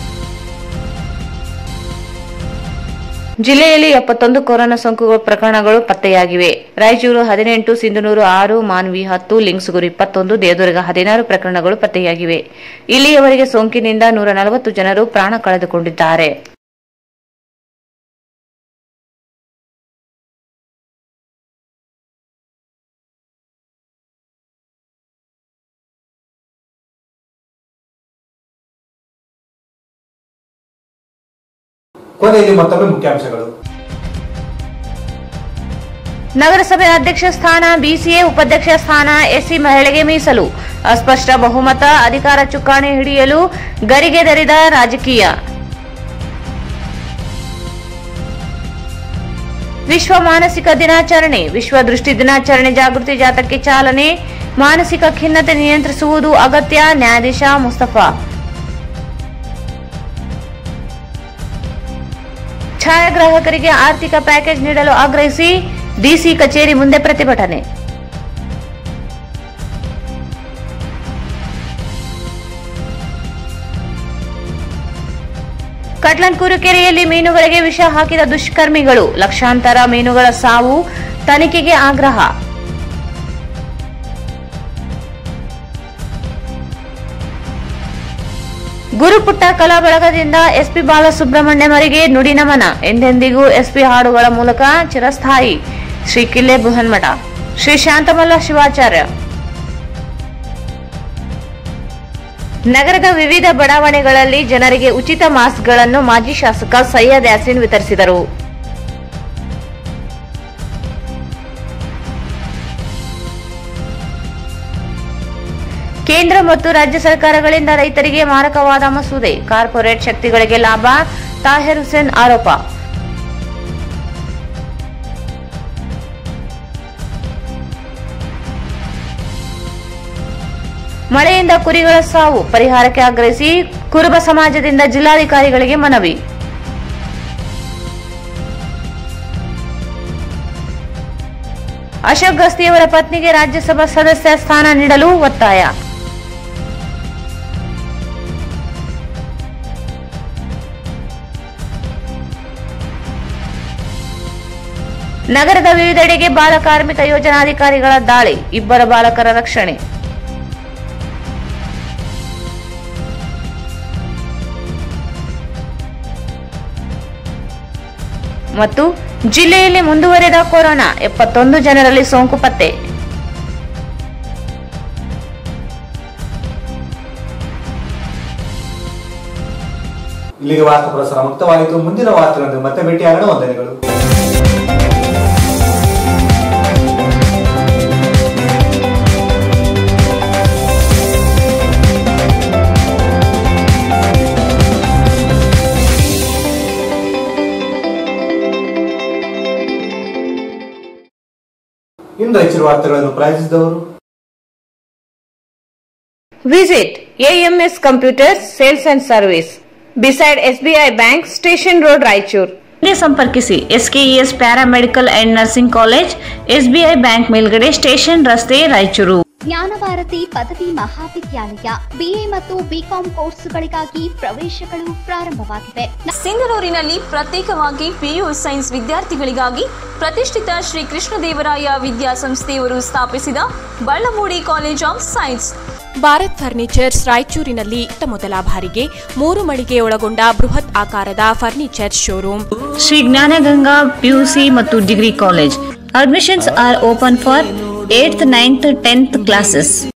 ಜಿಲ್ಲೆಯಲ್ಲಿ ಎಪ್ಪತ್ತೊಂದು ಕೊರೋನಾ ಸೋಂಕು ಪ್ರಕರಣಗಳು ಪತ್ತೆಯಾಗಿವೆ ರಾಯಚೂರು ಹದಿನೆಂಟು ಸಿಂಧನೂರು ಆರು ಮಾನ್ವಿ ಹತ್ತು ಲಿಂಗ್ಸುಗೂರು ಇಪ್ಪತ್ತೊಂದು ದೇವದುರ್ಗ ಹದಿನಾರು ಪ್ರಕರಣಗಳು ಪತ್ತೆಯಾಗಿವೆ ಇಲ್ಲಿಯವರೆಗೆ ಸೋಂಕಿನಿಂದ ನೂರ ನಲವತ್ತು ಜನರು ಪ್ರಾಣ ಕಳೆದುಕೊಂಡಿದ್ದಾರೆ ಕೊನೆಯಲ್ಲಿ ಮತ್ತೊಮ್ಮೆ ಮುಖ್ಯಾಂಶಗಳು ನಗರಸಭೆ ಅಧ್ಯಕ್ಷ ಸ್ಥಾನ ಬಿಸಿಎ ಉಪಾಧ್ಯಕ್ಷ ಸ್ಥಾನ ಎಸ್ಸಿ ಮಹಿಳೆಗೆ ಮೀಸಲು ಅಸ್ಪಷ್ಟ ಬಹುಮತ ಅಧಿಕಾರ ಚುಕ್ಕಾಣಿ ಹಿಡಿಯಲು ಗರಿಗೆದರಿದ ರಾಜಕೀಯ ವಿಶ್ವ ಮಾನಸಿಕ ದಿನಾಚರಣೆ ವಿಶ್ವ ದೃಷ್ಟಿ ದಿನಾಚರಣೆ ಜಾಗೃತಿ ಜಾಥಾಕ್ಕೆ ಚಾಲನೆ ಮಾನಸಿಕ ಖಿನ್ನತೆ ನಿಯಂತ್ರಿಸುವುದು ಅಗತ್ಯ ನ್ಯಾಯಾಧೀಶ ಮುಸ್ತಫಾ ಛಾಯಾಗ್ರಾಹಕರಿಗೆ ಆರ್ಥಿಕ ಪ್ಯಾಕೇಜ್ ನೀಡಲು ಆಗ್ರಹಿಸಿ ಡಿಸಿ ಕಚೇರಿ ಮುಂದೆ ಪ್ರತಿಭಟನೆ ಕಟ್ಲನ್ಕೂರು ಕೆರೆಯಲ್ಲಿ ಮೀನುಗಳಿಗೆ ವಿಷ ಹಾಕಿದ ದುಷ್ಕರ್ಮಿಗಳು ಲಕ್ಷಾಂತರ ಮೀನುಗಳ ಸಾವು ತನಿಖೆಗೆ ಆಗ್ರಹ ಗುರುಪುಟ್ಟ ಕಲಾ ಬಳಗದಿಂದ ಎಸ್ಪಿ ಬಾಲಸುಬ್ರಹ್ಮಣ್ಯಮರಿಗೆ ನುಡಿ ನಮನ ಎಂದೆಂದಿಗೂ ಎಸ್ಪಿ ಹಾಡುಗಳ ಮೂಲಕ ಚಿರಸ್ಥಾಯಿ ಶ್ರೀ ಕಿಲ್ಲೆ ಬೃಹನ್ಮಠ ಶ್ರೀ ಶಾಂತಮಲ್ಲ ಶಿವಾಚಾರ್ಯ ನಗರದ ವಿವಿಧ ಬಡಾವಣೆಗಳಲ್ಲಿ ಜನರಿಗೆ ಉಚಿತ ಮಾಸ್ಕ್ಗಳನ್ನು ಮಾಜಿ ಶಾಸಕ ಸೈಯದ್ ಯಾಸೀನ್ ವಿತರಿಸಿದರು ಕೇಂದ್ರ ಮತ್ತು ರಾಜ್ಯ ಸರ್ಕಾರಗಳಿಂದ ರೈತರಿಗೆ ಮಾರಕವಾದ ಮಸೂದೆ ಕಾರ್ಪೊರೇಟ್ ಶಕ್ತಿಗಳಿಗೆ ಲಾಭ ತಾಹಿರ್ ಹುಸೇನ್ ಆರೋಪ ಮಳೆಯಿಂದ ಕುರಿಗಳ ಸಾವು ಪರಿಹಾರಕ್ಕೆ ಆಗ್ರಹಿಸಿ ಕುರುಬ ಸಮಾಜದಿಂದ ಜಿಲ್ಲಾಧಿಕಾರಿಗಳಿಗೆ ಮನವಿ ಅಶೋಕ್ ಗಸ್ತಿಯವರ ಪತ್ನಿಗೆ ರಾಜ್ಯಸಭಾ ಸದಸ್ಯ ಸ್ಥಾನ ನೀಡಲು ಒತ್ತಾಯ ನಗರದ ವಿವಿಧೆಡೆಗೆ ಬಾಲ ಕಾರ್ಮಿಕ ಯೋಜನಾಧಿಕಾರಿಗಳ ದಾಳಿ ಇಬ್ಬರ ಬಾಲಕರ ರಕ್ಷಣೆ ಮತ್ತು ಜಿಲ್ಲೆಯಲ್ಲಿ ಮುಂದುವರೆದ ಕೊರೋನಾ ಎಪ್ಪತ್ತೊಂದು ಜನರಲ್ಲಿ ಸೋಂಕು ಪತ್ತೆ ಇಲ್ಲಿಗೆ ವಾರ್ತಾ ಪ್ರಸಾರ ಮುಕ್ತವಾಯಿತು ಮುಂದಿನ ವಾರ್ತೆಗಳನ್ನು ಮತ್ತೆ ಭೇಟಿಯಾಗೋಣ ವಂದನೆಗಳು ಇನ್ನು ರಾಯಚೂರು ವಾರ್ತೆಗಳನ್ನು ಪ್ರಾಯೋಜಿಸಿದವರು visit AMS computers sales and service beside SBI bank station road Raichur ಇಲ್ಲಿ ಸಂಪರ್ಕಿಸಿ SKES paramedical and nursing college SBI bank ಮೇಲ್ಗಡೆ ಸ್ಟೇಷನ್ ರಸ್ತೆ ರಾಯಚೂರು ಜ್ಞಾನಭಾರತಿ ಪದವಿ ಮಹಾವಿದ್ಯಾಲಯ ಬಿಎ ಮತ್ತು ಬಿಕಾಂ ಕೋರ್ಸುಗಳಿಗಾಗಿ ಪ್ರವೇಶಗಳು ಪ್ರಾರಂಭವಾಗಿವೆ ಸಿಂಧನೂರಿನಲ್ಲಿ ಪ್ರತ್ಯೇಕವಾಗಿ ಪಿಯು ಸೈನ್ಸ್ ವಿದ್ಯಾರ್ಥಿಗಳಿಗಾಗಿ ಪ್ರತಿಷ್ಠಿತ ಶ್ರೀ ಕೃಷ್ಣದೇವರಾಯ ವಿದ್ಯಾಸಂಸ್ಥೆಯವರು ಸ್ಥಾಪಿಸಿದ Ballamudi college of science Bharat furnitures ರಾಯಚೂರಿನಲ್ಲಿ ಇತ್ತ ಮೊದಲ ಬಾರಿಗೆ ಮೂರು ಮಳಿಗೆ ಒಳಗೊಂಡ ಬೃಹತ್ ಆಕಾರದ furniture showroom Shri Jnanaganga PUC ಮತ್ತು degree college admissions are open for eighth ninth tenth classes